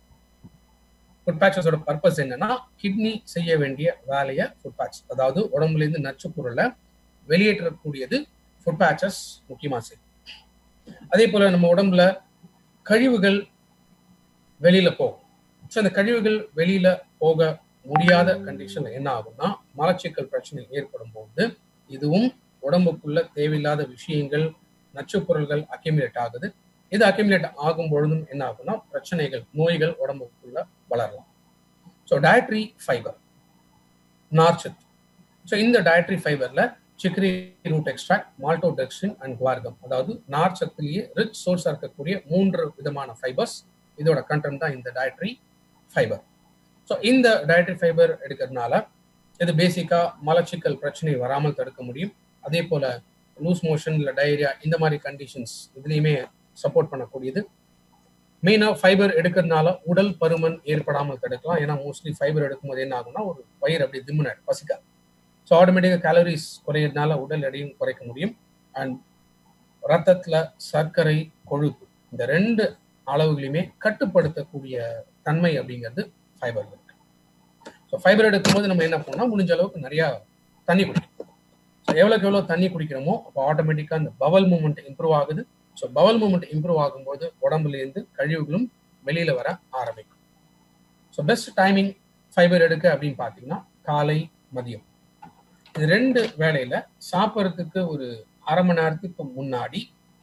S1: ஃபுட் பேச்சஸோட பர்பஸ் என்னன்னா கிட்னி செய்ய வேண்டிய வேலையை ஃபுட் பேட்ச் அதாவது உடம்புலேருந்து நச்சு பொருளை வெளியேற்றக்கூடியது ஃபுட் பேச்சஸ் முக்கியமாக செய்யும் அதே போல நம்ம உடம்புல கழிவுகள் வெளியில போகும் ஸோ அந்த கழிவுகள் வெளியில போக முடியாத கண்டிஷன்ல என்ன ஆகும்னா மலச்சிக்கல் பிரச்சனை ஏற்படும் போது இதுவும் உடம்புக்குள்ள தேவையில்லாத விஷயங்கள் நச்சு பொருள்கள் அக்யூமுலேட் ஆகுது இது அக்யூமுலேட் ஆகும் பொழுதும் என்ன ஆகும்னா பிரச்சனைகள் நோய்கள் உடம்புக்குள்ள வளரலாம் ஸோ டயட்ரி ஃபைபர் நார்ச்சத்து ஸோ இந்த டயட்ரி ஃபைபர்ல chicory root extract maltodextrin and guar gum அதாவது நார்ச்சத்துலேயே ரிச் சோர்ஸாக இருக்கக்கூடிய மூன்று விதமான ஃபைபர்ஸ் இதோட கண்டென்ட் தான் இந்த டயட்ரி ஃபைபர் ஸோ இந்த டயட்ரி ஃபைபர் எடுக்கிறதுனால இது பேசிக்கா மலச்சிக்கல் பிரச்சனை வராமல் தடுக்க முடியும் அதே போல லூஸ் மோஷன் இல்லை டயரியா இந்த மாதிரி கண்டிஷன்ஸ் இதுலேயுமே சப்போர்ட் பண்ணக்கூடியது மெயினாக ஃபைபர் எடுக்கிறதுனால உடல் பருமன் ஏற்படாமல் தடுக்கலாம் ஏன்னா மோஸ்ட்லி ஃபைபர் எடுக்கும்போது என்ன ஆகும்னா ஒரு வயிறு அப்படி திம்முனாடு பசிக்காது ஸோ ஆட்டோமேட்டிக்காக கேலரிஸ் குறையிறதுனால உடல் எடையும் குறைக்க முடியும் அண்ட் ரத்தத்தில் சர்க்கரை கொழுப்பு இந்த ரெண்டு அளவுகளையுமே கட்டுப்படுத்தக்கூடிய தன்மை அப்படிங்கிறது ஃபைபர் இருக்கு ஸோ ஃபைபர் எடுக்கும்போது நம்ம என்ன பண்ணோம்னா முடிஞ்ச அளவுக்கு நிறையா தண்ணி குடிக்கணும் ஸோ எவ்வளோக்கு எவ்வளோ தண்ணி குடிக்கிறோமோ அப்போ ஆட்டோமேட்டிக்காக அந்த பவல் மூமெண்ட் இம்ப்ரூவ் ஆகுது ஸோ பவல் மூமெண்ட் இம்ப்ரூவ் ஆகும்போது உடம்புலேருந்து கழிவுகளும் வெளியில வர ஆரம்பிக்கும் ஸோ பெஸ்ட் டைமிங் ஃபைபர் எடுக்க அப்படின்னு பார்த்தீங்கன்னா காலை மதியம் இது ரெண்டு வேலையில சாப்பிட்றதுக்கு ஒரு அரை மணி நேரத்துக்கு முன்னாடி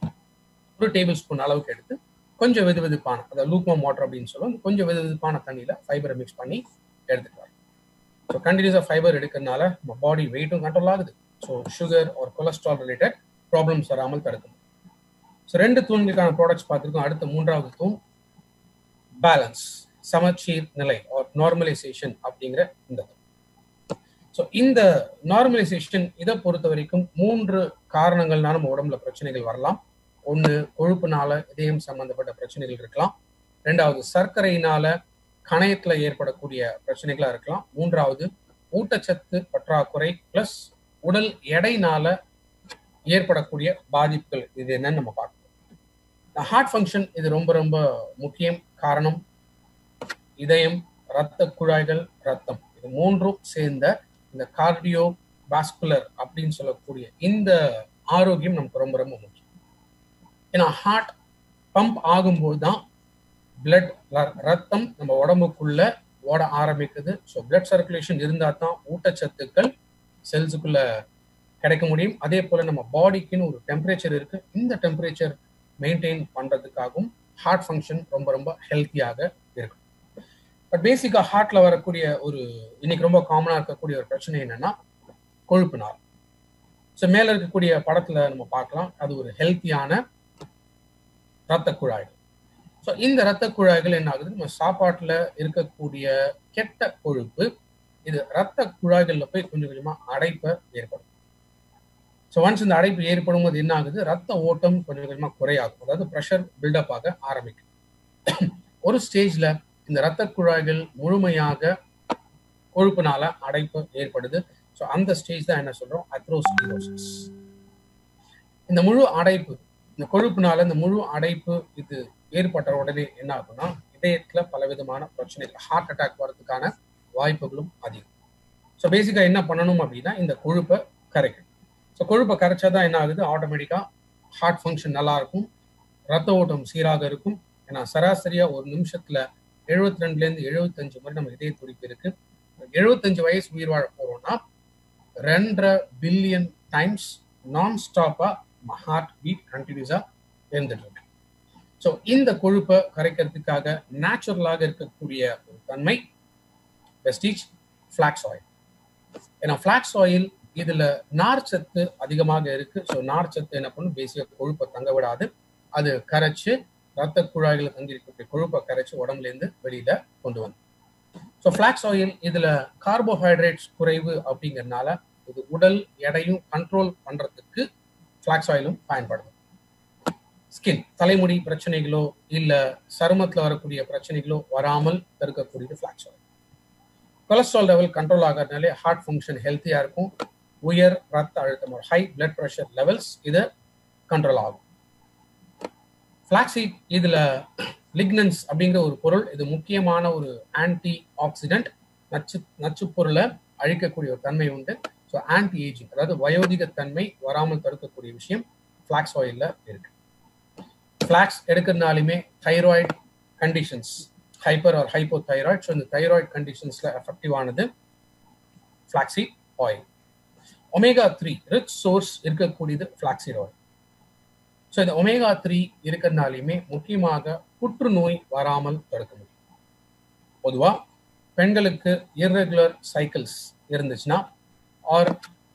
S1: ஒரு டேபிள் ஸ்பூன் அளவுக்கு எடுத்து கொஞ்சம் வெது வெதுப்பான அதாவது லூக்மாம் வாட்டர் அப்படின்னு சொல்லுவோம் கொஞ்சம் வெது வெதுப்பான தண்ணியில ஃபைபரை மிக்ஸ் பண்ணி எடுத்துக்கலாம் ஸோ கண்டினியூஸாக ஃபைபர் எடுக்கிறதுனால நம்ம பாடி வெயிட்டும் கண்ட்ரோல் ஆகுது ஸோ சுகர் ஒரு கொலஸ்ட்ரால் ரிலேட்டட் ப்ராப்ளம்ஸ் வராமல் தடுக்கும் ஸோ ரெண்டு தூண்களுக்கான ப்ராடக்ட்ஸ் பார்த்துருக்கோம் அடுத்த மூன்றாவது தூண் பேலன்ஸ் சமச்சீர் நிலை ஆர் நார்மலைசேஷன் அப்படிங்கிற இந்த ஸோ இந்த நார்மலைசேஷன் இதை பொறுத்த வரைக்கும் மூன்று காரணங்கள்னால நம்ம உடம்புல பிரச்சனைகள் வரலாம் ஒன்று கொழுப்புனால இதயம் சம்பந்தப்பட்ட பிரச்சனைகள் இருக்கலாம் ரெண்டாவது சர்க்கரையினால கணையத்தில் ஏற்படக்கூடிய பிரச்சனைகளா இருக்கலாம் மூன்றாவது ஊட்டச்சத்து பற்றாக்குறை பிளஸ் உடல் எடைனால ஏற்படக்கூடிய பாதிப்புகள் இது என்னன்னு நம்ம பார்க்கணும் ஹார்ட் ஃபங்க்ஷன் இது ரொம்ப ரொம்ப முக்கியம் காரணம் இதயம் இரத்த குழாய்கள் ரத்தம் இது மூன்றும் சேர்ந்த இந்த கார்டியோ வாஸ்குலர் அப்படின்னு சொல்லக்கூடிய இந்த ஆரோக்கியம் நமக்கு ரொம்ப ரொம்ப முக்கியம் ஏன்னா ஹார்ட் பம்ப் ஆகும்போது தான் பிளட் ரத்தம் நம்ம உடம்புக்குள்ள ஓட ஆரம்பிக்குது ஸோ பிளட் சர்க்குலேஷன் இருந்தால் தான் ஊட்டச்சத்துக்கள் செல்ஸுக்குள்ள கிடைக்க முடியும் அதே போல நம்ம பாடிக்குன்னு ஒரு டெம்பரேச்சர் இருக்கு இந்த டெம்பரேச்சர் மெயின்டைன் பண்றதுக்காகவும் ஹார்ட் ஃபங்க்ஷன் ரொம்ப ரொம்ப ஹெல்த்தியாக இருக்கும் பட் பேசிக்கா ஹார்ட்ல வரக்கூடிய ஒரு இன்னைக்கு ரொம்ப காமனா இருக்கக்கூடிய ஒரு பிரச்சனை என்னன்னா கொழுப்பு நாள் ஸோ மேல இருக்கக்கூடிய படத்துல நம்ம பார்க்கலாம் அது ஒரு ஹெல்த்தியான ரத்த குழாய்கள் ஸோ இந்த ரத்த குழாய்கள் என்ன ஆகுது நம்ம சாப்பாட்டுல இருக்கக்கூடிய கெட்ட கொழுப்பு இது ரத்த குழாய்கள்ல போய் கொஞ்சம் கொஞ்சமா அடைப்பை ஏற்படும் ஸோ ஒன்ஸ் இந்த அடைப்பு ஏற்படும் போது என்ன ஆகுது ரத்த ஓட்டம் கொஞ்சம் கொஞ்சமா குறையாகும் அதாவது ப்ரெஷர் பில்டப் ஆக ஆரம்பிக்கும் ஒரு ஸ்டேஜ்ல இந்த ரத்த குழாய்கள் முழுமையாக கொழுப்புனால அடைப்பு ஏற்படுது ஸோ அந்த ஸ்டேஜ் தான் என்ன சொல்றோம் அத்ரோஸ்கிலோசிஸ் இந்த முழு அடைப்பு இந்த கொழுப்புனால இந்த முழு அடைப்பு இது ஏற்பட்ட உடனே என்ன ஆகும்னா இதயத்துல பலவிதமான பிரச்சனைகள் ஹார்ட் அட்டாக் வர்றதுக்கான வாய்ப்புகளும் அதிகம் ஸோ பேசிக்கா என்ன பண்ணணும் அப்படின்னா இந்த கொழுப்பை கரைக்கணும் ஸோ கொழுப்பை கரைச்சாதான் என்ன ஆகுது ஆட்டோமேட்டிக்கா ஹார்ட் ஃபங்க்ஷன் நல்லா இருக்கும் ரத்த ஓட்டம் சீராக இருக்கும் ஏன்னா சராசரியா ஒரு நிமிஷத்துல எழுபத்தி ரெண்டுல இருந்து எழுபத்தஞ்சு முறை நம்ம இதய துடிப்பு இருக்கு எழுபத்தஞ்சு வயசு உயிர் வாழ போறோம்னா ரெண்டரை பில்லியன் டைம்ஸ் நான் ஸ்டாப்பா ஹார்ட் பீட் கண்டினியூஸா இருந்துட்டு இருக்கு ஸோ இந்த கொழுப்பை கரைக்கிறதுக்காக நேச்சுரலாக இருக்கக்கூடிய ஒரு தன்மை வெஸ்டீஜ் ஃபிளாக்ஸ் ஆயில் ஏன்னா ஃபிளாக்ஸ் ஆயில் இதுல நார்ச்சத்து அதிகமாக இருக்கு ஸோ நார்ச்சத்து என்ன பண்ணும் பேசிய கொழுப்பை தங்க விடாது அது கரைச்சு ரத்த குழாய்களை தங்கியிருக்கக்கூடிய கொழுப்பை கரைச்சு உடம்புல இருந்து வெளியில கொண்டு வந்து ஸோ ஃபிளாக்ஸ் ஆயில் இதுல கார்போஹைட்ரேட்ஸ் குறைவு அப்படிங்கறதுனால இது உடல் எடையும் கண்ட்ரோல் பண்றதுக்கு ஃபிளாக்ஸ் ஆயிலும் பயன்படுது ஸ்கின் தலைமுடி பிரச்சனைகளோ இல்ல சருமத்துல வரக்கூடிய பிரச்சனைகளோ வராமல் தடுக்கக்கூடியது flax oil cholesterol level control ஆகிறதுனாலே ஹார்ட் ஃபங்க்ஷன் ஹெல்த்தியா இருக்கும் உயர் ரத்த அழுத்தம் ஹை பிளட் ப்ரெஷர் லெவல்ஸ் இது கண்ட்ரோல் ஆகும் ஃபிளாக்ஸீட் இதுல லிக்னன்ஸ் அப்படிங்கிற ஒரு பொருள் இது முக்கியமான ஒரு ஆன்டி ஆக்சிடென்ட் நச்சு நச்சு பொருளை அழிக்கக்கூடிய ஒரு தன்மை உண்டு ஸோ ஆன்டி ஏஜிங் அதாவது வயோதிக தன்மை வராமல் தடுக்கக்கூடிய விஷயம் ஃபிளாக்ஸ் ஆயில்ல இருக்கு ஃபிளாக்ஸ் எடுக்கிறதுனாலுமே thyroid conditions hyper or hypo thyroid so இந்த தைராய்டு கண்டிஷன்ஸ்ல எஃபெக்டிவ் ஆனது flaxseed oil omega three rich source இருக்கக்கூடியது ஃபிளாக்ஸீட் ஆயில் ஸோ இந்த ஒமேகா த்ரீ இருக்கிறதுனாலையுமே முக்கியமாக புற்றுநோய் வராமல் தடுக்க முடியும் பொதுவா பெண்களுக்கு இர்ரெகுலர் சைக்கிள்ஸ் இருந்துச்சுன்னா ஆர்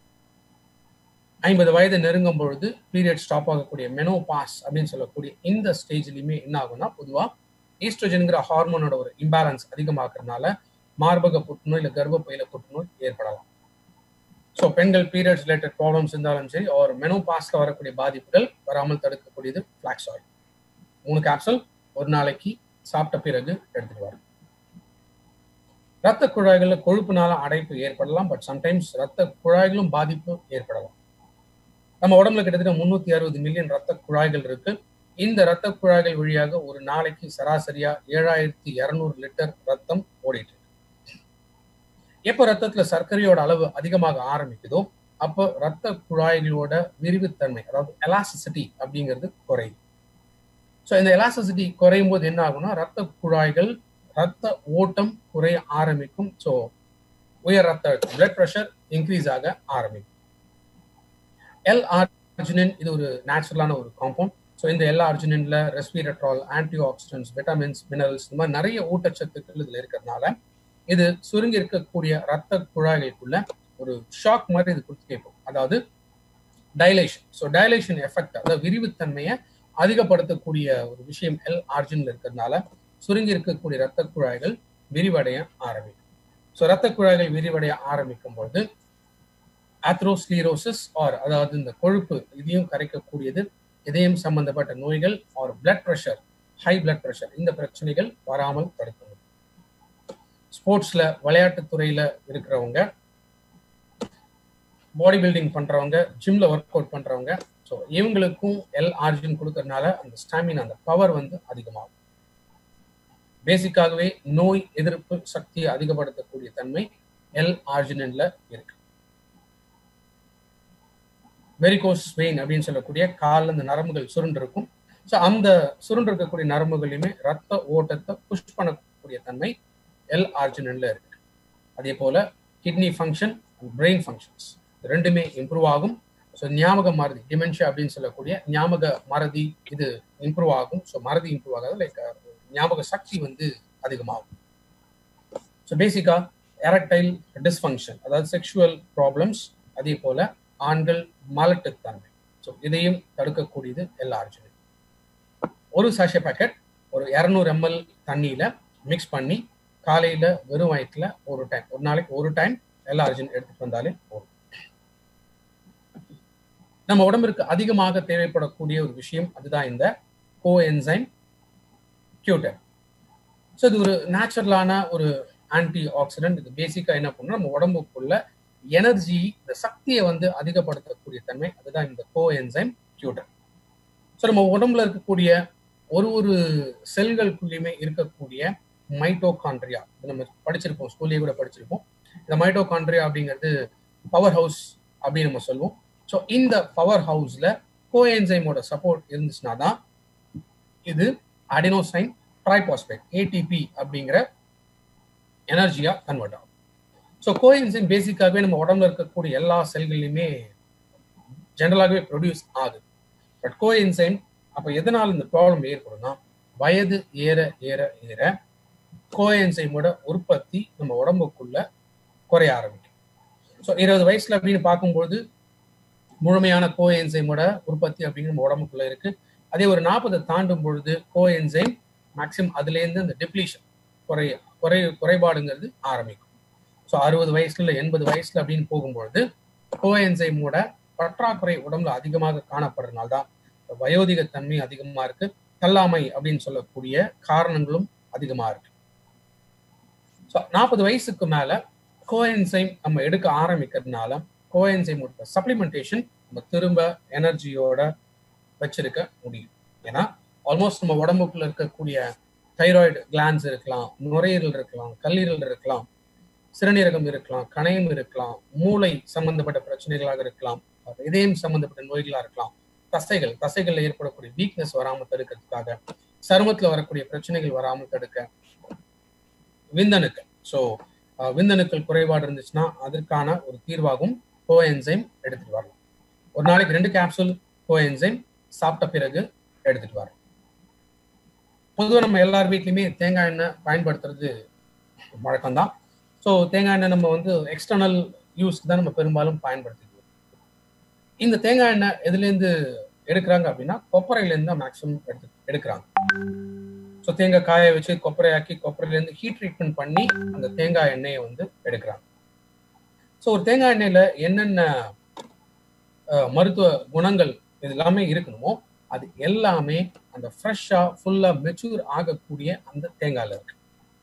S1: ஐம்பது வயது நெருங்கும் பொழுது பீரியட் ஸ்டாப் ஆகக்கூடிய மெனோ பாஸ் அப்படின்னு சொல்லக்கூடிய இந்த ஸ்டேஜ்லையுமே என்ன ஆகும்னா பொதுவா ஈஸ்ட்ரோஜன்கிற ஹார்மோனோட ஒரு இம்பேலன்ஸ் அதிகமாக்குறதுனால மார்பக புற்றுநோய் இல்லை கர்ப்பப்பையில புற்றுநோய் ஏற்படலாம் ஸோ பெண்கள் பீரியட்ஸ் ரிலேட்டட் ப்ராப்ளம்ஸ் இருந்தாலும் சரி ஒரு மெனோ பாஸ்ல வரக்கூடிய பாதிப்புகள் வராமல் தடுக்கக்கூடியது ஃபிளாக்ஸ் ஆயில் மூணு கேப்சல் ஒரு நாளைக்கு சாப்பிட்ட பிறகு எடுத்துட்டு வரும் ரத்த குழாய்கள்ல கொழுப்புனால அடைப்பு ஏற்படலாம் பட் சம்டைம்ஸ் ரத்த குழாய்களும் பாதிப்பு ஏற்படலாம் நம்ம உடம்புல கிட்டத்தட்ட முன்னூத்தி அறுபது மில்லியன் ரத்த குழாய்கள் இருக்கு இந்த ரத்த குழாய்கள் வழியாக ஒரு நாளைக்கு சராசரியா ஏழாயிரத்தி இருநூறு லிட்டர் ரத்தம் ஓடிட்டு இருக்கு எப்போ ரத்தத்துல சர்க்கரையோட அளவு அதிகமாக ஆரம்பிக்குதோ அப்போ ரத்த குழாய்களோட விரிவுத்தன்மை அதாவது எலாசிசிட்டி அப்படிங்கிறது குறையும் ஸோ இந்த எலாசிசிட்டி குறையும் போது என்ன ஆகும்னா ரத்த குழாய்கள் ரத்த ஓட்டம் குறைய ஆரம்பிக்கும் ஸோ உயர் ரத்த பிளட் ப்ரெஷர் இன்க்ரீஸ் ஆக ஆரம்பிக்கும் எல் ஆர்ஜினின் இது ஒரு நேச்சுரலான ஒரு காம்பவுண்ட் ஸோ இந்த எல் ஆர்ஜினின்ல resveratrol anti oxidants vitamins minerals இந்த மாதிரி நிறைய ஊட்டச்சத்துக்கள் இதுல இருக்கிறதுனால இது சுருங்கி இருக்கக்கூடிய ரத்த குழாய்களுக்குள்ள ஒரு ஷாக் மாதிரி இது கொடுத்து கேட்கும் அதாவது டைலேஷன் ஸோ டைலேஷன் எஃபெக்ட் அதாவது விரிவுத்தன்மையை அதிகப்படுத்தக்கூடிய ஒரு விஷயம் எல் ஆர்ஜின்ல இருக்கிறதுனால சுருங்கி இருக்கக்கூடிய ரத்த குழாய்கள் விரிவடைய ஆரம்பிக்கும் ஸோ ரத்த குழாய்கள் விரிவடைய ஆரம்பிக்கும் பொழுது ஆத்ரோஸ்லீரோசிஸ் ஆர் அதாவது இந்த கொழுப்பு இதையும் கரைக்கக்கூடியது இதயம் சம்பந்தப்பட்ட நோய்கள் or blood pressure high blood pressure இந்த பிரச்சனைகள் வராமல் தடுக்க முடியும் ஸ்போர்ட்ஸ்ல விளையாட்டு துறையில இருக்கிறவங்க பாடி பில்டிங் பண்றவங்க ஜிம்ல ஒர்க் அவுட் பண்றவங்க ஸோ இவங்களுக்கும் எல் ஆர்ஜின் கொடுக்கறதுனால அந்த ஸ்டாமினா அந்த பவர் வந்து அதிகமாகும் பேசிக்காகவே நோய் எதிர்ப்பு சக்தியை அதிகப்படுத்தக்கூடிய தன்மை எல் ஆர்ஜினின்ல இருக்கு வெரிகோஸ் வெயின் அப்படின்னு சொல்லக்கூடிய காலில் அந்த நரம்புகள் சுருண்டு இருக்கும் ஸோ அந்த சுருண்டு இருக்கக்கூடிய நரம்புகளையுமே ரத்த ஓட்டத்தை புஷ் பண்ணக்கூடிய தன்மை எல் ஆர்ஜினின்ல இருக்கு அதே போல கிட்னி ஃபங்க்ஷன் பிரெயின் ஃபங்க்ஷன்ஸ் ரெண்டுமே இம்ப்ரூவ் ஆகும் ஸோ ஞாபக மறதி டிமென்ஷியா அப்படின்னு சொல்லக்கூடிய ஞாபக மறதி இது இம்ப்ரூவ் ஆகும் ஸோ மறதி இம்ப்ரூவ் ஆகாது லைக் ஞாபக சக்தி வந்து அதிகமாகும் ஸோ பேசிக்கா எரக்டைல் டிஸ்ஃபங்க்ஷன் அதாவது செக்ஷுவல் ப்ராப்ளம்ஸ் அதே போல ஆண்கள் மலட்டுத்தன்மை ஸோ இதையும் தடுக்கக்கூடியது எல்லார்ஜினும் ஒரு சாஷே பேக்கெட் ஒரு இரநூறு எம்எல் தண்ணியில மிக்ஸ் பண்ணி காலையில வெறும் வயிற்றுல ஒரு டைம் ஒரு நாளைக்கு ஒரு டைம் எல்லா அர்ஜுன் எடுத்துட்டு வந்தாலே போதும் நம்ம உடம்பிற்கு அதிகமாக தேவைப்படக்கூடிய ஒரு விஷயம் அதுதான் இந்த கோ என்சைம் கியூட்டர் ஸோ இது ஒரு நேச்சுரலான ஒரு ஆன்டி ஆக்சிடென்ட் இது பேசிக்கா என்ன பண்ணும் நம்ம உடம்புக்குள்ள எனர்ஜி இந்த சக்தியை வந்து அதிகப்படுத்தக்கூடிய தன்மை அதுதான் இந்த கோ என்சைம் கியூட்டர் ஸோ நம்ம உடம்புல இருக்கக்கூடிய ஒரு ஒரு செல்களுக்குள்ளேயுமே இருக்கக்கூடிய மைட்டோகான்ட்ரியா நம்ம படிச்சிருப்போம் ஸ்கூல்லேயே கூட படிச்சிருப்போம் இந்த மைட்டோகான்ட்ரியா அப்படிங்கிறது பவர் ஹவுஸ் அப்படின்னு நம்ம சொல்லுவோம் ஸோ இந்த பவர் ஹவுஸ்ல கோஎன்சைமோட சப்போர்ட் இருந்துச்சுன்னா தான் இது அடினோசைன் ட்ரைபாஸ்பேட் ஏடிபி அப்படிங்கிற எனர்ஜியா கன்வெர்ட் ஆகும் ஸோ கோஎன்சைம் பேசிக்காகவே நம்ம உடம்புல இருக்கக்கூடிய எல்லா செல்கள்லையுமே ஜென்ரலாகவே ப்ரொடியூஸ் ஆகுது பட் கோஎன்சைம் அப்போ எதனால் இந்த ப்ராப்ளம் ஏற்படும்னா வயது ஏற ஏற ஏற கோஎன்சைமோட உற்பத்தி நம்ம உடம்புக்குள்ள குறைய ஆரம்பிக்கும் ஸோ இருபது வயசுல அப்படின்னு பார்க்கும்போது முழுமையான கோஎன்சைமோட உற்பத்தி அப்படின்னு நம்ம உடம்புக்குள்ள இருக்கு அதே ஒரு நாற்பதை தாண்டும் பொழுது கோஎன்சைம் மேக்சிமம் அதுலேருந்து அந்த டிப்ளீஷன் குறைய குறை குறைபாடுங்கிறது ஆரம்பிக்கும் ஸோ அறுபது வயசுல இல்லை எண்பது வயசுல அப்படின்னு போகும்பொழுது கோஎன்சைமோட பற்றாக்குறை உடம்புல அதிகமாக காணப்படுறதுனால தான் வயோதிக தன்மை அதிகமா இருக்கு கல்லாமை அப்படின்னு சொல்லக்கூடிய காரணங்களும் அதிகமா இருக்கு ஸோ நாற்பது வயசுக்கு மேல கோஎன்சைம் நம்ம எடுக்க ஆரம்பிக்கிறதுனால கோஎன்சைம் சப்ளிமெண்டேஷன் நம்ம திரும்ப எனர்ஜியோட வச்சிருக்க முடியும் ஏன்னா ஆல்மோஸ்ட் நம்ம உடம்புக்குள்ள இருக்கக்கூடிய தைராய்டு கிளான்ஸ் இருக்கலாம் நுரையீரல் இருக்கலாம் கல்லீரல் இருக்கலாம் சிறுநீரகம் இருக்கலாம் கணையம் இருக்கலாம் மூளை சம்பந்தப்பட்ட பிரச்சனைகளாக இருக்கலாம் இதயம் சம்பந்தப்பட்ட நோய்களா இருக்கலாம் தசைகள் தசைகள்ல ஏற்படக்கூடிய வீக்னஸ் வராமல் தடுக்கிறதுக்காக சருமத்துல வரக்கூடிய பிரச்சனைகள் வராமல் தடுக்க விந்தணுக்கள் ஸோ விந்தணுக்கள் குறைபாடு இருந்துச்சுன்னா அதற்கான ஒரு தீர்வாகும் கோஎன்சைம் எடுத்துட்டு வரலாம் ஒரு நாளைக்கு ரெண்டு கேப்சூல் கோஎன்சைம் சாப்பிட்ட பிறகு எடுத்துட்டு வரலாம் பொதுவாக நம்ம எல்லார் வீட்லையுமே தேங்காய் எண்ணெய் பயன்படுத்துறது வழக்கம்தான் ஸோ தேங்காய் எண்ணெய் நம்ம வந்து எக்ஸ்டர்னல் யூஸ்க்கு தான் நம்ம பெரும்பாலும் பயன்படுத்திக்குவோம் இந்த தேங்காய் எண்ணெய் எதுலேருந்து எடுக்கிறாங்க அப்படின்னா கொப்பரையிலேருந்து தான் மேக்ஸிமம் எடுத்து எடுக்கிறாங்க ஸோ தேங்காய் காய வச்சு கொப்பரையாக்கி கொப்பரையிலேருந்து ஹீட் ட்ரீட்மெண்ட் பண்ணி அந்த தேங்காய் எண்ணெயை வந்து எடுக்கிறாங்க ஸோ ஒரு தேங்காய் எண்ணெயில் என்னென்ன மருத்துவ குணங்கள் இது எல்லாமே இருக்கணுமோ அது எல்லாமே அந்த ஃப்ரெஷ்ஷாக ஃபுல்லாக மெச்சூர் ஆகக்கூடிய அந்த தேங்காயில் இருக்கு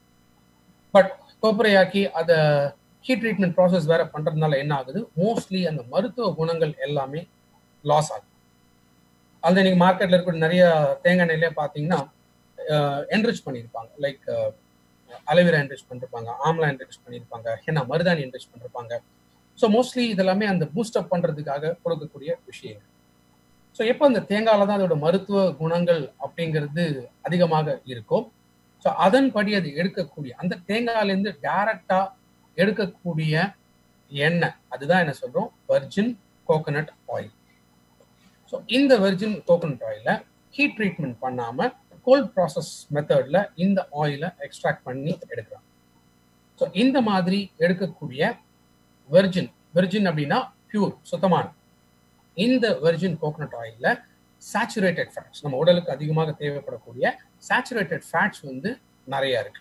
S1: பட் கொப்பரையாக்கி அதை ஹீட் ட்ரீட்மெண்ட் ப்ராசஸ் வேற பண்றதுனால என்ன ஆகுது மோஸ்ட்லி அந்த மருத்துவ குணங்கள் எல்லாமே லாஸ் ஆகுது அதில் நீங்கள் மார்க்கெட்டில் இருக்கிற நிறைய தேங்காய் எண்ணெயிலே பார்த்தீங்கன்னா என்ரிச் பண்ணியிருப்பாங்க லைக் அலோவேரா என்ரிச் பண்ணிருப்பாங்க ஆம்லா என்ரிச் பண்ணியிருப்பாங்க ஹென்னா மருதாணி என்ரிச் பண்ணிருப்பாங்க ஸோ மோஸ்ட்லி இதெல்லாமே அந்த பூஸ்டப் பண்ணுறதுக்காக கொடுக்கக்கூடிய விஷயங்கள் ஸோ எப்போ அந்த தேங்காயில் தான் அதோட மருத்துவ குணங்கள் அப்படிங்கிறது அதிகமாக இருக்கும் ஸோ அதன்படி அது எடுக்கக்கூடிய அந்த தேங்காயிலேருந்து டைரக்டா எடுக்கக்கூடிய எண்ணெய் அதுதான் என்ன சொல்றோம் வெர்ஜின் கோகனட் ஆயில் ஸோ இந்த வெர்ஜின் கோகனட் ஆயில ஹீட் ட்ரீட்மெண்ட் பண்ணாம கோல்ட் ப்ராசஸ் மெத்தட்ல இந்த ஆயிலை எக்ஸ்ட்ராக்ட் பண்ணி எடுக்கிறாங்க ஸோ இந்த மாதிரி எடுக்கக்கூடிய வெர்ஜின் வெர்ஜின் அப்படின்னா பியூர் சுத்தமான இந்த வெர்ஜின் கோகனட் ஆயில்ல சேச்சுரேட்டட் ஃபேட்ஸ் நம்ம உடலுக்கு அதிகமாக தேவைப்படக்கூடிய சேச்சுரேட்டட் ஃபேட்ஸ் வந்து நிறைய இருக்கு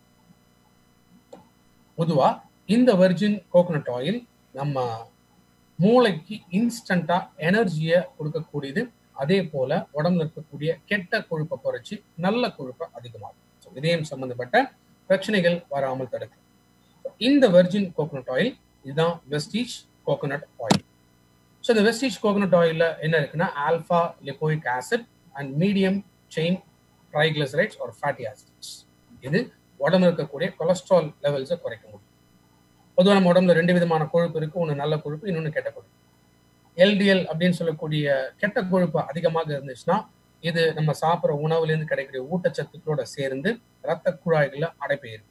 S1: பொதுவா இந்த வெர்ஜின் கோகனட் ஆயில் நம்ம மூளைக்கு இன்ஸ்டண்டா எனர்ஜியை கொடுக்கக்கூடியது அதே போல உடம்புல இருக்கக்கூடிய கெட்ட கொழுப்பை குறைச்சி நல்ல கொழுப்பை அதிகமாகும் இதயம் சம்பந்தப்பட்ட பிரச்சனைகள் வராமல் தடுக்கும் இந்த வெர்ஜின் கோகனட் ஆயில் இதுதான் வெஸ்டீஜ் கோகோனட் ஆயில் ஸோ இந்த வெஸ்டீஜ் கோகோனட் ஆயிலில் என்ன இருக்குன்னா alpha lipoic acid and medium chain triglycerides ஒரு ஃபேட்டி ஆசிட்ஸ் இது உடம்புல இருக்கக்கூடிய கொலஸ்ட்ரால் லெவல்ஸை குறைக்க முடியும் பொதுவாக நம்ம உடம்புல ரெண்டு விதமான கொழுப்பு இருக்கு ஒன்று நல்ல கொழுப்பு இன்னொன்று கெட்ட கொழுப்பு எல்டிஎல் அப்படின்னு சொல்லக்கூடிய கெட்ட கொழுப்பு அதிகமாக இருந்துச்சுன்னா இது நம்ம சாப்பிட்ற உணவுலேருந்து கிடைக்கக்கூடிய ஊட்டச்சத்துக்களோட சேர்ந்து ரத்த குழாய்களில் அடைப்பு இருக்கும்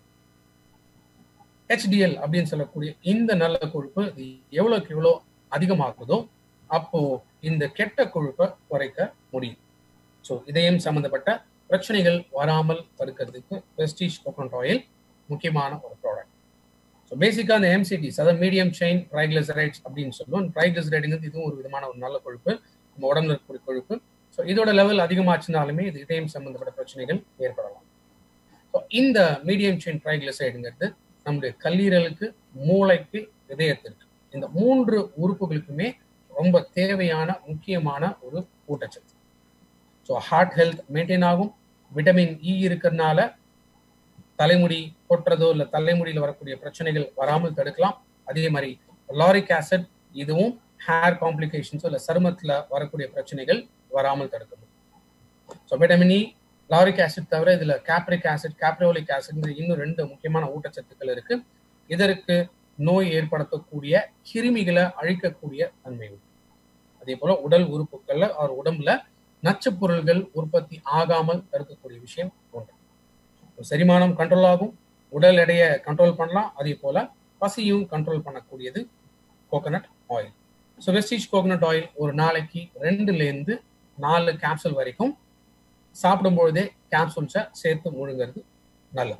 S1: ஹெச்டிஎல் அப்படின்னு சொல்லக்கூடிய இந்த நல்ல கொழுப்பு எவ்வளோக்கு எவ்வளோ அதிகமாகுதோ அப்போ இந்த கெட்ட கொழுப்பை குறைக்க முடியும் ஸோ இதயம் சம்பந்தப்பட்ட பிரச்சனைகள் வராமல் தடுக்கிறதுக்கு வெஸ்டீஜ் கோகோனட் ஆயில் முக்கியமான ஒரு ப்ராடக்ட் ஸோ பேசிக்காக அந்த எம்சிடிஸ் அதாவது மீடியம் செயின் ட்ரைக்ளிசரைட்ஸ் அப்படின்னு சொல்லுவோம் ட்ரைக்ளிசரைடுங்கிறது இதுவும் ஒரு விதமான ஒரு நல்ல கொழுப்பு நம்ம உடம்புல இருக்கக்கூடிய கொழுப்பு ஸோ இதோட லெவல் அதிகமாச்சுனாலுமே இது இதயம் சம்பந்தப்பட்ட பிரச்சனைகள் ஏற்படலாம் ஸோ இந்த மீடியம் செயின் ட்ரைக்ளிசரைடுங்கிறது நம்முடைய கல்லீரலுக்கு மூளைக்கு இதயத்திற்கு இந்த மூன்று உறுப்புகளுக்குமே ரொம்ப தேவையான முக்கியமான ஒரு ஊட்டச்சத்து ஸோ ஹார்ட் ஹெல்த் மெயின்டைன் ஆகும் விட்டமின் இ இருக்கிறதுனால தலைமுடி கொட்டுறதோ இல்லை தலைமுடியில் வரக்கூடிய பிரச்சனைகள் வராமல் தடுக்கலாம் அதே மாதிரி லாரிக் ஆசிட் இதுவும் ஹேர் காம்ப்ளிகேஷன்ஸோ இல்லை சருமத்தில் வரக்கூடிய பிரச்சனைகள் வராமல் தடுக்க முடியும் so vitamin E lauric acid தவிர இதில் கேப்ரிக் ஆசிட் கேப்ரோலிக் ஆசிட் இன்னும் ரெண்டு முக்கியமான ஊட்டச்சத்துக்கள் இருக்கு இதற்கு நோய் ஏற்படுத்தக்கூடிய கிருமிகளை அழிக்கக்கூடிய தன்மை உண்டு அதே போல உடல் உறுப்புகள்ல அவர் உடம்புல நச்சுப் பொருள்கள் உற்பத்தி ஆகாமல் தடுக்கக்கூடிய விஷயம் ஒன்று செரிமானம் கண்ட்ரோல் ஆகும் உடல் எடையை கண்ட்ரோல் பண்ணலாம் அதே போல பசியும் கண்ட்ரோல் பண்ணக்கூடியது coconut oil so Vestige coconut oil ஒரு நாளைக்கு ரெண்டுலேருந்து நாலு கேப்சூல் வரைக்கும் சாப்பிடும்பொழுதே கேப்சூல்ஸை சேர்த்து முழுங்கிறது நல்லது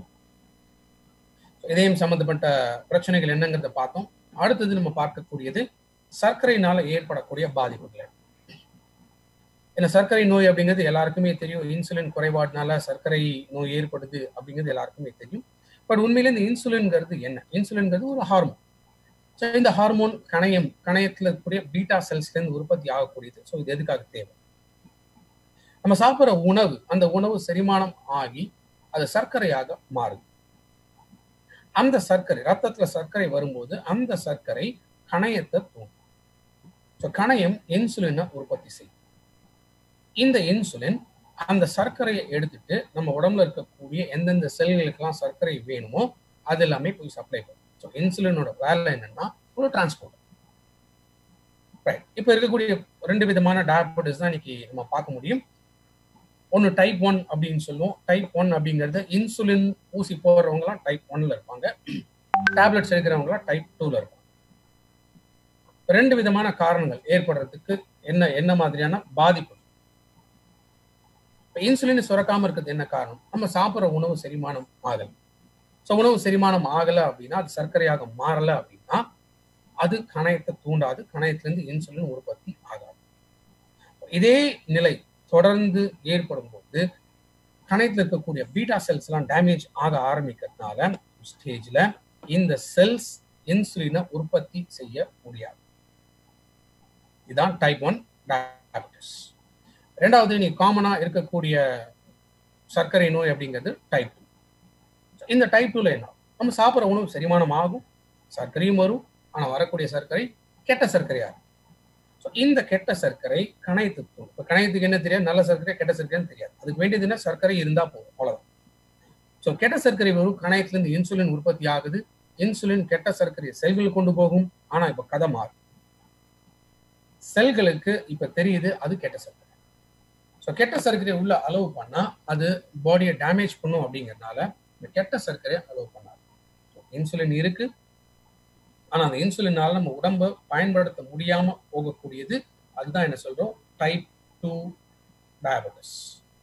S1: இதயம் சம்பந்தப்பட்ட பிரச்சனைகள் என்னங்கிறத பார்த்தோம் அடுத்தது நம்ம பார்க்கக்கூடியது சர்க்கரையினால ஏற்படக்கூடிய பாதிப்புகள் ஏன்னா சர்க்கரை நோய் அப்படிங்கிறது எல்லாருக்குமே தெரியும் இன்சுலின் குறைபாடுனால சர்க்கரை நோய் ஏற்படுது அப்படிங்கிறது எல்லாருக்குமே தெரியும் பட் உண்மையில இந்த இன்சுலின்ங்கிறது என்ன இன்சுலின்ங்கிறது ஒரு ஹார்மோன் ஸோ இந்த ஹார்மோன் கணையம் கணையத்தில் இருக்கக்கூடிய பீட்டா செல்ஸ்லேருந்து உற்பத்தி ஆகக்கூடியது ஸோ இது எதுக்காக தேவை நம்ம சாப்பிட்ற உணவு அந்த உணவு செரிமானம் ஆகி அது சர்க்கரையாக மாறுது அந்த சர்க்கரை ரத்தத்துல சர்க்கரை வரும்போது அந்த சர்க்கரை கணையத்தை தூண்டும் ஸோ கணையம் இன்சுலினை உற்பத்தி செய்யும் இந்த இன்சுலின் அந்த சர்க்கரையை எடுத்துட்டு நம்ம உடம்புல இருக்கக்கூடிய எந்தெந்த செல்களுக்கெல்லாம் சர்க்கரை வேணுமோ அது எல்லாமே போய் சப்ளை பண்ணும் ஸோ இன்சுலினோட வேலை என்னன்னா ஒரு டிரான்ஸ்போர்ட் ரைட் இப்போ இருக்கக்கூடிய ரெண்டு விதமான டயபெட்டிஸ் தான் இன்னைக்கு நம்ம பார்க்க முடியும் ஒன்று டைப் ஒன் அப்படின்னு சொல்லுவோம் டைப் ஒன் அப்படிங்கிறது இன்சுலின் ஊசி போடுறவங்களாம் டைப் ஒன்ல இருப்பாங்க டேப்லெட்ஸ் எடுக்கிறவங்களாம் டைப் டூல இருப்பாங்க ரெண்டு விதமான காரணங்கள் ஏற்படுறதுக்கு என்ன என்ன மாதிரியான பாதிப்பு இப்போ இன்சுலின் சுரக்காம இருக்கிறது என்ன காரணம் நம்ம சாப்பிட்ற உணவு செரிமானம் ஆகலை ஸோ உணவு செரிமானம் ஆகலை அப்படின்னா அது சர்க்கரையாக மாறலை அப்படின்னா அது கணையத்தை தூண்டாது கணையத்திலிருந்து இன்சுலின் உற்பத்தி ஆகாது இதே நிலை தொடர்ந்து ஏற்படும் போது கணையத்தில் இருக்கக்கூடிய பீட்டா செல்ஸ் எல்லாம் டேமேஜ் ஆக ஆரம்பிக்கிறதுனால ஸ்டேஜ்ல இந்த செல்ஸ் இன்சுலினை உற்பத்தி செய்ய முடியாது இதுதான் டைப் ஒன் டயபிட்டிஸ் ரெண்டாவது நீ காமனா இருக்கக்கூடிய சர்க்கரை நோய் அப்படிங்கிறது டைப் டூ இந்த டைப் டூல என்ன நம்ம சாப்பிட்ற உணவு செரிமானம் ஆகும் சர்க்கரையும் வரும் ஆனால் வரக்கூடிய சர்க்கரை கெட்ட சர்க்கரையா இருக்கும் ஸோ இந்த கெட்ட சர்க்கரை கணையத்துக்கு இப்போ கணையத்துக்கு என்ன தெரியாது நல்ல சர்க்கரை கெட்ட சர்க்கரைன்னு தெரியாது அதுக்கு வேண்டியது என்ன சர்க்கரை இருந்தா போதும் அவ்வளவுதான் ஸோ கெட்ட சர்க்கரை வரும் கணையத்திலிருந்து இன்சுலின் உற்பத்தி ஆகுது இன்சுலின் கெட்ட சர்க்கரையை செல்களுக்கு கொண்டு போகும் ஆனா இப்ப கதை மாறும் செல்களுக்கு இப்ப தெரியுது அது கெட்ட சர்க்கரை ஸோ கெட்ட சர்க்கரையை உள்ள அளவு பண்ணா அது பாடியை டேமேஜ் பண்ணும் அப்படிங்கறதுனால இந்த கெட்ட சர்க்கரையை அளவு பண்ணாது இன்சுலின் இருக்கு ஆனா அந்த இன்சுலினால நம்ம உடம்ப பயன்படுத்த முடியாம போகக்கூடியது அதுதான் என்ன சொல்றோம் டைப் டூ டயபெட்டிஸ்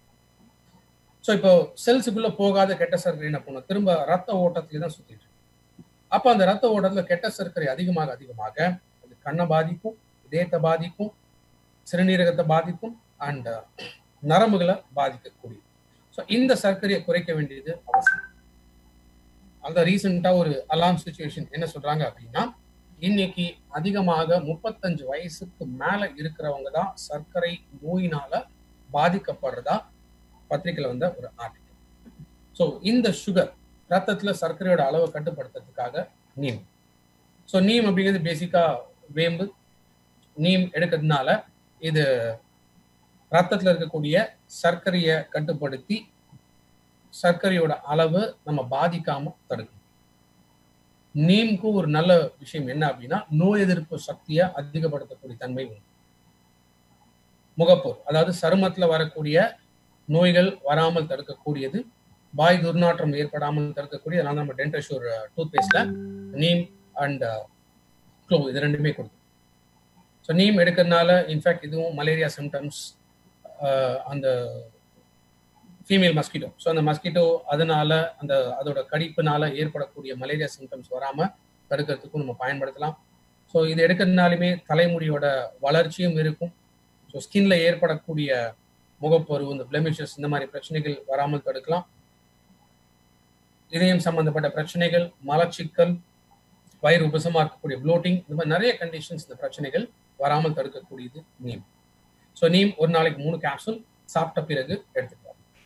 S1: ஸோ இப்போ செல்ஸுக்குள்ள போகாத கெட்ட சர்க்கரை என்ன பண்ணும் திரும்ப ரத்த ஓட்டத்திலே தான் சுத்திட்டு அப்ப அந்த ரத்த ஓட்டத்துல கெட்ட சர்க்கரை அதிகமாக அதிகமாக அது கண்ணை பாதிக்கும் இதயத்தை பாதிக்கும் சிறுநீரகத்தை பாதிக்கும் அண்ட் நரம்புகளை பாதிக்கக்கூடிய ஸோ இந்த சர்க்கரையை குறைக்க வேண்டியது அவசியம் அந்த ரீசெண்டா ஒரு அலாம் சுச்சுவேஷன் என்ன சொல்றாங்க அப்படின்னா இன்னைக்கு அதிகமாக முப்பத்தஞ்சு வயசுக்கு மேல இருக்கிறவங்க தான் சர்க்கரை நோயினால பாதிக்கப்படுறதா பத்திரிகையில வந்த ஒரு ஆர்டிகல் ஸோ இந்த சுகர் ரத்தத்துல சர்க்கரையோட அளவை கட்டுப்படுத்துறதுக்காக நீம் ஸோ நீம் அப்படிங்கிறது பேசிக்கா வேம்பு நீம் எடுக்கிறதுனால இது ரத்தத்தில் இருக்கக்கூடிய சர்க்கரையை கட்டுப்படுத்தி சர்க்கரையோட அளவு நம்ம பாதிக்காம தடுக்கும் நீம்க்கு ஒரு நல்ல விஷயம் என்ன அப்படின்னா நோய் எதிர்ப்பு சக்தியை அதிகப்படுத்தக்கூடிய தன்மை உண்டு முகப்பூர் அதாவது சருமத்துல வரக்கூடிய நோய்கள் வராமல் தடுக்கக்கூடியது வாய் துர்நாற்றம் ஏற்படாமல் தடுக்கக்கூடிய அதனால நம்ம டென்டஷூர் டூத் பேஸ்ட்ல நீம் அண்ட் க்ளோ இது ரெண்டுமே கொடுக்கும் ஸோ நீம் எடுக்கிறதுனால இன்ஃபேக்ட் இதுவும் மலேரியா சிம்டம்ஸ் அந்த ஃபீமேல் மஸ்கிட்டோ ஸோ அந்த மஸ்கிட்டோ அதனால அந்த அதோட கடிப்புனால ஏற்படக்கூடிய மலேரியா சிம்டம்ஸ் வராமல் தடுக்கிறதுக்கும் நம்ம பயன்படுத்தலாம் ஸோ இது எடுக்கிறதுனாலுமே தலைமுடியோட வளர்ச்சியும் இருக்கும் ஸோ ஸ்கின்ல ஏற்படக்கூடிய முகப்பொரு இந்த பிளமிஷஸ் இந்த மாதிரி பிரச்சனைகள் வராமல் தடுக்கலாம் இதயம் சம்பந்தப்பட்ட பிரச்சனைகள் மலச்சிக்கல் வயிறு உபசமா இருக்கக்கூடிய ப்ளோட்டிங் இந்த மாதிரி நிறைய கண்டிஷன்ஸ் இந்த பிரச்சனைகள் வராமல் தடுக்கக்கூடியது நீம் ஸோ நீம் ஒரு நாளைக்கு மூணு கேப்சூல் சாப்பிட்ட பிறகு எடுத்துக்கலாம்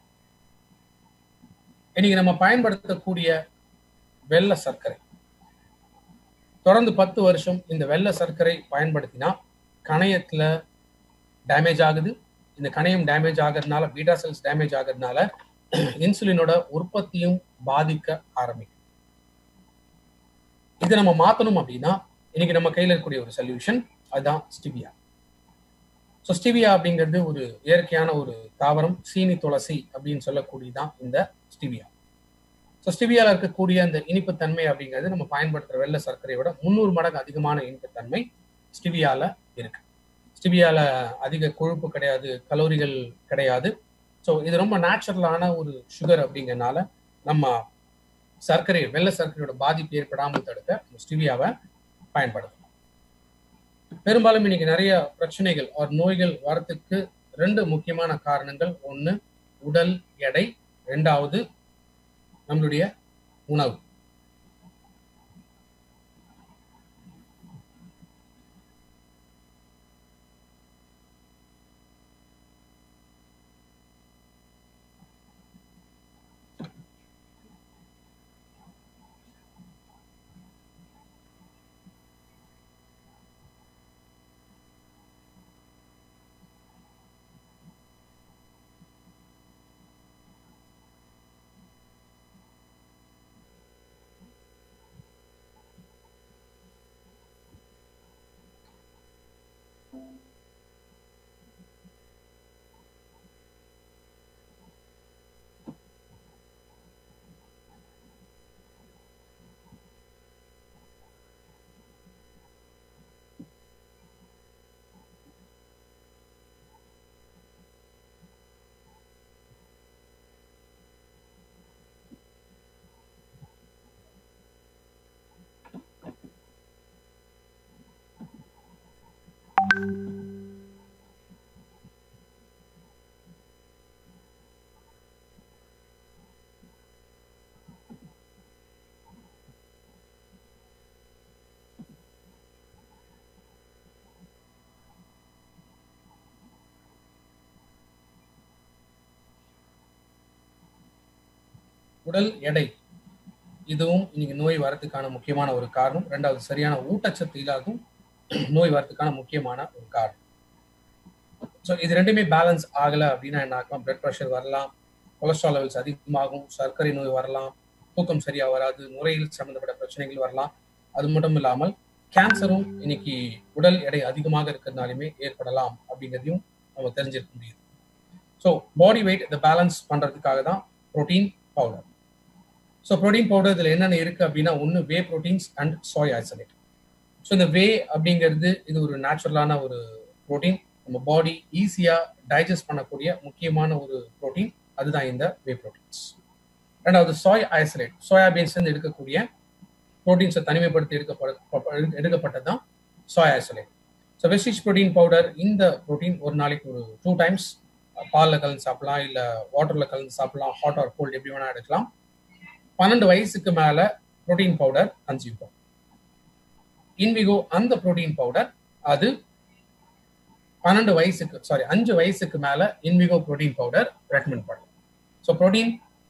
S1: இன்னைக்கு நம்ம பயன்படுத்தக்கூடிய வெள்ள சர்க்கரை தொடர்ந்து பத்து வருஷம் இந்த வெள்ள சர்க்கரை பயன்படுத்தினா கணையத்துல டேமேஜ் ஆகுது இந்த கணையம் டேமேஜ் ஆகிறதுனால பீட்டா செல்ஸ் டேமேஜ் ஆகிறதுனால இன்சுலினோட உற்பத்தியும் பாதிக்க ஆரம்பிக்கும் இதை நம்ம மாத்தணும் அப்படின்னா இன்னைக்கு நம்ம கையில இருக்கக்கூடிய ஒரு சொல்யூஷன் அதுதான் ஸ்டிவியா ஸோ ஸ்டிவியா அப்படிங்கிறது ஒரு இயற்கையான ஒரு தாவரம் சீனி துளசி அப்படின்னு சொல்லக்கூடியதான் இந்த ஸ்டிவியா ஸோ ஸ்டிவியால இருக்கக்கூடிய அந்த இனிப்புத்தன்மை அப்படிங்கிறது நம்ம பயன்படுத்துற வெள்ளை சர்க்கரையோட முந்நூறு மடங்கு அதிகமான இனிப்புத்தன்மை ஸ்டிவியால இருக்கு ஸ்டிவியால அதிக கொழுப்பு கிடையாது கலோரிகள் கிடையாது ஸோ இது ரொம்ப நேச்சுரலான ஒரு சுகர் அப்படிங்கிறனால நம்ம சர்க்கரை வெள்ளை சர்க்கரையோட பாதிப்பு ஏற்படாமல் தடுக்க ஸ்டிவியாவை பயன்படுத்தலாம் பெரும்பாலும் இன்னைக்கு நிறைய பிரச்சனைகள் ஒரு நோய்கள் வரத்துக்கு ரெண்டு முக்கியமான காரணங்கள் ஒன்று உடல் எடை ரெண்டாவது நம்மளுடைய உணவு உடல் எடை இதுவும் இன்னைக்கு நோய் வரதுக்கான முக்கியமான ஒரு காரணம் ரெண்டாவது சரியான ஊட்டச்சத்து இல்லாததும் நோய் வரதுக்கான முக்கியமான ஒரு காரணம் ஸோ இது ரெண்டுமே பேலன்ஸ் ஆகலை அப்படின்னா என்ன ஆகும் பிளட் ப்ரெஷர் வரலாம் கொலஸ்ட்ரால் லெவல்ஸ் அதிகமாகும் சர்க்கரை நோய் வரலாம் தூக்கம் சரியா வராது நுரையீரல் சம்பந்தப்பட்ட பிரச்சனைகள் வரலாம் அது மட்டும் இல்லாமல் கேன்சரும் இன்னைக்கு உடல் எடை அதிகமாக இருக்கிறதுனாலுமே ஏற்படலாம் அப்படிங்கிறதையும் நம்ம தெரிஞ்சிருக்க முடியுது ஸோ பாடி வெயிட் இதை பேலன்ஸ் பண்றதுக்காக தான் protein powder so protein powder இதில் என்னென்ன இருக்கு அப்படின்னா ஒன்று whey proteins and soy isolate so இந்த வே அப்படிங்கிறது இது ஒரு நேச்சுரலான ஒரு ப்ரோட்டீன் நம்ம பாடி ஈஸியாக டைஜஸ்ட் பண்ணக்கூடிய முக்கியமான ஒரு ப்ரோட்டீன் அதுதான் இந்த வே ப்ரோட்டீன்ஸ் ரெண்டாவது சாய் ஐசோலேட் சோயாபீன்ஸ்லேருந்து எடுக்கக்கூடிய ப்ரோட்டீன்ஸை தனிமைப்படுத்தி எடுக்கப்பட எடுக்கப்பட்டது தான் soy isolate so Vestige protein powder இந்த ப்ரோட்டீன் ஒரு நாளைக்கு ஒரு டூ டைம்ஸ் பாலில் கலந்து சாப்பிடலாம் இல்லை வாட்டரில் கலந்து சாப்பிடலாம் ஹாட் ஆர் கோல்டு எப்படி வேணால் எடுக்கலாம் பன்னெண்டு வயசுக்கு மேலே ப்ரோட்டீன் பவுடர் கன்சியூம் பண்ணும் இன்விகோ அந்த ப்ரோட்டீன் பவுடர் அது பன்னெண்டு வயசுக்கு சாரி அஞ்சு வயசுக்கு மேலே இன்விகோ ப்ரோட்டீன் பவுடர் ரெக்கமெண்ட் பண்ணும் ஸோ ப்ரோட்டீன்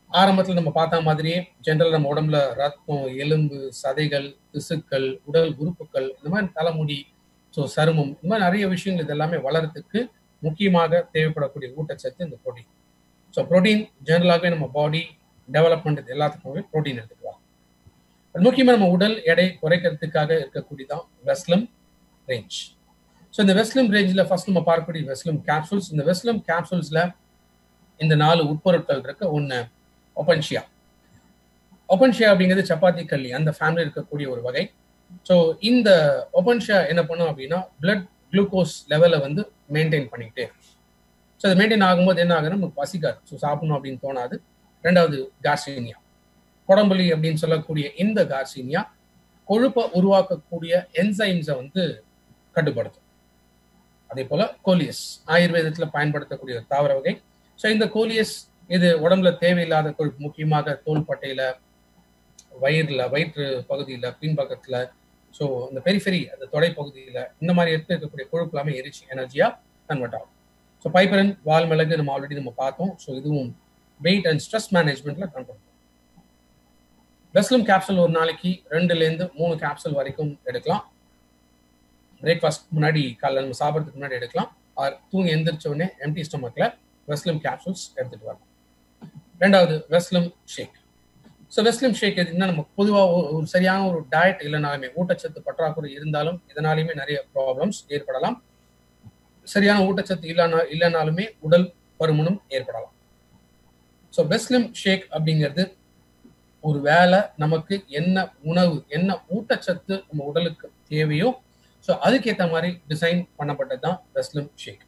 S1: ஆரம்பத்தில் நம்ம பார்த்த மாதிரியே ஜென்ரல் நம்ம உடம்புல ரத்தம் எலும்பு சதைகள் திசுக்கள் உடல் உறுப்புகள் இந்த மாதிரி தலைமுடி ஸோ சருமம் இந்த மாதிரி நிறைய விஷயங்கள் இது எல்லாமே வளர்றதுக்கு முக்கியமாக தேவைப்படக்கூடிய ஊட்டச்சத்து இந்த ப்ரோட்டீன் ஸோ ப்ரோட்டீன் ஜென்ரலாகவே நம்ம பாடி டெவலப்மெண்ட் இது எல்லாத்துக்குமே ப்ரோட்டீன் எடுத்துக்கலாம் அது முக்கியமாக நம்ம உடல் எடை குறைக்கிறதுக்காக இருக்கக்கூடியதான் வெஸ்லம் ரேஞ்ச் ஸோ இந்த வெஸ்லம் ரேஞ்சில் ஃபர்ஸ்ட் நம்ம பார்க்கக்கூடிய வெஸ்லம் கேப்சூல்ஸ் இந்த வெஸ்லம் கேப்சூல்ஸில் இந்த நாலு உட்பொருட்கள் இருக்கு ஒன்று ஒப்பன்ஷியா ஒப்பன்ஷியா அப்படிங்கிறது சப்பாத்தி கல்லி அந்த ஃபேமிலி இருக்கக்கூடிய ஒரு வகை ஸோ இந்த ஒப்பன்ஷியா என்ன பண்ணும் அப்படின்னா பிளட் குளுக்கோஸ் லெவலை வந்து மெயின்டைன் பண்ணிக்கிட்டே ஸோ அது மெயின்டைன் ஆகும்போது என்ன ஆகுதுன்னா நமக்கு பசிக்காது ஸோ சாப்பிடணும் அப்படின்னு தோணாது ரெண்டாவது கார்சீனியா குடம்புலி அப்படின்னு சொல்லக்கூடிய இந்த கார்சீனியா கொழுப்பை உருவாக்கக்கூடிய என்சைம்ஸை வந்து கட்டுப்படுத்தும் அதே போல கோலியஸ் ஆயுர்வேதத்தில் பயன்படுத்தக்கூடிய ஒரு தாவர வகை ஸோ இந்த கோலியஸ் இது உடம்புல தேவையில்லாத கொழுப்பு முக்கியமாக தோள்பட்டையில வயிறுல வயிற்று பகுதியில பின்பக்கத்துல ஸோ இந்த பெரிஃபெரி அந்த தொடை பகுதியில இந்த மாதிரி இடத்துல இருக்கக்கூடிய கொழுப்பு எல்லாமே எரிச்சு எனர்ஜியா கன்வெர்ட் ஆகும் ஸோ பைப்பரன் வால் மிளகு நம்ம ஆல்ரெடி நம்ம பார்த்தோம் ஸோ இதுவும் வெயிட் அண்ட் ஸ்ட்ரெஸ் மேனேஜ்மெண்ட்ல கண்ட்ரோல் பெஸ்லம் கேப்சூல் ஒரு நாளைக்கு ரெண்டுலேருந்து மூணு கேப்சூல் வரைக்கும் எடுக்கலாம் பிரேக்ஃபாஸ்ட் முன்னாடி காலைல நம்ம சாப்பிட்றதுக்கு முன்னாடி எடுக்கலாம் ஆர் தூங்கி எந்திரிச்ச உடனே எம்டி ஸ்டொமக்ல வெஸ்லம் கேப்சூல்ஸ் எடுத்துட்டு வரலாம் ரெண்டாவது வெஸ்லம் ஷேக் ஸோ வெஸ்லம் ஷேக் எதுனா நம்ம பொதுவாக ஒரு சரியான ஒரு டயட் இல்லைனாலுமே ஊட்டச்சத்து பற்றாக்குறை இருந்தாலும் இதனாலுமே நிறைய ப்ராப்ளம்ஸ் ஏற்படலாம் சரியான ஊட்டச்சத்து இல்லைனா இல்லைனாலுமே உடல் பருமனும் ஏற்படலாம் ஸோ வெஸ்லம் ஷேக் அப்படிங்கிறது ஒரு வேலை நமக்கு என்ன உணவு என்ன ஊட்டச்சத்து நம்ம உடலுக்கு தேவையோ ஸோ அதுக்கேற்ற மாதிரி டிசைன் பண்ணப்பட்டது தான் வெஸ்லம் ஷேக்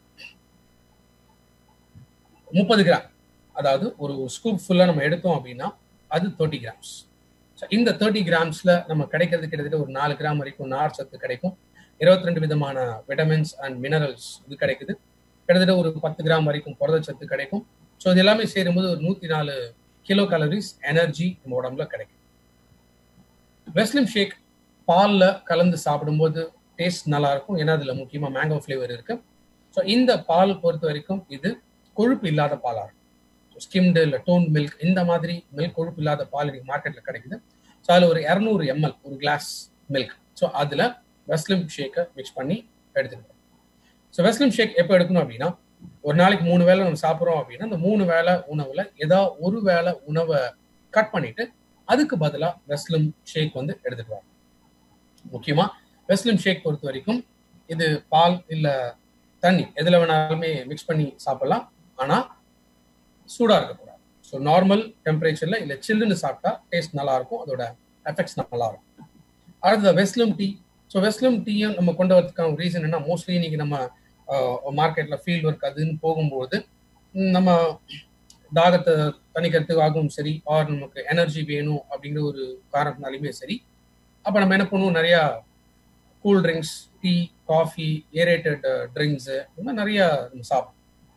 S1: முப்பது கிராம் அதாவது ஒரு ஸ்கூப் ஃபுல்லாக நம்ம எடுத்தோம் அப்படின்னா அது தேர்ட்டி கிராம்ஸ் ஸோ இந்த தேர்ட்டி கிராம்ஸில் நம்ம கிடைக்கிறது கிட்டத்தட்ட ஒரு நாலு கிராம் வரைக்கும் நார் சத்து கிடைக்கும் இருபத்தி ரெண்டு விதமான விட்டமின்ஸ் அண்ட் மினரல்ஸ் இது கிடைக்குது கிட்டத்தட்ட ஒரு பத்து கிராம் வரைக்கும் புரதச்சத்து கிடைக்கும் ஸோ இது எல்லாமே சேரும்போது ஒரு நூற்றி நாலு கிலோ கலரிஸ் எனர்ஜி நம்ம உடம்புல கிடைக்கும் வெஸ்லிம் ஷேக் பாலில் கலந்து சாப்பிடும்போது டேஸ்ட் நல்லா இருக்கும் ஏன்னா அதில் முக்கியமாக மேங்கோ ஃப்ளேவர் இருக்கு ஸோ இந்த பால் பொறுத்த வரைக்கும் இது கொழுப்பு இல்லாத பாலாக இருக்கும் ஸ்கிம்டு இல்லை டோன் மில்க் இந்த மாதிரி மில்க் கொழுப்பு இல்லாத பால் இன்னைக்கு மார்க்கெட்டில் கிடைக்குது ஸோ அதில் ஒரு இரநூறு எம்எல் ஒரு கிளாஸ் மில்க் ஸோ அதில் வெஸ்லிம் ஷேக்கை மிக்ஸ் பண்ணி எடுத்துக்கிட்டோம் ஸோ வெஸ்லிம் ஷேக் எப்போ எடுக்கணும் அப்படின்னா ஒரு நாளைக்கு மூணு வேளை நம்ம சாப்பிட்றோம் அப்படின்னா அந்த மூணு வேளை உணவில் ஏதாவது ஒரு வேளை உணவை கட் பண்ணிட்டு அதுக்கு பதிலாக வெஸ்லிம் ஷேக் வந்து எடுத்துட்டு வரோம் முக்கியமாக வெஸ்லிம் ஷேக் பொறுத்த வரைக்கும் இது பால் இல்லை தண்ணி எதில் வேணாலுமே மிக்ஸ் பண்ணி சாப்பிடலாம் ஆனால் சூடாக இருக்கக்கூடாது ஸோ நார்மல் டெம்பரேச்சரில் இல்லை சில்லுன்னு சாப்பிட்டா டேஸ்ட் நல்லா இருக்கும் அதோட எஃபெக்ட்ஸ் நல்லா இருக்கும் அடுத்தது வெஸ்லிம் டீ ஸோ வெஸ்லிம் டீயும் நம்ம கொண்டு வரதுக்கான ரீசன் என்ன மோஸ்ட்லி இன்னைக்கு நம்ம மார்க்கெட்டில் ஃபீல்ட் ஒர்க் அதுன்னு போகும்போது நம்ம தாகத்தை தணிக்கிறதுக்காகவும் சரி ஆர் நமக்கு எனர்ஜி வேணும் அப்படிங்கிற ஒரு காரணத்தினாலுமே சரி அப்போ நம்ம என்ன பண்ணுவோம் நிறையா cool drinks tea coffee aerated drinks இந்த மாதிரி நிறையா நம்ம சாப்பிடும்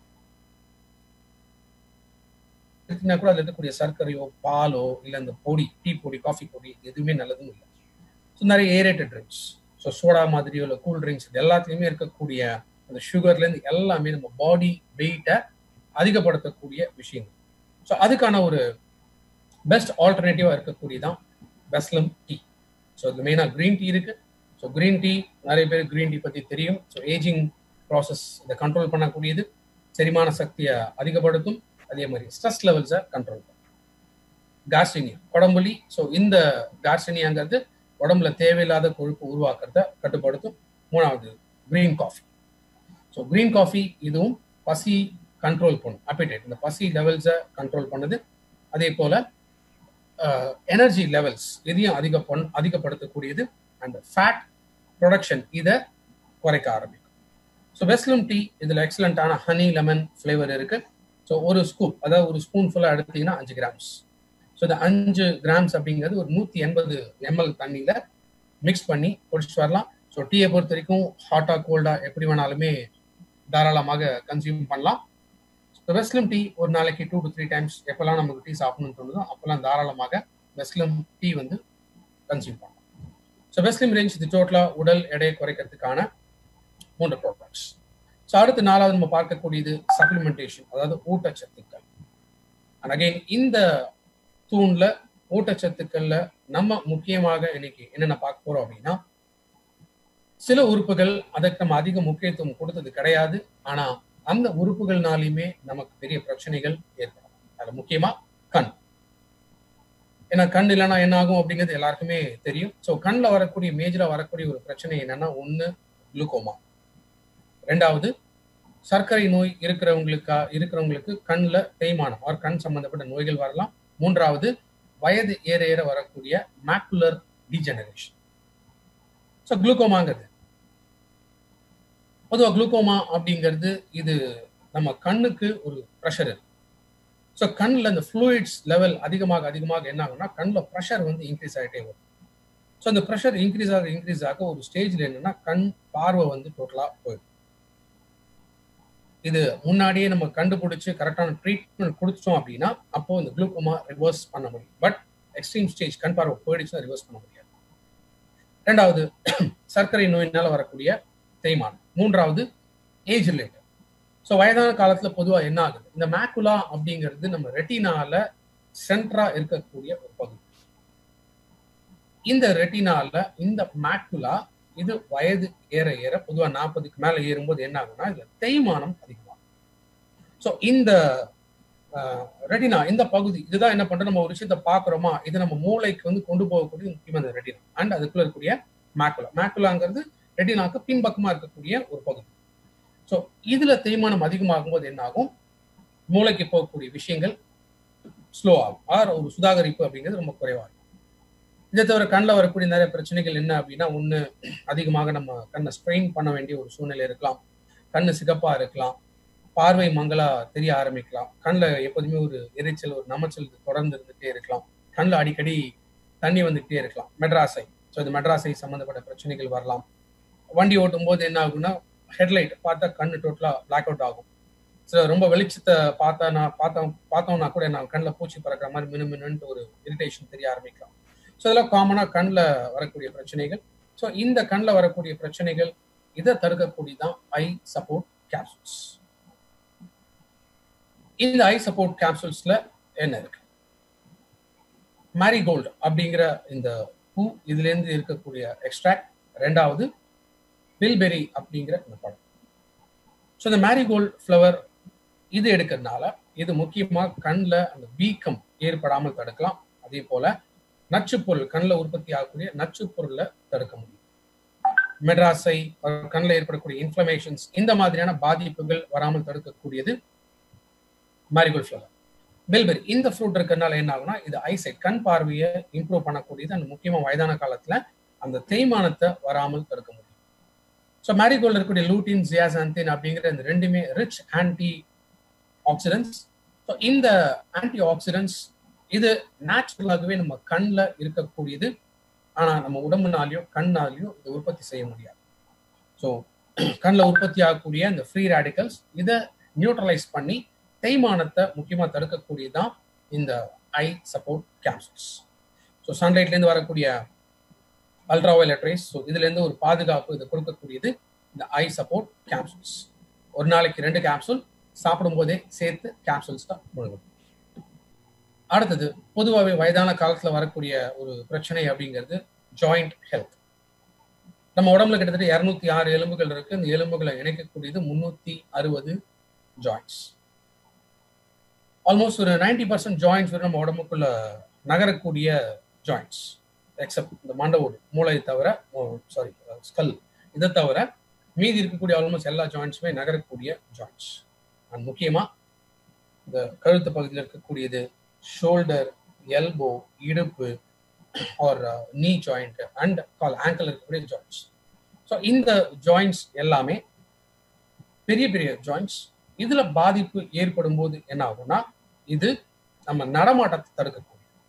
S1: எடுத்தீங்கன்னா கூட அதில் இருக்கக்கூடிய சர்க்கரையோ பாலோ இல்லை இந்த பொடி டீ பொடி காஃபி பொடி எதுவுமே நல்லதும் இல்லை ஸோ நிறைய ஏரேட்டட் ட்ரிங்க்ஸ் ஸோ சோடா மாதிரியோ இல்லை கூல் ட்ரிங்க்ஸ் இது எல்லாத்துலேயுமே இருக்கக்கூடிய அந்த சுகர்லேருந்து எல்லாமே நம்ம பாடி வெயிட்டை அதிகப்படுத்தக்கூடிய விஷயங்கள் ஸோ அதுக்கான ஒரு பெஸ்ட் ஆல்டர்னேட்டிவாக இருக்கக்கூடியதான் பெஸ்லம் டீ ஸோ இது மெயினாக க்ரீன் டீ இருக்குது ஸோ க்ரீன் டீ நிறைய பேர் க்ரீன் டீ பற்றி தெரியும் ஸோ ஏஜிங் ப்ராசஸ் இதை கண்ட்ரோல் பண்ணக்கூடியது செரிமான சக்தியை அதிகப்படுத்தும் அதே மாதிரி ஸ்ட்ரெஸ் லெவல்ஸை கண்ட்ரோல் பண்ணும் கார்சினியா உடம்புலி ஸோ இந்த கார்சினியாங்கிறது உடம்புல தேவையில்லாத கொழுப்பு உருவாக்குறத கட்டுப்படுத்தும் மூணாவது green coffee so green coffee இதுவும் பசி கண்ட்ரோல் பண்ணும் அப்பிடேட் இந்த பசி லெவல்ஸை கண்ட்ரோல் பண்ணுது அதே போல் எனர்ஜி லெவல்ஸ் இதையும் அதிக பண் அதிகப்படுத்தக்கூடியது அண்ட் ஃபேட் ப்ரொடக்ஷன் இதை குறைக்க ஆரம்பிக்கும் ஸோ வெஸ்லம் டீ இதில் எக்ஸலண்ட்டான ஹனி லெமன் ஃப்ளேவர் இருக்கு ஸோ ஒரு ஸ்கூப் அதாவது ஒரு ஸ்பூன் ஃபுல்லாக எடுத்தீங்கன்னா அஞ்சு கிராம்ஸ் ஸோ இந்த அஞ்சு கிராம்ஸ் அப்படிங்கிறது ஒரு நூற்றி எண்பது எம்எல் தண்ணியில் மிக்ஸ் பண்ணி குடிச்சிட்டு வரலாம் ஸோ டீயை பொறுத்த வரைக்கும் ஹாட்டாக கோல்டாக எப்படி வேணாலுமே தாராளமாக கன்சியூம் பண்ணலாம் ஸோ வெஸ்லம் டீ ஒரு நாளைக்கு டூ டு த்ரீ டைம்ஸ் எப்போல்லாம் நமக்கு டீ சாப்பிடணும்னு தோணுதோ அப்போல்லாம் தாராளமாக வெஸ்லம் டீ வந்து கன்சியூம் பண்ணலாம் ஸோ வெஸ்லிம் ரேஞ்ச் இது டோட்டலாக உடல் எடையை குறைக்கிறதுக்கான மூன்று ப்ராடக்ட்ஸ் ஸோ அடுத்து நாலாவது நம்ம பார்க்கக்கூடியது சப்ளிமெண்டேஷன் அதாவது ஊட்டச்சத்துக்கள் அண்ட் அகைன் இந்த தூண்ல ஊட்டச்சத்துக்கள்ல நம்ம முக்கியமாக இன்னைக்கு என்னென்ன பார்க்க போறோம் அப்படின்னா சில உறுப்புகள் அதற்கு நம்ம அதிக முக்கியத்துவம் கொடுத்தது கிடையாது ஆனா அந்த உறுப்புகள்னாலையுமே நமக்கு பெரிய பிரச்சனைகள் ஏற்படும் அது முக்கியமா கண் ஏன்னா கண் இல்லைன்னா என்ன ஆகும் அப்படிங்கிறது எல்லாருக்குமே தெரியும் ஸோ கண்ணில் வரக்கூடிய மேஜரா வரக்கூடிய ஒரு பிரச்சனை என்னன்னா ஒன்று குளுக்கோமா ரெண்டாவது சர்க்கரை நோய் இருக்கிறவங்களுக்கா இருக்கிறவங்களுக்கு கண்ணில் தேய்மானம் அவர் கண் சம்பந்தப்பட்ட நோய்கள் வரலாம் மூன்றாவது வயது ஏற ஏற வரக்கூடிய மேக்குலர் டிஜெனரேஷன் ஸோ குளுக்கோமாங்கிறது பொதுவாக குளுக்கோமா அப்படிங்கிறது இது நம்ம கண்ணுக்கு ஒரு ப்ரெஷர் இருக்கு ஸோ கண்ணில் இந்த ஃப்ளூயிட்ஸ் லெவல் அதிகமாக அதிகமாக என்ன ஆகும்னா கண்ணில் ப்ரெஷர் வந்து இன்க்ரீஸ் ஆகிட்டே வரும் ஸோ அந்த ப்ரெஷர் இன்க்ரீஸ் ஆக இன்க்ரீஸ் ஆக ஒரு ஸ்டேஜில் என்னன்னா கண் பார்வை வந்து டோட்டலாக போயிடும் இது முன்னாடியே நம்ம கண்டுபிடிச்சு கரெக்டான ட்ரீட்மெண்ட் கொடுத்தோம் அப்படின்னா அப்போ இந்த குளுக்கோமா ரிவர்ஸ் பண்ண முடியும் பட் எக்ஸ்ட்ரீம் ஸ்டேஜ் கண் பார்வை போயிடுச்சுன்னா ரிவர்ஸ் பண்ண முடியாது ரெண்டாவது சர்க்கரை நோயினால வரக்கூடிய தேய்மானம் மூன்றாவது ஏஜ் ரிலேட்டட் ஸோ வயதான காலத்துல பொதுவாக என்ன ஆகுது இந்த மேக்குலா அப்படிங்கிறது நம்ம ரெட்டினால சென்ட்ரா இருக்கக்கூடிய ஒரு பகுதி இந்த ரெட்டினால இந்த மேக்குலா இது வயது ஏற ஏற பொதுவாக நாற்பதுக்கு மேல ஏறும்போது என்ன ஆகும்னா இதுல தேய்மானம் அதிகமாகும் ஸோ இந்த ரெட்டினா இந்த பகுதி இதுதான் என்ன பண்றோம் நம்ம ஒரு விஷயத்த பாக்குறோமா இது நம்ம மூளைக்கு வந்து கொண்டு போகக்கூடிய முக்கியமான இந்த ரெட்டினா அண்ட் அதுக்குள்ள இருக்கக்கூடிய மேக்குலா மேக்குலாங்கிறது ரெட்டினாக்கு பின்பக்கமா இருக்கக்கூடிய ஒரு பகுதி ஸோ இதுல தேய்மானம் அதிகமாகும் போது என்ன ஆகும் மூளைக்கு போகக்கூடிய விஷயங்கள் ஸ்லோ ஆகும் ஆர் ஒரு சுதாகரிப்பு அப்படிங்கிறது ரொம்ப குறைவாக இருக்கும் இதை தவிர கண்ணில் வரக்கூடிய நிறைய பிரச்சனைகள் என்ன அப்படின்னா ஒன்று அதிகமாக நம்ம கண்ணை ஸ்ட்ரெயின் பண்ண வேண்டிய ஒரு சூழ்நிலை இருக்கலாம் கண்ணு சிகப்பா இருக்கலாம் பார்வை மங்களா தெரிய ஆரம்பிக்கலாம் கண்ணில் எப்போதுமே ஒரு இறைச்சல் ஒரு நமைச்சல் தொடர்ந்து இருந்துகிட்டே இருக்கலாம் கண்ணில் அடிக்கடி தண்ணி வந்துகிட்டே இருக்கலாம் மெட்ராஸை ஸோ இந்த மெட்ராஸை சம்மந்தப்பட்ட பிரச்சனைகள் வரலாம் வண்டி ஓட்டும் போது என்ன ஆகும்னா ஹெட்லைட் பார்த்தா கண்ணு டோட்டலாக பிளாக் அவுட் ஆகும் ஸோ ரொம்ப வெளிச்சத்தை பார்த்தா நான் பார்த்தோம் பார்த்தோம்னா கூட நான் கண்ணில் பூச்சி பறக்கிற மாதிரி மினு மினுன்ட்டு ஒரு இரிட்டேஷன் தெரிய ஆரம்பிக்கலாம் ஸோ இதெல்லாம் காமனாக கண்ணில் வரக்கூடிய பிரச்சனைகள் ஸோ இந்த கண்ணில் வரக்கூடிய பிரச்சனைகள் இதை தடுக்கக்கூடிய தான் ஐ சப்போர்ட் கேப்சூல்ஸ் இந்த ஐ சப்போர்ட் கேப்சூல்ஸ்ல என்ன இருக்கு மேரிகோல்டு அப்படிங்கிற இந்த பூ இதுல இருந்து இருக்கக்கூடிய எக்ஸ்ட்ராக்ட் ரெண்டாவது பில்பெரி அப்படிங்கிற இந்த பழம் ஸோ இந்த மேரிகோல்டு ஃப்ளவர் இது எடுக்கிறதுனால இது முக்கியமா கண்ணில் அந்த வீக்கம் ஏற்படாமல் தடுக்கலாம் அதே போல நச்சுப்பொருள் கண்ணில் உற்பத்தி ஆகக்கூடிய நச்சுப்பொருளை தடுக்க முடியும் மெட்ராஸை கண்ணில் ஏற்படக்கூடிய இன்ஃப்ளமேஷன்ஸ் இந்த மாதிரியான பாதிப்புகள் வராமல் தடுக்கக்கூடியது மேரிகோல்ட் ஃப்ளவர் பில்பெரி இந்த ஃப்ரூட் இருக்கிறதுனால என்ன ஆகும்னா இது ஐசைட் கண் பார்வையை இம்ப்ரூவ் பண்ணக்கூடியது அந்த முக்கியமா வயதான காலத்துல அந்த தேய்மானத்தை வராமல் தடுக்க முடியும் ஸோ மேரிகோல்டு இருக்கக்கூடிய லூட்டின் ஜியாசாந்தின் அப்படிங்கிற இந்த ரெண்டுமே ரிச் ஆன்டி ஆக்சிடென்ட்ஸ் ஸோ இந்த ஆன்டி ஆக்சிடென்ட்ஸ் இது நேச்சுரலாகவே நம்ம கண்ணில் இருக்கக்கூடியது ஆனால் நம்ம உடம்புனாலையோ கண்ணாலையோ இதை உற்பத்தி செய்ய முடியாது ஸோ கண்ணில் உற்பத்தி ஆகக்கூடிய இந்த ஃப்ரீ ரேடிக்கல்ஸ் இதை நியூட்ரலைஸ் பண்ணி தேய்மானத்தை முக்கியமாக தடுக்கக்கூடியதான் இந்த ஐ சப்போர்ட் கேப்சூல்ஸ் ஸோ சன்லைட்லேருந்து வரக்கூடிய அல்ட்ரா வயலட் ரேஸ் ஸோ இதுலேருந்து ஒரு பாதுகாப்பு இது கொடுக்கக்கூடியது இந்த ஐ சப்போர்ட் கேப்சூல்ஸ் ஒரு நாளைக்கு ரெண்டு கேப்சூல் சாப்பிடும் போதே சேர்த்து கேப்சூல்ஸ் தான் முழுகும் அடுத்தது பொதுவாகவே வயதான காலத்தில் வரக்கூடிய ஒரு பிரச்சனை அப்படிங்கிறது ஜாயிண்ட் ஹெல்த் நம்ம உடம்புல கிட்டத்தட்ட இரநூத்தி ஆறு எலும்புகள் இருக்கு இந்த எலும்புகளை இணைக்கக்கூடியது முன்னூத்தி அறுபது ஜாயிண்ட்ஸ் ஆல்மோஸ்ட் ஒரு நைன்டி பர்சன்ட் ஜாயிண்ட்ஸ் வந்து நம்ம உடம்புக்குள்ள நகரக்கூடிய ஜாயிண்ட்ஸ் எக்ஸப்ட் இந்த மண்டவோடு மூளை தவிர சாரி ஸ்கல் இதை தவிர மீதி இருக்கக்கூடிய ஆல்மோஸ்ட் எல்லா ஜாயிண்ட்ஸுமே நகரக்கூடிய ஜாயிண்ட்ஸ் அண்ட் முக்கியமாக இந்த கழுத்து பகுதியில் இருக்கக்கூடியது ஷோல்டர் எல்போ இடுப்பு ஆர் நீ ஜாயிண்ட் அண்ட் கால் ஆங்கிள் இருக்கக்கூடிய ஜாயிண்ட்ஸ் ஸோ இந்த ஜாயிண்ட்ஸ் எல்லாமே பெரிய பெரிய ஜாயிண்ட்ஸ் இதுல பாதிப்பு ஏற்படும் போது என்ன ஆகும்னா இது நம்ம நடமாட்டத்தை தடுக்கக்கூடிய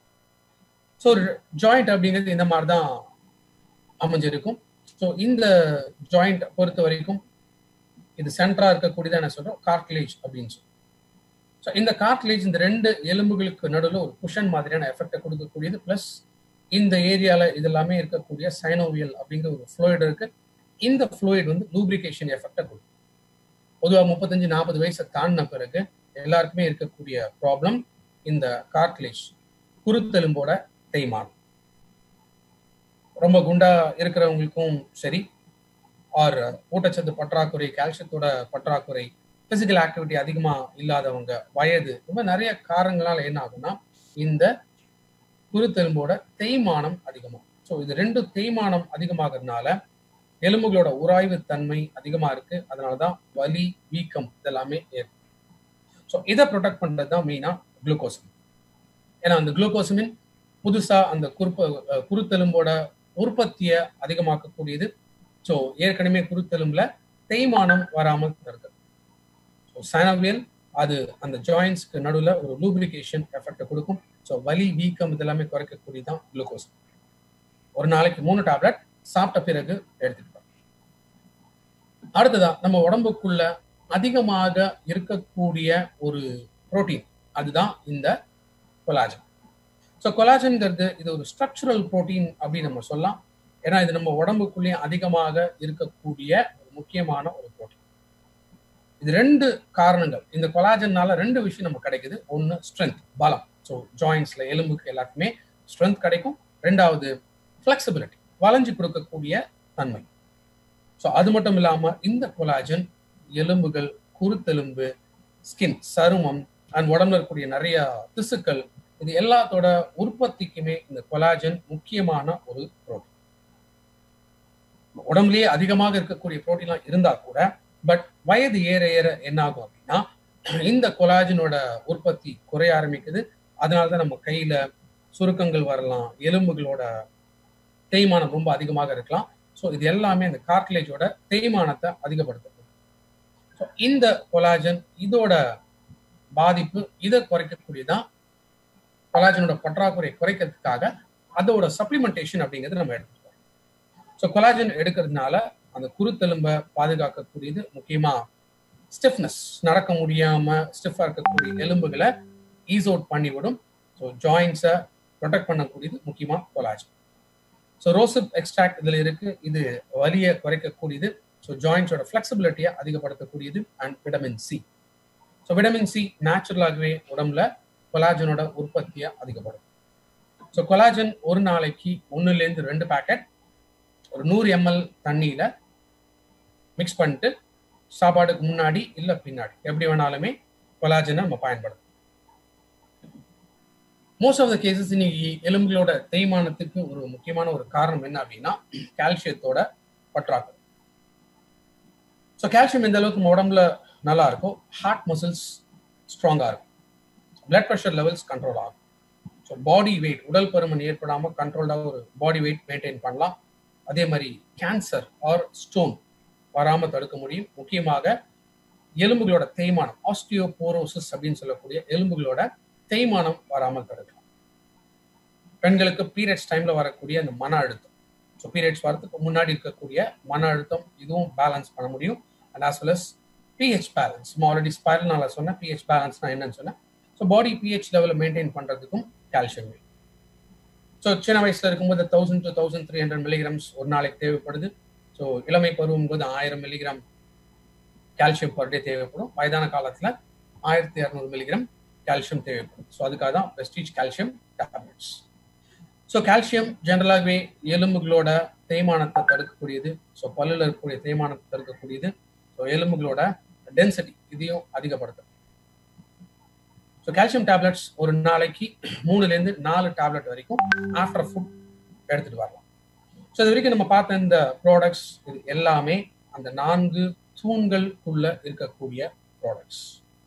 S1: ஸோ ஒரு ஜாயிண்ட் அப்படிங்கிறது இந்த மாதிரி தான் அமைஞ்சிருக்கும் ஸோ இந்த ஜாயிண்ட் பொறுத்த வரைக்கும் இது சென்டரா இருக்கக்கூடியதான் என்ன சொல்றோம் கார்ட்லேஜ் அப்படின்னு சொல்லி ஸோ இந்த கார்ட்லேஜ் இந்த ரெண்டு எலும்புகளுக்கு நடுவில் ஒரு குஷன் மாதிரியான எஃபெக்டை கொடுக்கக்கூடியது பிளஸ் இந்த ஏரியால இது எல்லாமே இருக்கக்கூடிய சைனோவியல் அப்படிங்கிற ஒரு ஃப்ளூயிட் இருக்கு இந்த ஃப்ளூயிட் வந்து லூப்ரிகேஷன் எஃபெக்டை கொடுக்கும் பொதுவாக முப்பத்தஞ்சு நாற்பது வயசை தாண்டின பிறகு எல்லாருக்குமே இருக்கக்கூடிய ப்ராப்ளம் இந்த கார்ட்லேஜ் குருத்தெலும்போட தேய்மானம் ரொம்ப குண்டா இருக்கிறவங்களுக்கும் சரி ஆர் ஊட்டச்சத்து பற்றாக்குறை கால்சியத்தோட பற்றாக்குறை பிசிக்கல் ஆக்டிவிட்டி அதிகமா இல்லாதவங்க வயது இந்த மாதிரி நிறைய காரணங்களால என்ன ஆகும்னா இந்த குருத்தெலும்போட தேய்மானம் அதிகமாகும் ஸோ இது ரெண்டு தேய்மானம் அதிகமாகிறதுனால எலும்புகளோட உராய்வு தன்மை அதிகமா இருக்கு அதனாலதான் வலி வீக்கம் இதெல்லாமே ஏற்படும் ஸோ இதை ப்ரொடெக்ட் பண்றது தான் மெயினா குளுக்கோசமின் ஏன்னா அந்த குளுக்கோசமின் புதுசா அந்த குறுப்ப குருத்தெலும்போட உற்பத்தியை அதிகமாக்கக்கூடியது ஸோ ஏற்கனவே குருத்தெலும்புல தேய்மானம் வராமல் தடுக்கிறது ஸோ சனவியல் அது அந்த ஜாயின்ஸ்க்கு நடுவில் ஒரு லூப்ரிகேஷன் எஃபெக்டை கொடுக்கும் ஸோ வலி வீக்கம் இதெல்லாமே குறைக்கக்கூடியதான் குளுக்கோஸ் ஒரு நாளைக்கு மூணு டேப்லெட் சாப்பிட்ட பிறகு எடுத்துக்கிட்டோம் அடுத்ததா நம்ம உடம்புக்குள்ள அதிகமாக இருக்கக்கூடிய ஒரு புரோட்டீன் அதுதான் இந்த கொலாஜன் ஸோ கொலாஜன்கிறது இது ஒரு ஸ்ட்ரக்சரல் புரோட்டீன் அப்படின்னு நம்ம சொல்லலாம் ஏன்னா இது நம்ம உடம்புக்குள்ளேயே அதிகமாக இருக்கக்கூடிய ஒரு முக்கியமான ஒரு புரோட்டீன் இது ரெண்டு காரணங்கள் இந்த கொலாஜன்னால ரெண்டு விஷயம் நமக்கு கிடைக்குது ஒன்று ஸ்ட்ரென்த் பலம் ஸோ ஜாயின்ஸ்ல எலும்புக்கு எல்லாத்துக்குமே ஸ்ட்ரென்த் கிடைக்கும் ரெண்டாவது ஃபிளெக்சிபிலிட்டி வளைஞ்சு கொடுக்கக்கூடிய தன்மை ஸோ அது மட்டும் இல்லாம இந்த கொலாஜன் எலும்புகள் குருத்தெலும்பு ஸ்கின் சருமம் அண்ட் உடம்புல இருக்கக்கூடிய நிறைய திசுக்கள் இது எல்லாத்தோட உற்பத்திக்குமே இந்த கொலாஜன் முக்கியமான ஒரு புரோட்டீன் உடம்புலயே அதிகமாக இருக்கக்கூடிய புரோட்டீன்லாம் இருந்தா கூட பட் வயது ஏற ஏற என்ன ஆகும் அப்படின்னா இந்த கொலாஜனோட உற்பத்தி குறைய ஆரம்பிக்குது அதனாலதான் நம்ம கையில சுருக்கங்கள் வரலாம் எலும்புகளோட தேய்மானம் ரொம்ப அதிகமாக இருக்கலாம் ஸோ இது எல்லாமே இந்த கார்டிலேஜோட தேய்மானத்தை அதிகப்படுத்துது ஸோ இந்த கொலாஜன் இதோட பாதிப்பு இதை குறைக்கக்கூடியதான் கொலாஜனோட பற்றாக்குறை குறைக்கிறதுக்காக அதோட சப்ளிமெண்டேஷன் அப்படிங்கிறது நம்ம எடுத்துக்கிறோம் ஸோ கொலாஜன் எடுக்கிறதுனால அந்த குருத்தெலும்பை பாதுகாக்கக்கூடியது முக்கியமா ஸ்டிஃப்னஸ் நடக்க முடியாம ஸ்டிஃபா இருக்கக்கூடிய எலும்புகளை ஈஸ் அவுட் பண்ணிவிடும் ஸோ ஜாயின்ஸை ப்ரொடெக்ட் பண்ணக்கூடியது முக்கியமா கொலாஜன் ஸோ ரோசிப் எக்ஸ்ட்ராக்ட் இதில் இருக்கு இது வலியை குறைக்கக்கூடியது ஸோ ஜாயின்ஸோட ஃபிளெக்சிபிலிட்டியை அதிகப்படுத்தக்கூடியது and vitamin C so vitamin C நேச்சுரலாகவே உடம்புல கொலாஜனோட உற்பத்தியை அதிகப்படும் ஸோ கொலாஜன் ஒரு நாளைக்கு ஒன்றுலேருந்து ரெண்டு பேக்கெட் ஒரு நூறு எம்எல் தண்ணியில மிக்ஸ் பண்ணிட்டு சாப்பாடுக்கு முன்னாடி இல்லை பின்னாடி எப்படி வேணாலுமே கொலாஜனை நம்ம பயன்படுத்தலாம் மோஸ்ட் ஆஃப் த கேசஸ் இன்னைக்கு எலும்புகளோட தேய்மானத்துக்கு ஒரு முக்கியமான ஒரு காரணம் என்ன அப்படின்னா கால்சியத்தோட பற்றாக்குறை ஸோ கால்சியம் எந்த அளவுக்கு நம்ம உடம்புல நல்லா இருக்கும் ஹார்ட் மசில்ஸ் ஸ்ட்ராங்காக இருக்கும் பிளட் ப்ரெஷர் லெவல்ஸ் கண்ட்ரோல் ஆகும் ஸோ பாடி வெயிட் உடல் பருமன் ஏற்படாமல் கண்ட்ரோல்டாக ஒரு பாடி வெயிட் மெயின்டைன் பண்ணலாம் அதே மாதிரி கேன்சர் ஆர் ஸ்டோன் வராமல் தடுக்க முடியும் முக்கியமாக எலும்புகளோட தேய்மானம் ஆஸ்டியோபோரோசிஸ் அப்படின்னு சொல்லக்கூடிய எலும்புகளோட தேய்மானம் வராமல் தடுக்கலாம் பெண்களுக்கு பீரியட்ஸ் டைம்ல வரக்கூடிய அந்த மன அழுத்தம் ஸோ பீரியட்ஸ் வரதுக்கு முன்னாடி இருக்கக்கூடிய மன அழுத்தம் இதுவும் பேலன்ஸ் பண்ண முடியும் and as well as pH balance already ஸ்பைரல்னால சொன்னேன் பிஹெச் பேலன்ஸ்னா என்னன்னு சொன்னேன் ஸோ பாடி பிஹெச் லெவலில் மெயின்டைன் பண்ணுறதுக்கும் கால்சியம் வேணும் ஸோ சின்ன வயசுல இருக்கும்போது thousand to thousand three hundred milligrams ஒரு நாளைக்கு தேவைப்படுது ஸோ இளமை பருவம் போது ஆயிரம் மில்லிகிராம் கால்சியம் பர் டே தேவைப்படும் வயதான காலத்தில் ஆயிரத்தி இரநூறு மில்லிகிராம் கால்சியம் தேவைப்படும் ஸோ அதுக்காக தான் Vestige calcium tablets so calcium ஜென்ரலாகவே எலும்புகளோட தேய்மானத்தை தடுக்கக்கூடியது ஸோ பல்லில் இருக்கக்கூடிய தேய்மானத்தை தடுக்கக்கூடியது ஸோ எலும்புகளோட டென்சிட்டி இதையும் அதிகப்படுத்தும் ஸோ கால்சியம் டேப்லெட்ஸ் ஒரு நாளைக்கு மூணுலேருந்து நாலு டேப்லெட் வரைக்கும் ஆஃப்டர் ஃபுட் எடுத்துட்டு வரலாம் ஸோ இது வரைக்கும் நம்ம பார்த்த இந்த ப்ராடக்ட்ஸ் இது எல்லாமே அந்த நான்கு தூண்களுக்குள்ள இருக்கக்கூடிய ப்ராடக்ட்ஸ்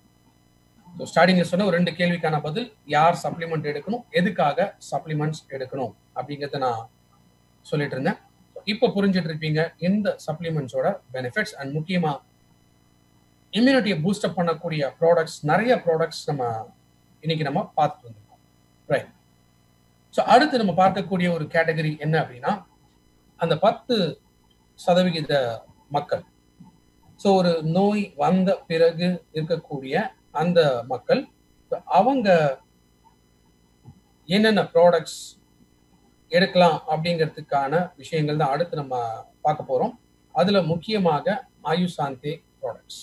S1: ஸோ ஸ்டார்டிங்ல சொன்ன ஒரு ரெண்டு கேள்விக்கான பதில் யார் சப்ளிமெண்ட் எடுக்கணும் எதுக்காக சப்ளிமெண்ட்ஸ் எடுக்கணும் அப்படிங்கிறத நான் சொல்லிட்டு இருந்தேன் இப்போ புரிஞ்சுட்டு இருப்பீங்க இந்த சப்ளிமெண்ட்ஸோட பெனிஃபிட்ஸ் அண்ட் முக்கியமா இம்யூனிட்டியை பூஸ்டப் பண்ணக்கூடிய ப்ராடக்ட்ஸ் நிறைய ப்ராடக்ட்ஸ் நம்ம இன்னைக்கு நம்ம பார்த்துட்டு வந்திருக்கோம் ரைட் ஸோ அடுத்து நம்ம பார்க்கக்கூடிய ஒரு கேட்டகரி என்ன அப்படின்னா அந்த பத்து சதவிகித மக்கள் ஸோ ஒரு நோய் வந்த பிறகு இருக்கக்கூடிய அந்த மக்கள் அவங்க என்னென்ன ப்ராடக்ட்ஸ் எடுக்கலாம் அப்படிங்கிறதுக்கான விஷயங்கள் தான் அடுத்து நம்ம பார்க்க போறோம் அதுல முக்கியமாக ஆயுசாந்தே ப்ராடக்ட்ஸ்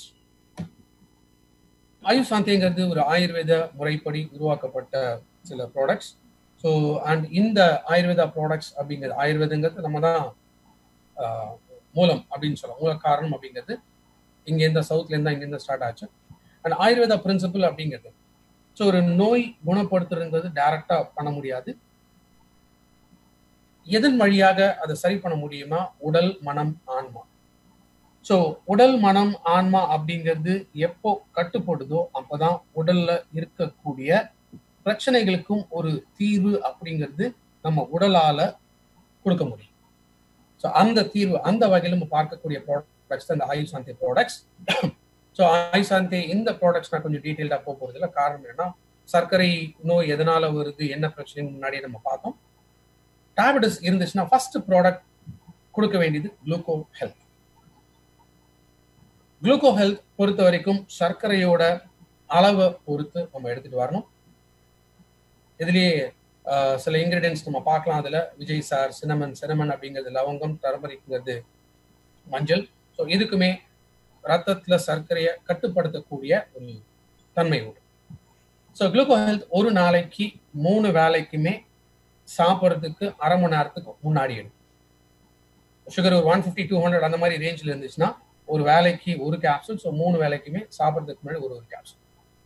S1: ஆயுசாந்தேங்கிறது ஒரு ஆயுர்வேத முறைப்படி உருவாக்கப்பட்ட சில ப்ராடக்ட்ஸ் ஸோ அண்ட் இந்த ஆயுர்வேதா ப்ராடக்ட்ஸ் அப்படிங்கிறது ஆயுர்வேதங்கிறது நம்ம தான் மூலம் அப்படின்னு சொல்லலாம் மூல காரணம் அப்படிங்கிறது இங்கேருந்து சவுத்லேருந்து இங்கேருந்து ஸ்டார்ட் ஆச்சு அண்ட் ஆயுர்வேதா பிரின்சிபல் அப்படிங்கிறது ஸோ ஒரு நோய் குணப்படுத்துறது டைரக்டா பண்ண முடியாது எதன் வழியாக அதை சரி பண்ண முடியுமா உடல் மனம் ஆன்மா ஸோ உடல் மனம் ஆன்மா அப்படிங்கிறது எப்போ கட்டுப்படுதோ அப்பதான் உடல்ல இருக்கக்கூடிய பிரச்சனைகளுக்கும் ஒரு தீர்வு அப்படிங்கிறது நம்ம உடலால கொடுக்க முடியும் ஸோ அந்த தீர்வு அந்த வகையில் நம்ம பார்க்கக்கூடிய ப்ராடக்ட்ஸ் அந்த ஆயுள் சாந்தி ப்ராடக்ட்ஸ் ஸோ ஆயுள் சாந்தி இந்த ப்ராடக்ட்ஸ் நான் கொஞ்சம் டீட்டெயில்டாக போக போகிறது இல்லை காரணம் என்னன்னா சர்க்கரை நோய் எதனால வருது என்ன பிரச்சனை முன்னாடியே நம்ம பார்த்தோம் டயபெட்டிஸ் இருந்துச்சுன்னா ஃபர்ஸ்ட் ப்ராடக்ட் கொடுக்க வேண்டியது குளுக்கோ ஹெல்த் குளுக்கோ ஹெல்த் பொறுத்த வரைக்கும் சர்க்கரையோட அளவை பொறுத்து நம்ம எடுத்துட்டு வரணும் இதுலயே சில இன்கிரீடியன்ஸ் நம்ம பார்க்கலாம் அதுல விஜய் சார் சினமன் சினமன் அப்படிங்கிறது லவங்கம் டர்மரிக்ங்கிறது மஞ்சள் ஸோ இதுக்குமே ரத்தத்துல சர்க்கரையை கட்டுப்படுத்தக்கூடிய ஒரு தன்மை உண்டு ஸோ குளுக்கோ ஹெல்த் ஒரு நாளைக்கு மூணு வேலைக்குமே சாப்பிட்றதுக்கு அரை மணி நேரத்துக்கு முன்னாடி எடுக்கும் சுகர் ஒரு ஒன் ஃபிஃப்டி டூ ஹண்ட்ரட் அந்த மாதிரி ரேஞ்சில் இருந்துச்சுன்னா ஒரு வேலைக்கு ஒரு கேப்சூல் ஸோ மூணு வேலைக்குமே சாப்பிட்றதுக்கு முன்னாடி ஒரு ஒரு capsule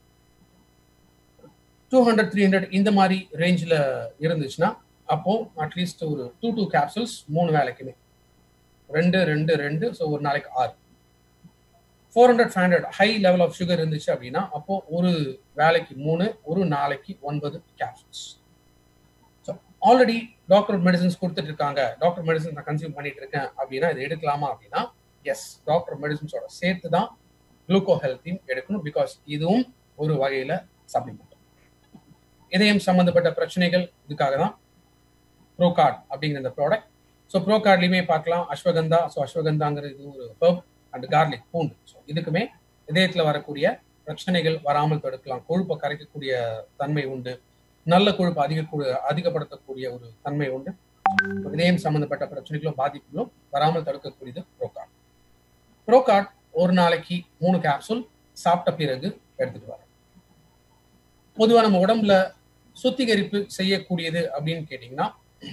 S1: two hundred three hundred இந்த மாதிரி ரேஞ்சில் இருந்துச்சுன்னா அப்போ அட்லீஸ்ட் ஒரு டூ டூ கேப்சூல்ஸ் மூணு வேலைக்குமே ரெண்டு ரெண்டு ரெண்டு ஸோ ஒரு நாளைக்கு ஆறு four hundred five hundred high level of sugar இருந்துச்சு அப்படின்னா அப்போ ஒரு வேலைக்கு மூணு ஒரு நாளைக்கு ஒன்பது capsules so already doctor medicines கொடுத்துட்டு இருக்காங்க டாக்டர் மெடிசன் நான் கன்சியூம் பண்ணிட்டு இருக்கேன் அப்படின்னா இது எடுக்கலாமா அப்படின்னா எஸ் டாக்டர் மெடிசன்ஸோட சேர்த்து தான் குளுக்கோ ஹெல்த்தையும் எடுக்கணும் பிகாஸ் இதுவும் ஒரு வகையில சப்ளிமெண்ட் இதயம் சம்பந்தப்பட்ட பிரச்சனைகள் இதுக்காக தான் ப்ரோகார்ட் அப்படிங்கிற இந்த ப்ராடக்ட் ஸோ ப்ரோகார்ட்லையுமே பார்க்கலாம் அஸ்வகந்தா ஸோ அஸ்வகந்தாங்கிறது இது ஒரு ஹர்ப் அண்ட் கார்லிக் பூண்டு ஸோ இதுக்குமே இதயத்தில் வரக்கூடிய பிரச்சனைகள் வராமல் தடுக்கலாம் கொழுப்பை கரைக்கக்கூடிய தன்மை உண்டு நல்ல கொழுப்பு அதிக அதிகப்படுத்தக்கூடிய ஒரு தன்மை உண்டு இதயம் சம்பந்தப்பட்ட பிரச்சனைகளும் பாதிப்புகளும் வராமல் தடுக்கக்கூடியது ப்ரோகார்ட் ப்ரோகார்ட் ஒரு நாளைக்கு மூணு கேப்சூல் சாப்பிட்ட பிறகு எடுத்துட்டு வரோம் பொதுவாக நம்ம உடம்புல சுத்திகரிப்பு செய்யக்கூடியது அப்படின்னு கேட்டீங்கன்னா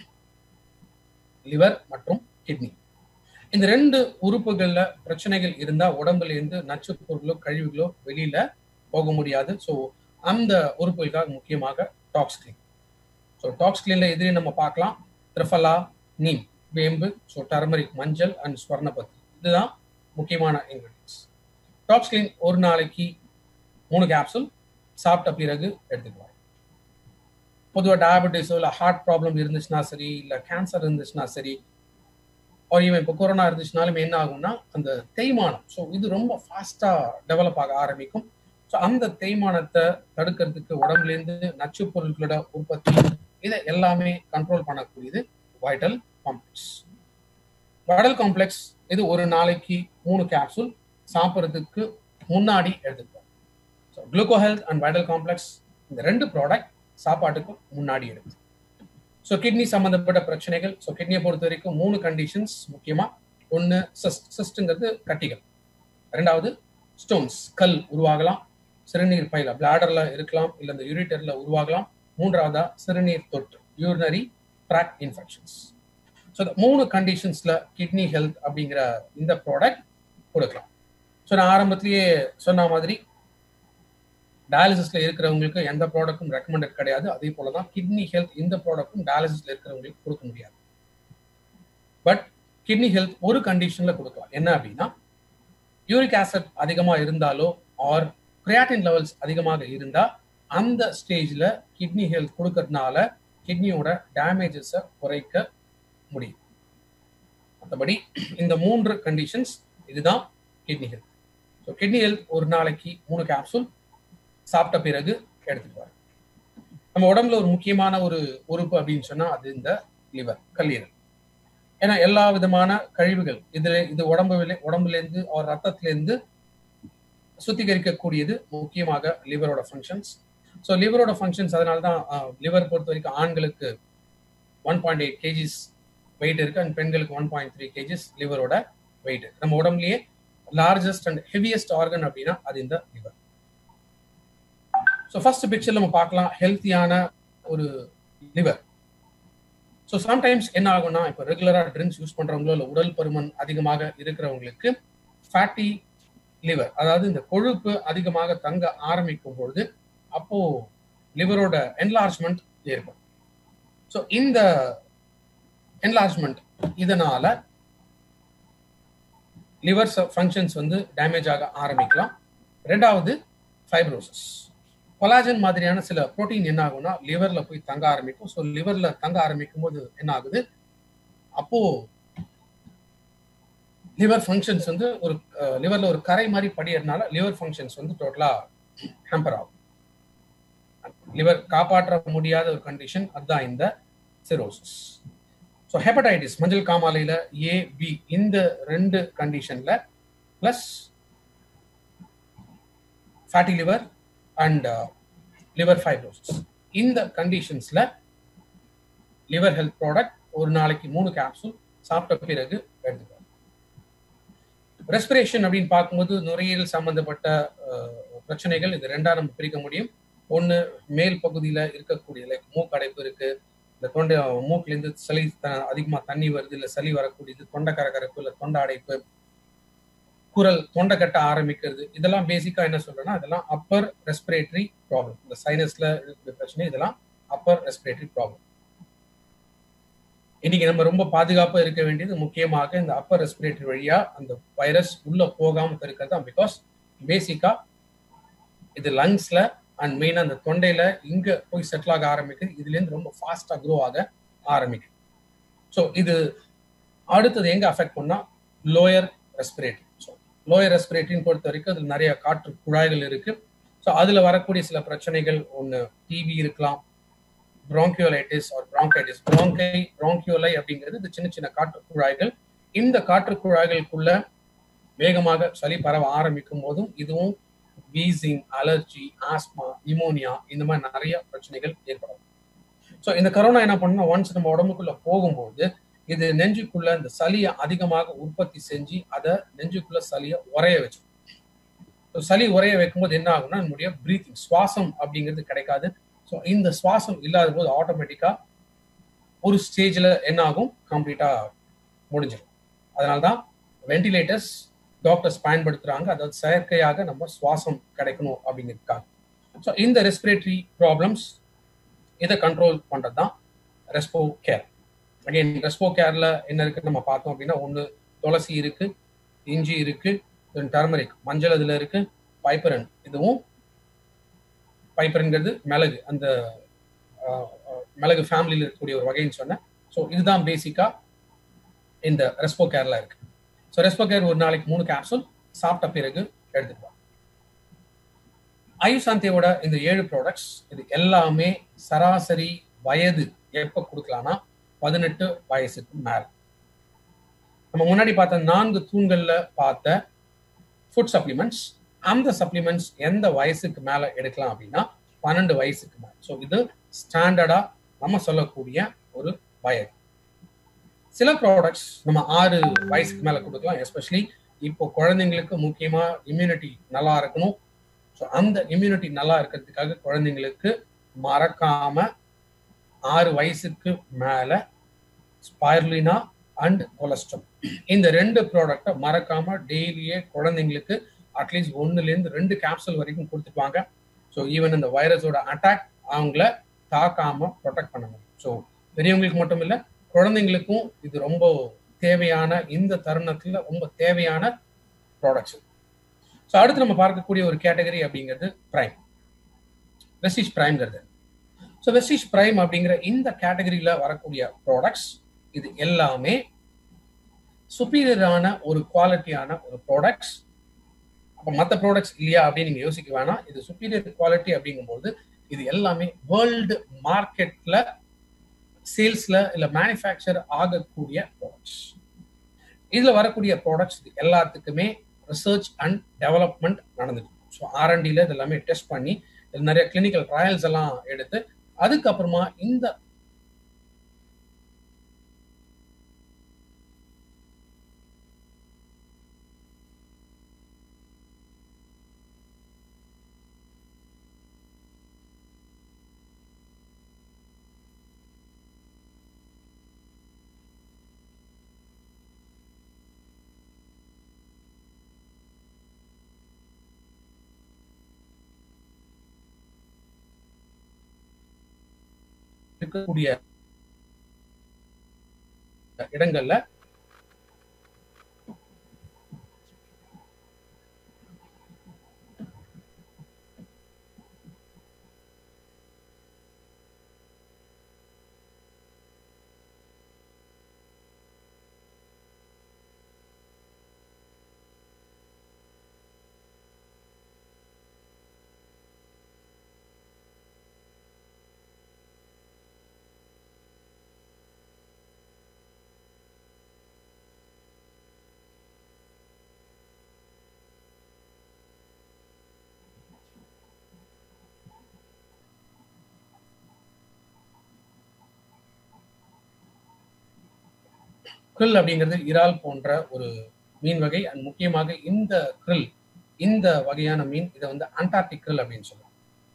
S1: லிவர் மற்றும் கிட்னி இந்த ரெண்டு உறுப்புகள்ல பிரச்சனைகள் இருந்தா உடம்புல இருந்து நச்சு பொருளோ கழிவுகளோ வெளியில போக முடியாது ஸோ அந்த உறுப்புகளுக்காக முக்கியமாக டாக்ஸ் கிளீன் ஸோ டாக்ஸ் கிளீன்ல எதிரையும் நம்ம பார்க்கலாம் த்ரிஃபலா நீம் வேம்பு ஸோ டர்மரிக் மஞ்சள் அண்ட் ஸ்வர்ணபத்தி இதுதான் முக்கியமான இன்கிரீடியன்ஸ் டாக்ஸ் கிளீன் ஒரு நாளைக்கு மூணு கேப்சூல் சாப்பிட்ட பிறகு எடுத்துக்குவாங்க பொதுவாக டயபெட்டிஸோ இல்லை ஹார்ட் ப்ராப்ளம் இருந்துச்சுன்னா சரி இல்லை கேன்சர் இருந்துச்சுன்னா சரி ஒரு ஈவன் இப்போ கொரோனா இருந்துச்சுனாலும் என்ன ஆகும்னா அந்த தேய்மானம் ஸோ இது ரொம்ப ஃபாஸ்ட்டாக டெவலப் ஆக ஆரம்பிக்கும் ஸோ அந்த தேய்மானத்தை தடுக்கிறதுக்கு உடம்புலேருந்து நச்சு பொருட்களோட உற்பத்தி இதை எல்லாமே கண்ட்ரோல் பண்ணக்கூடியது வைட்டல் காம்ப்ளெக்ஸ் வைட்டல் காம்ப்ளெக்ஸ் இது ஒரு நாளைக்கு மூணு கேப்சூல் சாப்பிட்றதுக்கு முன்னாடி எடுத்துப்போம் so gluco health and vital complex இந்த ரெண்டு ப்ராடக்ட் சாப்பாட்டுக்கு முன்னாடி எடுத்து ஸோ கிட்னி சம்மந்தப்பட்ட பிரச்சனைகள் ஸோ கிட்னியை பொறுத்த வரைக்கும் மூணு கண்டிஷன்ஸ் முக்கியமாக ஒன்று சிஸ்ட் சிஸ்ட்டுங்கிறது கட்டிகள் ரெண்டாவது ஸ்டோன்ஸ் கல் உருவாகலாம் சிறுநீர் பையில பிளாடர்ல இருக்கலாம் இல்லை இந்த யூரிட்டர்ல உருவாகலாம் மூன்றாவதா சிறுநீர் தொற்று யூரினரி ட்ராக் இன்ஃபெக்ஷன்ஸ் ஸோ இந்த மூணு கண்டிஷன்ஸ்ல கிட்னி ஹெல்த் அப்படிங்கிற இந்த ப்ராடக்ட் கொடுக்கலாம் ஸோ நான் ஆரம்பத்திலேயே சொன்ன மாதிரி டயாலிசிஸ்ல இருக்கிறவங்களுக்கு எந்த ப்ராடக்ட்டும் ரெக்கமெண்டட் கிடையாது அதே போல தான் கிட்னி ஹெல்த் இந்த ப்ராடக்ட்டும் டயாலிசிஸ்ல இருக்கிறவங்களுக்கு கொடுக்க முடியாது பட் கிட்னி ஹெல்த் ஒரு கண்டிஷன்ல கொடுக்கலாம் என்ன அப்படின்னா யூரிக் ஆசிட் அதிகமா இருந்தாலோ ஆர் கிரியாட்டின் லெவல்ஸ் அதிகமாக இருந்தா அந்த ஸ்டேஜ்ல கிட்னி ஹெல்த் கொடுக்கறதுனால கிட்னியோட டேமேஜஸை குறைக்க முடியும் மற்றபடி இந்த மூன்று கண்டிஷன்ஸ் இதுதான் kidney health so kidney health ஒரு நாளைக்கு மூணு கேப்சூல் சாப்பிட்ட பிறகு எடுத்துக்குவார் நம்ம உடம்புல ஒரு முக்கியமான ஒரு உறுப்பு அப்படின்னு சொன்னா அது இந்த லிவர் கல்லீரல் ஏன்னா எல்லா விதமான கழிவுகள் இதுல இது உடம்புல உடம்புல இருந்து அவர் ரத்தத்துல இருந்து சுத்திகரிக்கக்கூடியது முக்கியமாக லிவரோட ஃபங்க்ஷன்ஸ் ஸோ லிவரோட ஃபங்க்ஷன்ஸ் அதனால தான் லிவர் பொறுத்த வரைக்கும் ஆண்களுக்கு one point eight kgs weight இருக்கு அண்ட் பெண்களுக்கு ஒன் பாயிண்ட் த்ரீ கேஜிஸ் லிவரோட வெயிட் நம்ம உடம்புலயே லார்ஜஸ்ட் அண்ட் ஹெவியஸ்ட் ஆர்கன் அப்படின்னா அது இந்த லிவர் ஸோ ஃபர்ஸ்ட் பிக்சர் நம்ம பார்க்கலாம் ஹெல்த்தியான ஒரு லிவர் ஸோ சம்டைம்ஸ் என்ன ஆகும்னா இப்போ ரெகுலராக ட்ரிங்க்ஸ் யூஸ் பண்றவங்களோ இல்லை உடல் பருமன் அதிகமாக இருக்கிறவங்களுக்கு ஃபேட்டி லிவர் அதாவது இந்த கொழுப்பு அதிகமாக தங்க ஆரம்பிக்கும் பொழுது அப்போ லிவரோட என்லார்ஜ்மெண்ட் ஏற்படும் ஸோ இந்த என்லார்ஜ்மெண்ட் இதனால லிவர் ஃபங்க்ஷன்ஸ் வந்து டேமேஜ் ஆக ஆரம்பிக்கலாம் ரெண்டாவது ஃபைப்ரோசிஸ் கொலாஜன் மாதிரியான சில புரோட்டீன் என்ன ஆகும்னா லிவர்ல போய் தங்க ஆரம்பிக்கும் ஸோ லிவர்ல தங்க ஆரம்பிக்கும் போது என்ன ஆகுது அப்போ லிவர் ஃபங்க்ஷன்ஸ் வந்து ஒரு லிவர்ல ஒரு கரை மாதிரி படியறதுனால லிவர் ஃபங்க்ஷன்ஸ் வந்து டோட்டலா ஹேம்பர் ஆகும் லிவர் காப்பாற்ற முடியாத ஒரு கண்டிஷன் அதுதான் இந்த சிரோசிஸ் ஸோ ஹெப்படைட்டிஸ் மஞ்சள் காமாலையில் ஏ பி இந்த ரெண்டு கண்டிஷன்ல plus fatty liver and liver fibrosis இந்த கண்டிஷன்ஸ்ல லிவர் ஹெல்த் ப்ராடக்ட் ஒரு நாளைக்கு மூணு கேப்சூல் சாப்பிட்ட பிறகு எடுத்துக்கலாம் ரெஸ்பிரேஷன் அப்படின்னு பார்க்கும்போது நுரையீரல் சம்பந்தப்பட்ட பிரச்சனைகள் இது ரெண்டா நம்ம பிரிக்க முடியும் ஒன்று மேல் பகுதியில் இருக்கக்கூடிய லைக் மூக்கடைப்பு இருக்கு இந்த தொண்டை மூக்கிலேருந்து சளி அதிகமாக தண்ணி வருது இல்லை சளி வரக்கூடியது தொண்டை கரகரப்பு இல்லை தொண்டை அடைப்பு குரல் தொண்டை கட்ட ஆரம்பிக்கிறது இதெல்லாம் பேசிக்கா என்ன சொல்றேன்னா இதெல்லாம் அப்பர் ரெஸ்பிரேட்டரி ப்ராப்ளம் இந்த சைனஸ்ல இருக்கிற பிரச்சனை இதெல்லாம் அப்பர் ரெஸ்பிரேட்டரி ப்ராப்ளம் இன்னைக்கு நம்ம ரொம்ப பாதுகாப்பா இருக்க வேண்டியது முக்கியமாக இந்த அப்பர் ரெஸ்பிரேட்டரி வழியா அந்த வைரஸ் உள்ள போகாம தடுக்கிறது தான் பிகாஸ் பேசிக்கா இது லங்ஸ்ல அண்ட் மெயினா அந்த தொண்டையில இங்க போய் செட்டில் ஆக ஆரம்பிக்குது இதுல இருந்து ரொம்ப ஃபாஸ்டா க்ரோ ஆக ஆரம்பிக்குது ஸோ இது அடுத்தது எங்க அஃபெக்ட் பண்ணா லோயர் ரெஸ்பிரேட்டரி ஸோ லோயர் ரெஸ்பிரேட்டரின்னு பொறுத்த வரைக்கும் அதில் நிறைய காற்று குழாய்கள் இருக்கு ஸோ அதுல வரக்கூடிய சில பிரச்சனைகள் ஒன்று டிவி இருக்கலாம் ப்ராங்கியோலைட்டிஸ் ஆர் ப்ராங்கைட்டிஸ் ப்ராங்கை ப்ராங்கியோலை அப்படிங்கிறது இது சின்ன சின்ன காற்று குழாய்கள் இந்த காற்று குழாய்களுக்குள்ள வேகமாக சளி பரவ ஆரம்பிக்கும் போதும் இதுவும் வீசிங் அலர்ஜி ஆஸ்மா நிமோனியா இந்த மாதிரி நிறைய பிரச்சனைகள் ஏற்படும் ஸோ இந்த கரோனா என்ன பண்ணா ஒன்ஸ் நம்ம உடம்புக்குள்ள போகும்போது இது நெஞ்சுக்குள்ள இந்த சளியை அதிகமாக உற்பத்தி செஞ்சு அதை நெஞ்சுக்குள்ள சளியை உரைய வச்சு சளி உரைய வைக்கும்போது என்ன ஆகும்னா நம்முடைய பிரீத்திங் சுவாசம் அப்படிங்கிறது கிடைக்காது ஸோ இந்த சுவாசம் இல்லாத போது ஆட்டோமேட்டிக்கா ஒரு ஸ்டேஜ்ல என்ன ஆகும் கம்ப்ளீட்டா முடிஞ்சிடும் அதனால்தான் வென்டிலேட்டர்ஸ் டாக்டர்ஸ் பயன்படுத்துறாங்க அதாவது செயற்கையாக நம்ம சுவாசம் கிடைக்கணும் அப்படிங்கிறதுக்காக ஸோ இந்த ரெஸ்பிரேட்டரி ப்ராப்ளம்ஸ் இதை கண்ட்ரோல் பண்றது தான் ரெஸ்போ கேர் அகைன் ரெஸ்போ கேர்ல என்ன இருக்கு நம்ம பார்த்தோம் அப்படின்னா ஒன்று துளசி இருக்கு இஞ்சி இருக்கு டர்மரிக் மஞ்சள் இதுல இருக்கு பைப்பரன் இதுவும் பைப்பரன்கிறது மிளகு அந்த மிளகு ஃபேமிலியில் இருக்கக்கூடிய ஒரு வகைன்னு சொன்னேன் ஸோ இதுதான் பேசிக்கா இந்த ரெஸ்போ கேர்ல இருக்கு ஸோ ரெஸ்போ கேர் ஒரு நாளைக்கு மூணு கேப்சூல் சாப்பிட்ட பிறகு எடுத்துக்கலாம் ஆயுசாந்தியோட இந்த ஏழு ப்ராடக்ட்ஸ் இது எல்லாமே சராசரி வயது எப்போ கொடுக்கலாம்னா பதினெட்டு வயசுக்கு மேல நம்ம முன்னாடி பார்த்த நான்கு தூண்கள்ல பார்த்த ஃபுட் சப்ளிமெண்ட்ஸ் அந்த சப்ளிமெண்ட்ஸ் எந்த வயசுக்கு மேல எடுக்கலாம் அப்படின்னா பன்னெண்டு வயசுக்கு மேல ஸோ இது ஸ்டாண்டர்டா நம்ம சொல்லக்கூடிய ஒரு வயது சில ப்ராடக்ட்ஸ் நம்ம ஆறு வயசுக்கு மேல கொடுக்கலாம் எஸ்பெஷலி இப்போ குழந்தைங்களுக்கு முக்கியமா இம்யூனிட்டி நல்லா இருக்கணும் ஸோ அந்த இம்யூனிட்டி நல்லா இருக்கிறதுக்காக குழந்தைங்களுக்கு மறக்காம ஆறு வயசுக்கு மேல ஸ்பைர்லினா அண்ட் கொலஸ்ட்ரால் இந்த ரெண்டு ப்ராடக்டை மறக்காம டெய்லியே குழந்தைங்களுக்கு அட்லீஸ்ட் ஒன்னுலேருந்து ரெண்டு கேப்சூல் வரைக்கும் கொடுத்துருவாங்க ஸோ ஈவன் இந்த வைரஸோட அட்டாக் அவங்கள தாக்காம ப்ரொடெக்ட் பண்ண முடியும் ஸோ பெரியவங்களுக்கு மட்டும் இல்லை குழந்தைங்களுக்கும் இது ரொம்ப தேவையான இந்த தருணத்துல ரொம்ப தேவையான ப்ராடக்ட்ஸ் ஸோ அடுத்து நம்ம பார்க்கக்கூடிய ஒரு கேட்டகரி அப்படிங்கிறது பிரைம் வெஸ்டிஜ் பிரைம்ங்கிறது ஸோ வெஸ்டிஜ் பிரைம் அப்படிங்கிற இந்த கேட்டகரியில வரக்கூடிய ப்ராடக்ட்ஸ் இது எல்லாமே சுப்பீரியரான ஒரு குவாலிட்டியான ஒரு ப்ராடக்ட்ஸ் அப்போ மற்ற ப்ராடக்ட்ஸ் இல்லையா அப்படின்னு நீங்க யோசிக்க வேணாம் இது சுப்பீரியர் குவாலிட்டி அப்படிங்கும்போது இது எல்லாமே வேர்ல்டு மார்க்கெட்ல சேல்ஸ்ல இல்ல மேனுஃபேக்சர் ஆகக்கூடிய ப்ராடக்ட்ஸ் இதுல வரக்கூடிய ப்ராடக்ட்ஸ் எல்லாத்துக்குமே ரிசர்ச் அண்ட் டெவலப்மெண்ட் நடந்துட்டு ஸோ ஆர்என்டியில் இது எல்லாமே டெஸ்ட் பண்ணி இது நிறைய கிளினிக்கல் ட்ரையல்ஸ் எல்லாம் எடுத்து அதுக்கப்புறமா இந்த இருக்கக்கூடிய இடங்கள்ல krill அப்படிங்கிறது இறால் போன்ற ஒரு மீன் வகை அண்ட் முக்கியமாக இந்த krill இந்த வகையான மீன் இதை வந்து அண்டார்டிக் krill அப்படின்னு சொல்லுவோம்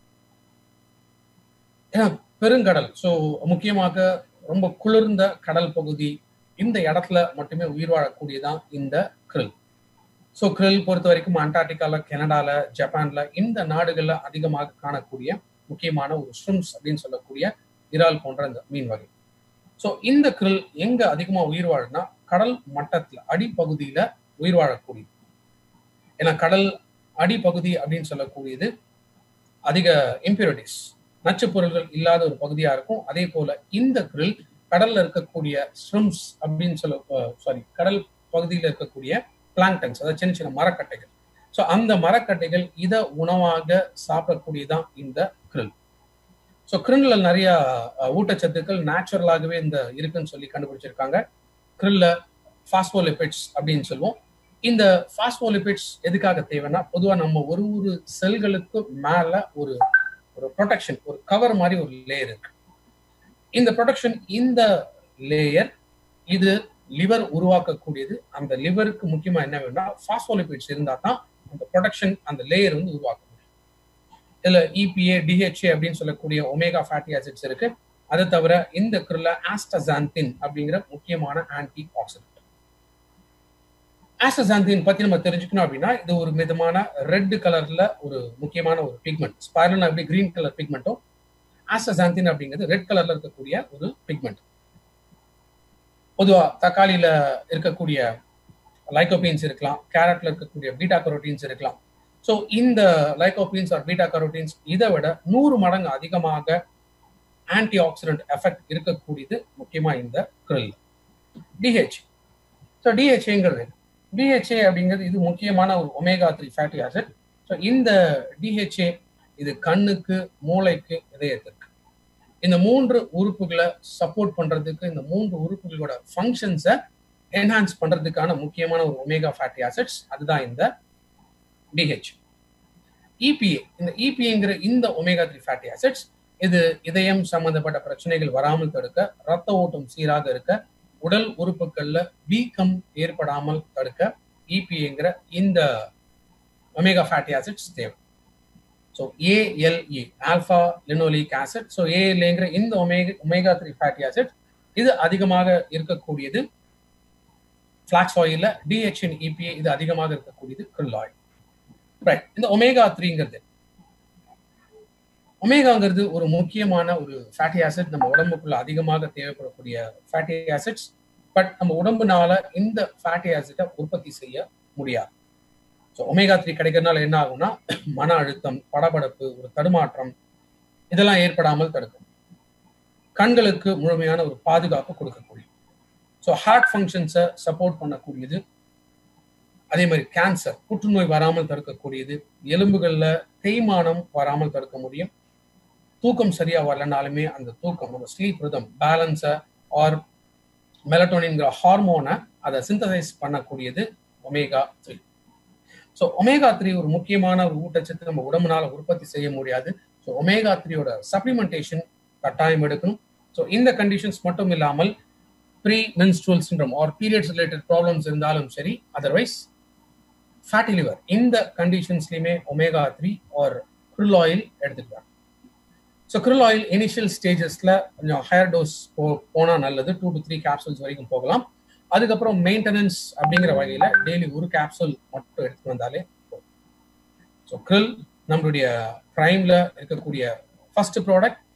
S1: ஏன்னா பெருங்கடல் ஸோ முக்கியமாக ரொம்ப குளிர்ந்த கடல் பகுதி இந்த இடத்துல மட்டுமே உயிர் வாழக்கூடியதான் இந்த krill ஸோ krill பொறுத்த வரைக்கும் அண்டார்டிகால கனடால ஜப்பான்ல இந்த நாடுகள்ல அதிகமாக காணக்கூடிய முக்கியமான ஒரு ஸ்ட்ரிம்ஸ் அப்படின்னு சொல்லக்கூடிய இறால் போன்ற இந்த மீன் வகை ஸோ இந்த krill எங்க அதிகமா உயிர் வாழுனா கடல் மட்டத்துல அடிப்பகுதியில உயிர் வாழக்கூடியது ஏன்னா கடல் அடிப்பகுதி அப்படின்னு சொல்லக்கூடியது அதிக இம்பியூரிட்டிஸ் நச்சுப் பொருள்கள் இல்லாத ஒரு பகுதியா இருக்கும் அதே போல இந்த krill கடல்ல இருக்கக்கூடிய ஸ்ட்ரிம்ஸ் அப்படின்னு சொல்ல சாரி கடல் பகுதியில் இருக்கக்கூடிய பிளாங்டன்ஸ் அதாவது சின்ன சின்ன மரக்கட்டைகள் ஸோ அந்த மரக்கட்டைகள் இதை உணவாக சாப்பிடக்கூடியதான் இந்த krill ஸோ கிரில்ல நிறைய ஊட்டச்சத்துக்கள் நேச்சுரலாகவே இந்த இருக்குன்னு சொல்லி கண்டுபிடிச்சிருக்காங்க கிரில்ல பாஸ்போலிபிட்ஸ் அப்படின்னு சொல்லுவோம் இந்த பாஸ்போலிபிட்ஸ் எதுக்காக தேவைன்னா பொதுவாக நம்ம ஒரு ஒரு செல்களுக்கு மேல ஒரு ஒரு ப்ரொடெக்ஷன் ஒரு கவர் மாதிரி ஒரு லேயர் இருக்கு இந்த ப்ரொடெக்ஷன் இந்த லேயர் இது லிவர் உருவாக்கக்கூடியது அந்த லிவருக்கு முக்கியமா என்ன வேணும்னா பாஸ்போலிபிட்ஸ் இருந்தா தான் அந்த ப்ரொடெக்ஷன் அந்த லேயர் வந்து உருவாக்க முடியும் இதுல இபிஏ டிஹெச்ஏ அப்படின்னு சொல்லக்கூடிய ஒமேகா ஃபேட்டி ஆசிட்ஸ் இருக்கு அதை தவிர இந்த கிருல ஆஸ்டசாந்தின் அப்படிங்கிற முக்கியமான ஆன்டி ஆக்சிடென்ட் ஆஸ்டசாந்தின் பத்தி நம்ம தெரிஞ்சுக்கணும் அப்படின்னா இது ஒரு விதமான ரெட் கலர்ல ஒரு முக்கியமான ஒரு பிக்மெண்ட் ஸ்பைரல் அப்படி கிரீன் கலர் பிக்மெண்ட்டும் ஆஸ்டசாந்தின் அப்படிங்கிறது ரெட் கலர்ல இருக்கக்கூடிய ஒரு பிக்மெண்ட் பொதுவா தக்காளியில இருக்கக்கூடிய லைகோபீன்ஸ் இருக்கலாம் கேரட்ல இருக்கக்கூடிய பீட்டா கரோட்டீன்ஸ் இருக்கலாம் ஸோ இந்த லைகோபீன்ஸ் ஆர் பீட்டா கரோட்டீன்ஸ் இதை விட நூறு மடங்கு அதிகமாக ஆன்டி ஆக்சிடென்ட் எஃபெக்ட் இருக்கக்கூடியது முக்கியமா இந்த கிரில் டிஹெச் ஸோ டிஹெச்ஏங்கிறது டிஹெச்ஏ அப்படிங்கிறது இது முக்கியமான ஒரு omega three fatty acid so இந்த டிஹெச்ஏ இது கண்ணுக்கு மூளைக்கு இதயத்திற்கு இந்த மூன்று உறுப்புகளை சப்போர்ட் பண்றதுக்கு இந்த மூன்று உறுப்புகளோட ஃபங்க்ஷன்ஸை என்ஹான்ஸ் பண்றதுக்கான முக்கியமான ஒரு ஒமேகா ஃபேட்டி ஆசிட்ஸ் அதுதான் இந்த டிஹெச் இபிஏ இந்த இபிஏங்கிற இந்த ஒமேகா த்ரீ ஃபேட்டி ஆசிட்ஸ் இது இதயம் சம்பந்தப்பட்ட பிரச்சனைகள் வராமல் தடுக்க ரத்த ஓட்டம் சீராக இருக்க உடல் உறுப்புகள்ல வீக்கம் ஏற்படாமல் தடுக்க இபிஏங்கிற இந்த ஒமேகா ஃபேட்டி ஆசிட்ஸ் தேவை so ALA alpha linoleic acid so ஏஎல்ஏங்கிற இந்த omega omega three fatty acid இது அதிகமாக இருக்கக்கூடியது ஃபிளாக்ஸ் ஆயில்ல டிஹெச்என் இபிஏ இது அதிகமாக இருக்கக்கூடியது கிரில் ஆயில் ரைட் இந்த ஒமேகா த்ரீங்கிறது ஒமேகாங்கிறது ஒரு முக்கியமான ஒரு ஃபேட்டி ஆசிட் நம்ம உடம்புக்குள்ள அதிகமாக தேவைப்படக்கூடிய ஃபேட்டி ஆசிட்ஸ் பட் நம்ம உடம்புனால இந்த ஃபேட்டி ஆசிட்டை உற்பத்தி செய்ய முடியாது ஸோ ஒமேகா த்ரீ கிடைக்கிறதுனால என்ன ஆகும்னா மன அழுத்தம் படபடப்பு ஒரு தடுமாற்றம் இதெல்லாம் ஏற்படாமல் தடுக்கும் கண்களுக்கு முழுமையான ஒரு பாதுகாப்பு கொடுக்கக்கூடிய ஸோ ஹார்ட் ஃபங்க்ஷன்ஸை சப்போர்ட் பண்ணக்கூடியது அதே மாதிரி கேன்சர் புற்றுநோய் வராமல் தடுக்கக்கூடியது எலும்புகள்ல தேய்மானம் வராமல் தடுக்க முடியும் தூக்கம் சரியா வரலனாலுமே அந்த தூக்கம் நம்ம ஸ்லீப் ரிதம் பேலன்ஸை ஆர் மெலட்டோனின்கிற ஹார்மோனை அதை சிந்தசைஸ் பண்ணக்கூடியது omega three so omega three ஒரு முக்கியமான ஒரு ஊட்டச்சத்து நம்ம உடம்புனால உற்பத்தி செய்ய முடியாது ஸோ ஒமேகா த்ரீயோட சப்ளிமெண்டேஷன் கட்டாயம் எடுக்கணும் ஸோ இந்த கண்டிஷன்ஸ் மட்டும் இல்லாமல் pre menstrual syndrome or periods related problems இருந்தாலும் சரி அதர்வைஸ் ஃபேட்டி லிவர் இந்த கண்டிஷன்ஸ்லையுமே omega three or krill oil எடுத்துக்கலாம் ஸோ க்ரில் ஆயில் இனிஷியல் ஸ்டேஜஸ்ல கொஞ்சம் ஹையர் டோஸ் போ போனால் நல்லது டூ டு த்ரீ கேப்சூல்ஸ் வரைக்கும் போகலாம் அதுக்கப்புறம் மெயின்டெனன்ஸ் அப்படிங்கிற வகையில் டெய்லி ஒரு கேப்சூல் மட்டும் எடுத்து வந்தாலே ஸோ க்ரில் நம்மளுடைய ப்ரைம்ல இருக்கக்கூடிய first product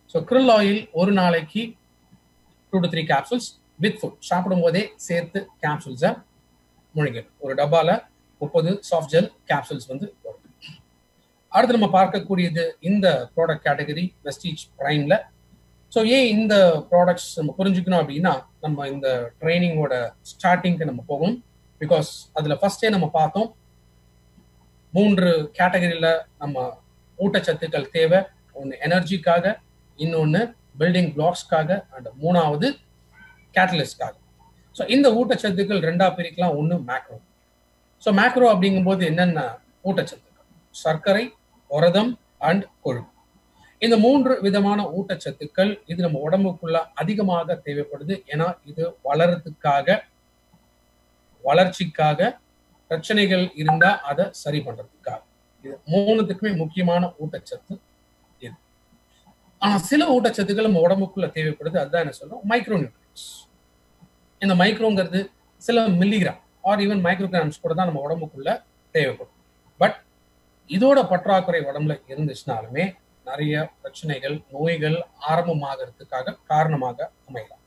S1: so krill oil ஒரு நாளைக்கு two to three capsules with food சாப்பிடும் போதே சேர்த்து கேப்சூல்ஸை முழுங்கிடும் ஒரு டப்பால முப்பது சாஃப்ட் ஜெல் கேப்சூல்ஸ் வந்து வரும் அடுத்து நம்ம பார்க்கக்கூடியது இந்த ப்ராடக்ட் கேட்டகரி வெஸ்டீஜ் பிரைம்ல ஸோ ஏன் இந்த ப்ராடக்ட்ஸ் நம்ம புரிஞ்சுக்கணும் அப்படின்னா நம்ம இந்த ட்ரைனிங்கோட ஸ்டார்டிங்க்கு நம்ம போகணும் பிகாஸ் அதில் ஃபர்ஸ்டே நம்ம பார்த்தோம் மூன்று கேட்டகரியில் நம்ம ஊட்டச்சத்துக்கள் தேவை ஒன்று எனர்ஜிக்காக இன்னொன்று பில்டிங் பிளாக்ஸ்க்காக அண்ட் மூணாவது கேட்டலிஸ்ட்காக ஸோ இந்த ஊட்டச்சத்துக்கள் ரெண்டா பிரிக்கலாம் ஒன்று மேக்ரோ ஸோ மேக்ரோ அப்படிங்கும்போது என்னென்ன ஊட்டச்சத்துக்கள் சர்க்கரை புரதம் அண்ட் கொழுப்பு இந்த மூன்று விதமான ஊட்டச்சத்துக்கள் இது நம்ம உடம்புக்குள்ள அதிகமாக தேவைப்படுது ஏன்னா இது வளர்றதுக்காக வளர்ச்சிக்காக பிரச்சனைகள் இருந்தா அதை சரி பண்றதுக்காக இது மூணுத்துக்குமே முக்கியமான ஊட்டச்சத்து இது ஆனா சில ஊட்டச்சத்துக்கள் நம்ம உடம்புக்குள்ள தேவைப்படுது அதுதான் என்ன சொல்றோம் மைக்ரோ நியூட்ரியன்ஸ் இந்த மைக்ரோங்கிறது சில மில்லிகிராம் ஆர் ஈவன் மைக்ரோகிராம்ஸ் கூட தான் நம்ம உடம்புக்குள்ள தேவைப்படும் பட் இதோட பற்றாக்குறை உடம்புல இருந்துச்சுனாலுமே நிறைய பிரச்சனைகள் நோய்கள் ஆரம்பமாகிறதுக்காக காரணமாக அமையலாம்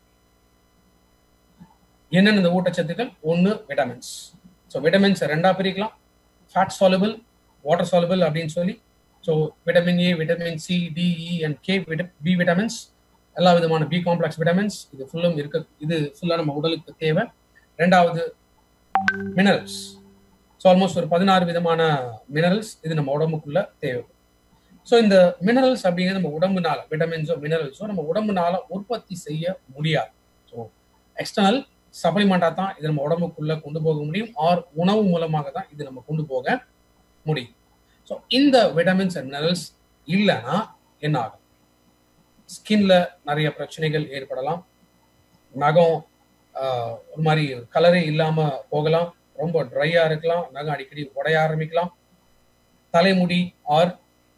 S1: என்னென்ன இந்த ஊட்டச்சத்துக்கள் ஒன்று விட்டமின்ஸ் ஸோ விட்டமின்ஸ் ரெண்டா பிரிக்கலாம் ஃபேட் சாலபிள் வாட்டர் சாலபிள் அப்படின்னு சொல்லி so vitamin A vitamin C D E and K B vitamins எல்லா விதமான பி காம்ப்ளெக்ஸ் விட்டமின்ஸ் இது ஃபுல்லும் இருக்க இது ஃபுல்லாக நம்ம உடலுக்கு தேவை ரெண்டாவது மினரல்ஸ் ஸோ ஆல்மோஸ்ட் ஒரு பதினாறு விதமான மினரல்ஸ் இது நம்ம உடம்புக்குள்ள தேவைப்படும் ஸோ இந்த மினரல்ஸ் அப்படிங்கிறது நம்ம உடம்புனால விட்டமின்ஸோ மினரல்ஸோ நம்ம உடம்புனால உற்பத்தி செய்ய முடியாது ஸோ எக்ஸ்டர்னல் சப்ளிமெண்டாக தான் இது நம்ம உடம்புக்குள்ள கொண்டு போக முடியும் ஆர் உணவு மூலமாக தான் இது நம்ம கொண்டு போக முடியும் ஸோ இந்த விட்டமின்ஸ் அண்ட் மினரல்ஸ் இல்லைன்னா என்ன ஆகும் ஸ்கின்ல நிறைய பிரச்சனைகள் ஏற்படலாம் நகம் ஒரு மாதிரி கலரே இல்லாம போகலாம் ரொம்ப ட்ரையா இருக்கலாம் நகம் அடிக்கடி உடைய ஆரம்பிக்கலாம் தலைமுடி ஆர்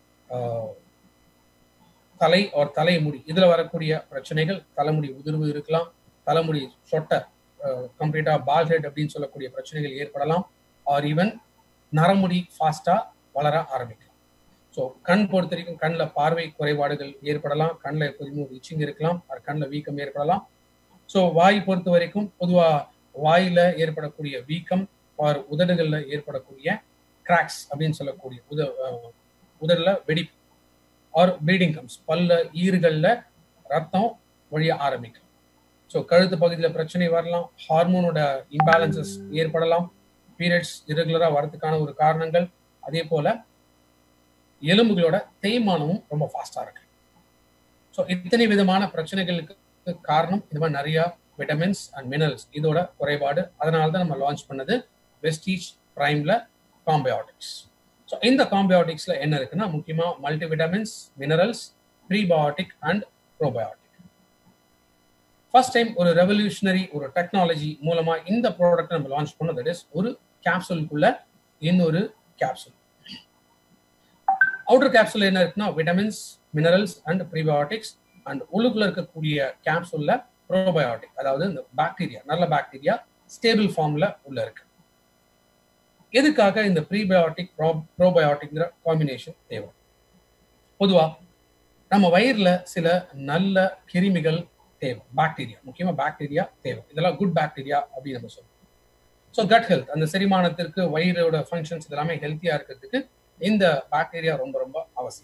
S1: தலை ஆர் தலைமுடி இதுல வரக்கூடிய பிரச்சனைகள் தலைமுடி உதிர்வு இருக்கலாம் தலைமுடி சொட்ட கம்ப்ளீட்டா பால் ஹெட் அப்படின்னு சொல்லக்கூடிய பிரச்சனைகள் ஏற்படலாம் ஆர் ஈவன் நரமுடி ஃபாஸ்டா வளர ஆரம்பிக்கலாம் ஸோ கண் பொறுத்த வரைக்கும் கண்ணில் பார்வை குறைபாடுகள் ஏற்படலாம் கண்ணில் எப்போதுமே ஒரு இச்சிங் இருக்கலாம் அது கண்ணில் வீக்கம் ஏற்படலாம் ஸோ வாய் பொறுத்த வரைக்கும் பொதுவாக வாயில ஏற்படக்கூடிய வீக்கம் ஆர் உதடுகளில் ஏற்படக்கூடிய கிராக்ஸ் அப்படின்னு சொல்லக்கூடிய உத உதடில் வெடிப்பு ஆர் ப்ளீடிங் கம்ஸ் பல்ல ஈறுகளில் ரத்தம் வழிய ஆரம்பிக்கும் ஸோ கழுத்து பகுதியில் பிரச்சனை வரலாம் ஹார்மோனோட இம்பேலன்சஸ் ஏற்படலாம் பீரியட்ஸ் இரெகுலராக வரதுக்கான ஒரு காரணங்கள் அதே போல எலும்புகளோட தேய்மானமும் ரொம்ப ஃபாஸ்டா இருக்கு ஸோ இத்தனை விதமான பிரச்சனைகளுக்கு காரணம் இந்த மாதிரி நிறைய விட்டமின்ஸ் அண்ட் மினரல்ஸ் இதோட குறைபாடு அதனால தான் நம்ம லான்ச் பண்ணது வெஸ்டீஜ் பிரைம்ல காம்பயோட்டிக்ஸ் ஸோ இந்த காம்பயோட்டிக்ஸ்ல என்ன இருக்குன்னா முக்கியமா multi vitamins minerals prebiotic and probiotic first time ஒரு ரெவல்யூஷனரி ஒரு டெக்னாலஜி மூலமா இந்த ப்ராடக்ட் நம்ம லான்ச் பண்ணோம் தட் இஸ் ஒரு கேப்சூலுக்குள்ள இன்னொரு கேப்சூல் அவுட்டர் கேப்சூல் என்ன இருக்குன்னா vitamins minerals and prebiotics and உள்ளுக்குள்ள இருக்கக்கூடிய கேப்சூல்ல ப்ரோபயோட்டிக் அதாவது இந்த பாக்டீரியா நல்ல பாக்டீரியா ஸ்டேபிள் ஃபார்ம்ல உள்ள இருக்கு எதுக்காக இந்த ப்ரீபயோட்டிக் ப்ரோபயோட்டிக்ங்கிற காம்பினேஷன் தேவை பொதுவா நம்ம வயிறுல சில நல்ல கிருமிகள் தேவை பாக்டீரியா முக்கியமா பாக்டீரியா தேவை இதெல்லாம் குட் பாக்டீரியா அப்படின்னு நம்ம சொல்லுவோம் ஸோ கட் ஹெல்த் அந்த செரிமானத்திற்கு வயிறோட ஃபங்க்ஷன்ஸ் இதெல்லாமே ஹெல்த்தியா இருக்கிறதுக்கு இந்த பாக்டீரியா ரொம்ப ரொம்ப அவசியம்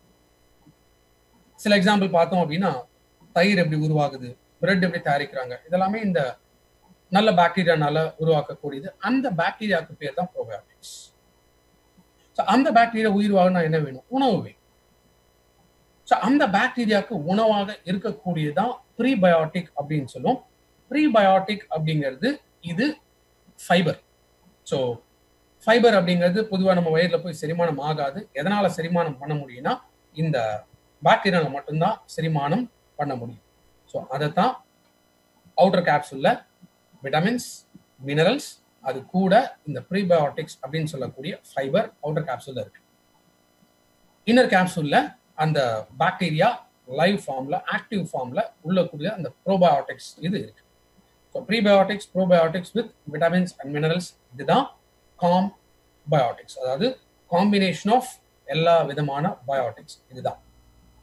S1: சில எக்ஸாம்பிள் பார்த்தோம் அப்படின்னா தயிர் எப்படி உருவாகுது பிரெட் எப்படி தயாரிக்கிறாங்க இதெல்லாமே இந்த நல்ல பாக்டீரியானால உருவாக்கக்கூடியது அந்த பாக்டீரியாவுக்கு பேர் தான் ப்ரோபயோட்டிக்ஸ் அந்த பாக்டீரியா உயிர் வாங்கினா என்ன வேணும் உணவு வேணும் ஸோ அந்த பாக்டீரியாவுக்கு உணவாக இருக்கக்கூடியதான் ப்ரீபயோட்டிக் அப்படின்னு சொல்லுவோம் ப்ரீபயோட்டிக் அப்படிங்கிறது இது ஃபைபர் ஸோ ஃபைபர் அப்படிங்கிறது பொதுவாக நம்ம வயிறில் போய் செரிமானம் ஆகாது எதனால செரிமானம் பண்ண முடியும்னா இந்த பாக்டீரியால மட்டும்தான் செரிமானம் பண்ண முடியும் ஸோ அதை தான் அவுட்டர் கேப்சூல்ல விட்டமின்ஸ் மினரல்ஸ் அது கூட இந்த ப்ரீபயோட்டிக்ஸ் அப்படின்னு சொல்லக்கூடிய ஃபைபர் அவுட்டர் கேப்சூல்ல இருக்கு இன்னர் கேப்சூல்ல அந்த பாக்டீரியா லைவ் ஃபார்ம்ல ஆக்டிவ் ஃபார்ம்ல உள்ளக்கூடிய அந்த ப்ரோபயோட்டிக்ஸ் இது இருக்கு so prebiotics probiotics with vitamins and minerals இதுதான் காம் பயோட்டிக்ஸ் அதாவது காம்பினேஷன் ஆஃப் எல்லா விதமான பயோட்டிக்ஸ் இதுதான்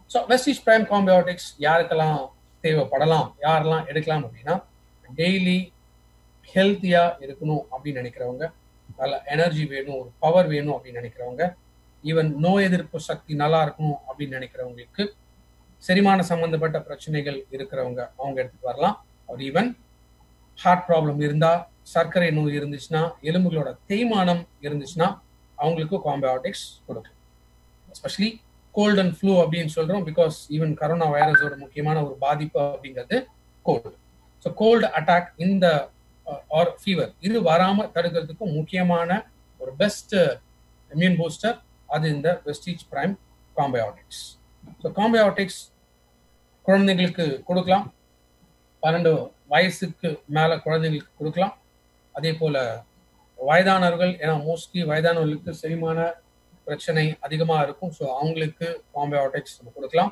S1: ஸோ வெஸ்டிஜ் பிரைம் காம்பியோட்டிக்ஸ் யாருக்கெல்லாம் தேவைப்படலாம் யாரெல்லாம் எடுக்கலாம் அப்படின்னா டெய்லி ஹெல்த்தியா இருக்கணும் அப்படின்னு நினைக்கிறவங்க நல்ல எனர்ஜி வேணும் ஒரு பவர் வேணும் அப்படின்னு நினைக்கிறவங்க ஈவன் நோய் எதிர்ப்பு சக்தி நல்லா இருக்கணும் அப்படின்னு நினைக்கிறவங்களுக்கு செரிமான சம்பந்தப்பட்ட பிரச்சனைகள் இருக்கிறவங்க அவங்க எடுத்துட்டு வரலாம் அவர் ஈவன் ஹார்ட் ப்ராப்ளம் இருந்தா சர்க்கரை நோய் இருந்துச்சுன்னா எலும்புகளோட தேய்மானம் இருந்துச்சுன்னா அவங்களுக்கு காம்பியோட்டிக்ஸ் கொடுக்கலாம் எஸ்பெஷலி கோல்ட் அண்ட் ஃப்ளூ அப்படின்னு சொல்றோம் பிகாஸ் ஈவன் கரோனா வைரஸோட முக்கியமான ஒரு பாதிப்பு அப்படிங்கிறது கோல்டு ஸோ கோல்டு அட்டாக் இந்த ஆர் ஃபீவர் இது வராம தடுக்கிறதுக்கு முக்கியமான ஒரு பெஸ்ட் இம்யூன் பூஸ்டர் அது இந்த Vestige Prime Combiotics so combiotics குழந்தைங்களுக்கு கொடுக்கலாம் பன்னெண்டு வயசுக்கு மேல குழந்தைங்களுக்கு கொடுக்கலாம் அதே போல வயதானவர்கள் ஏன்னா மோஸ்ட்லி வயதானவர்களுக்கு செரிமான பிரச்சனை அதிகமா இருக்கும் ஸோ அவங்களுக்கு காம்பியோட்டிக்ஸ் நம்ம கொடுக்கலாம்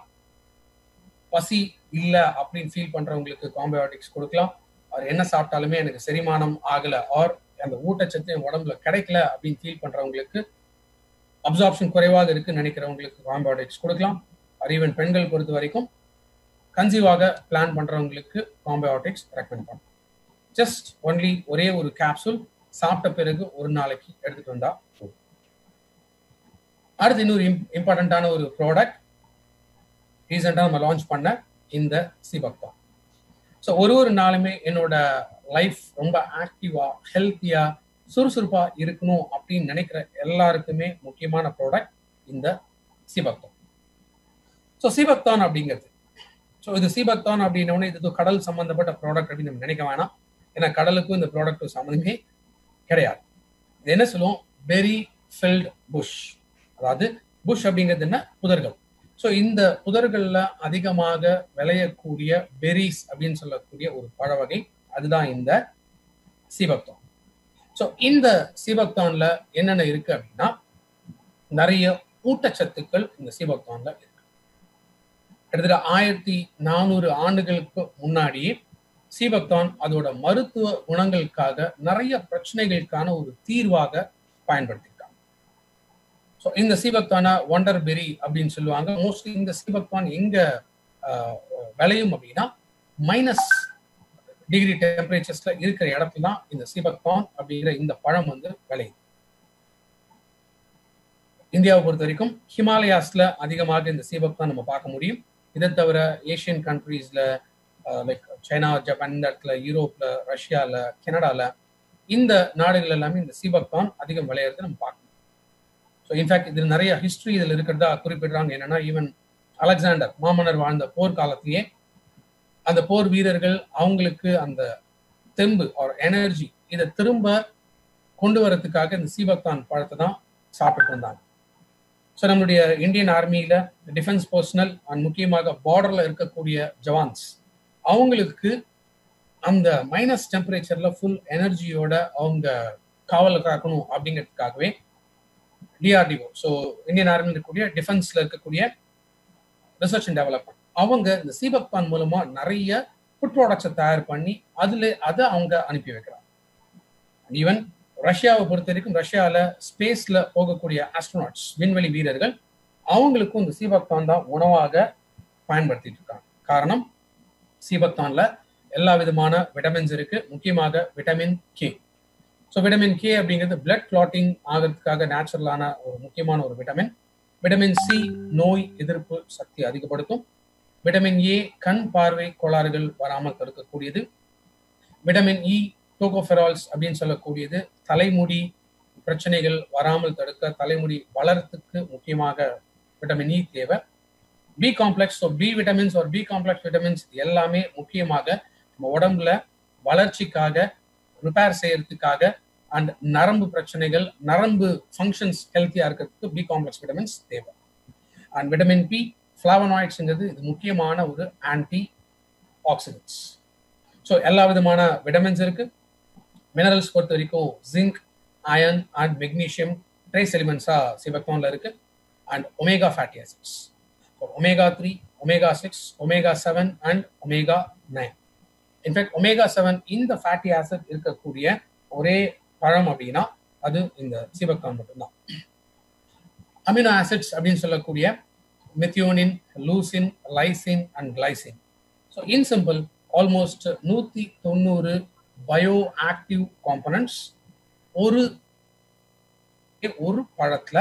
S1: பசி இல்லை அப்படின்னு ஃபீல் பண்றவங்களுக்கு காம்பியோட்டிக்ஸ் கொடுக்கலாம் அவர் என்ன சாப்பிட்டாலுமே எனக்கு செரிமானம் ஆகல ஆர் அந்த ஊட்டச்சத்து என் உடம்புல கிடைக்கல அப்படின்னு ஃபீல் பண்றவங்களுக்கு அப்சார்ப்ஷன் குறைவாக இருக்குன்னு நினைக்கிறவங்களுக்கு காம்பியோட்டிக்ஸ் கொடுக்கலாம் அது ஈவன் பெண்கள் பொறுத்த வரைக்கும் கன்சீவாக பிளான் பண்றவங்களுக்கு காம்பியோட்டிக்ஸ் ரெக்கமெண்ட் பண்ணும் ஜஸ்ட் ஒன்லி ஒரே ஒரு கேப்சூல் சாப்பிட்ட பிறகு ஒரு நாளைக்கு எடுத்துட்டு வந்தா போதும் அடுத்து இன்னொரு இம்பார்ட்டண்ட்டான ஒரு ப்ராடக்ட் ரீசெண்டாக நம்ம லான்ச் பண்ண இந்த சிபக்தா ஸோ ஒரு ஒரு நாளுமே என்னோட லைஃப் ரொம்ப ஆக்டிவா ஹெல்த்தியா சுறுசுறுப்பா இருக்கணும் அப்படின்னு நினைக்கிற எல்லாருக்குமே முக்கியமான ப்ராடக்ட் இந்த சிபக்தான் ஸோ சிபக்தான் அப்படிங்கிறது ஸோ இது சீபக்தான் அப்படின்னோடனே இது கடல் சம்பந்தப்பட்ட ப்ராடக்ட் அப்படின்னு நம்ம நினைக்க வேணாம் ஏன்னா கடலுக்கும் இந்த ப்ராடக்ட் சம்மந்தமே கிடையாது இது என்ன சொல்லுவோம் வெரி ஃபில்ட் புஷ் அதாவது புஷ் அப்படிங்கிறது என்ன புதர்கள் ஸோ இந்த புதர்கள்ல அதிகமாக விளையக்கூடிய பெரிஸ் அப்படின்னு சொல்லக்கூடிய ஒரு பழ வகை அதுதான் இந்த சீபக்தான் ஸோ இந்த சீபக்தான்ல என்னென்ன இருக்கு அப்படின்னா நிறைய ஊட்டச்சத்துக்கள் இந்த சீபக்தான்ல இருக்கு கிட்டத்தட்ட ஆயிரத்தி நானூறு ஆண்டுகளுக்கு முன்னாடியே சீபக்தான் அதோட மருத்துவ குணங்களுக்காக நிறைய பிரச்சனைகளுக்கான ஒரு தீர்வாக பயன்படுத்திருக்காங்க ஸோ இந்த சீபக்தான ஒண்டர் பெரி அப்படின்னு சொல்லுவாங்க மோஸ்ட்லி இந்த சீபக்தான் எங்க விளையும் அப்படின்னா மைனஸ் டிகிரி டெம்பரேச்சர்ஸ்ல இருக்கிற இடத்துல தான் இந்த சீபக்தான் அப்படிங்கிற இந்த பழம் வந்து விளையுது இந்தியாவை பொறுத்த வரைக்கும் ஹிமாலயாஸ்ல அதிகமாக இந்த சீபக்தான் நம்ம பார்க்க முடியும் இதை தவிர ஏஷியன் கண்ட்ரீஸ்ல லைக் சைனா ஜப்பான் இந்த இடத்துல யூரோப்ல ரஷ்யால கனடால இந்த நாடுகள் எல்லாமே இந்த சீபக்தான் அதிகம் விளையிறது நம்ம பார்க்கணும் ஸோ இன்ஃபேக்ட் இதில் நிறைய ஹிஸ்டரி இதில் இருக்கிறதா குறிப்பிடுறாங்க என்னன்னா ஈவன் அலெக்சாண்டர் மாமன்னர் வாழ்ந்த போர் காலத்திலேயே அந்த போர் வீரர்கள் அவங்களுக்கு அந்த தெம்பு ஒரு எனர்ஜி இதை திரும்ப கொண்டு வரதுக்காக இந்த சீபக்தான் பழத்தை தான் சாப்பிட்டு வந்தாங்க ஸோ நம்மளுடைய இந்தியன் ஆர்மியில டிஃபென்ஸ் பர்சனல் அண்ட் முக்கியமாக பார்டர்ல இருக்கக்கூடிய ஜவான்ஸ் அவங்களுக்கு அந்த மைனஸ் டெம்பரேச்சர்ல ஃபுல் எனர்ஜியோட அவங்க காவலை காக்கணும் அப்படிங்கிறதுக்காகவே டிஆர்டிஓ ஸோ இந்தியன் ஆர்மியில் இருக்கக்கூடிய டிஃபென்ஸ்ல இருக்கக்கூடிய ரிசர்ச் அண்ட் டெவலப்மெண்ட் அவங்க இந்த சீபக்தான் மூலமா நிறைய ஃபுட் ப்ராடக்ட்ஸை தயார் பண்ணி அதுல அதை அவங்க அனுப்பி வைக்கிறாங்க ஈவன் ரஷ்யாவை பொறுத்த வரைக்கும் ரஷ்யாவில் ஸ்பேஸ்ல போகக்கூடிய ஆஸ்ட்ரோனாட்ஸ் விண்வெளி வீரர்கள் அவங்களுக்கும் இந்த சீபக்தான் தான் உணவாக பயன்படுத்திட்டு இருக்காங்க காரணம் சீபக்தான்ல எல்லா விதமான விட்டமின்ஸ் இருக்கு முக்கியமாக vitamin K so vitamin K அப்படிங்கிறது பிளட் கிளாட்டிங் ஆகிறதுக்காக நேச்சுரலான ஒரு முக்கியமான ஒரு விட்டமின் விட்டமின் சி நோய் எதிர்ப்பு சக்தி அதிகப்படுத்தும் விட்டமின் ஏ கண் பார்வை கோளாறுகள் வராமல் தடுக்கக்கூடியது விட்டமின் இ டோகோஃபெரால்ஸ் அப்படின்னு சொல்லக்கூடியது தலைமுடி பிரச்சனைகள் வராமல் தடுக்க தலைமுடி வளர்த்துக்கு முக்கியமாக விட்டமின் இ தேவை B complex so B vitamins ஒரு பி காம்ப்ளெக்ஸ் விட்டமின்ஸ் எல்லாமே முக்கியமாக நம்ம உடம்புல வளர்ச்சிக்காக ரிப்பேர் செய்யறதுக்காக அண்ட் நரம்பு பிரச்சனைகள் நரம்பு ஃபங்க்ஷன்ஸ் ஹெல்த்தியா இருக்கிறதுக்கு பி காம்ப்ளெக்ஸ் விட்டமின்ஸ் தேவை அண்ட் விட்டமின் பி ஃபிளாவனாய்ட்ஸ்ங்கிறது இது முக்கியமான ஒரு ஆன்டி ஆக்சிடென்ட்ஸ் ஸோ எல்லா விதமான விட்டமின்ஸ் இருக்கு மினரல்ஸ் பொறுத்த வரைக்கும் zinc iron and magnesium trace எலிமெண்ட்ஸா சிவக்தான்ல இருக்கு and omega fatty acids omega three omega six omega seven and omega nine in fact omega seven இந்த ஃபேட்டி ஆசிட் இருக்கக்கூடிய ஒரே பழம் அப்படின்னா அது இந்த சீபக்கான் மட்டும்தான் அமினோ ஆசிட்ஸ் அப்படின்னு சொல்லக்கூடிய methionine leucine lysine and glycine so in simple almost நூற்றி தொண்ணூறு பயோ ஆக்டிவ் காம்பனன்ட்ஸ் ஒரு ஒரு பழத்துல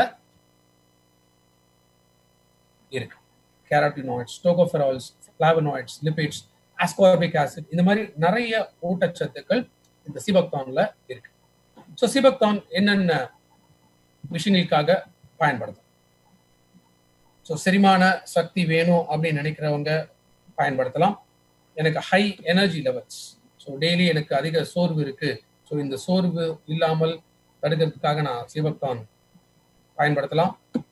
S1: இருக்கு carotenoids tocopherols flavonoids lipids ascorbic acid இந்த மாதிரி நிறைய ஊட்டச்சத்துக்கள் இந்த சிபக்தான்ல இருக்கு ஸோ சிபக்தான் என்னென்ன விஷயங்களுக்காக பயன்படுது ஸோ செரிமான சக்தி வேணும் அப்படின்னு நினைக்கிறவங்க பயன்படுத்தலாம் எனக்கு high energy levels so daily எனக்கு அதிக சோர்வு இருக்கு ஸோ இந்த சோர்வு இல்லாமல் தடுக்கிறதுக்காக நான் சிவக்தான் பயன்படுத்தலாம்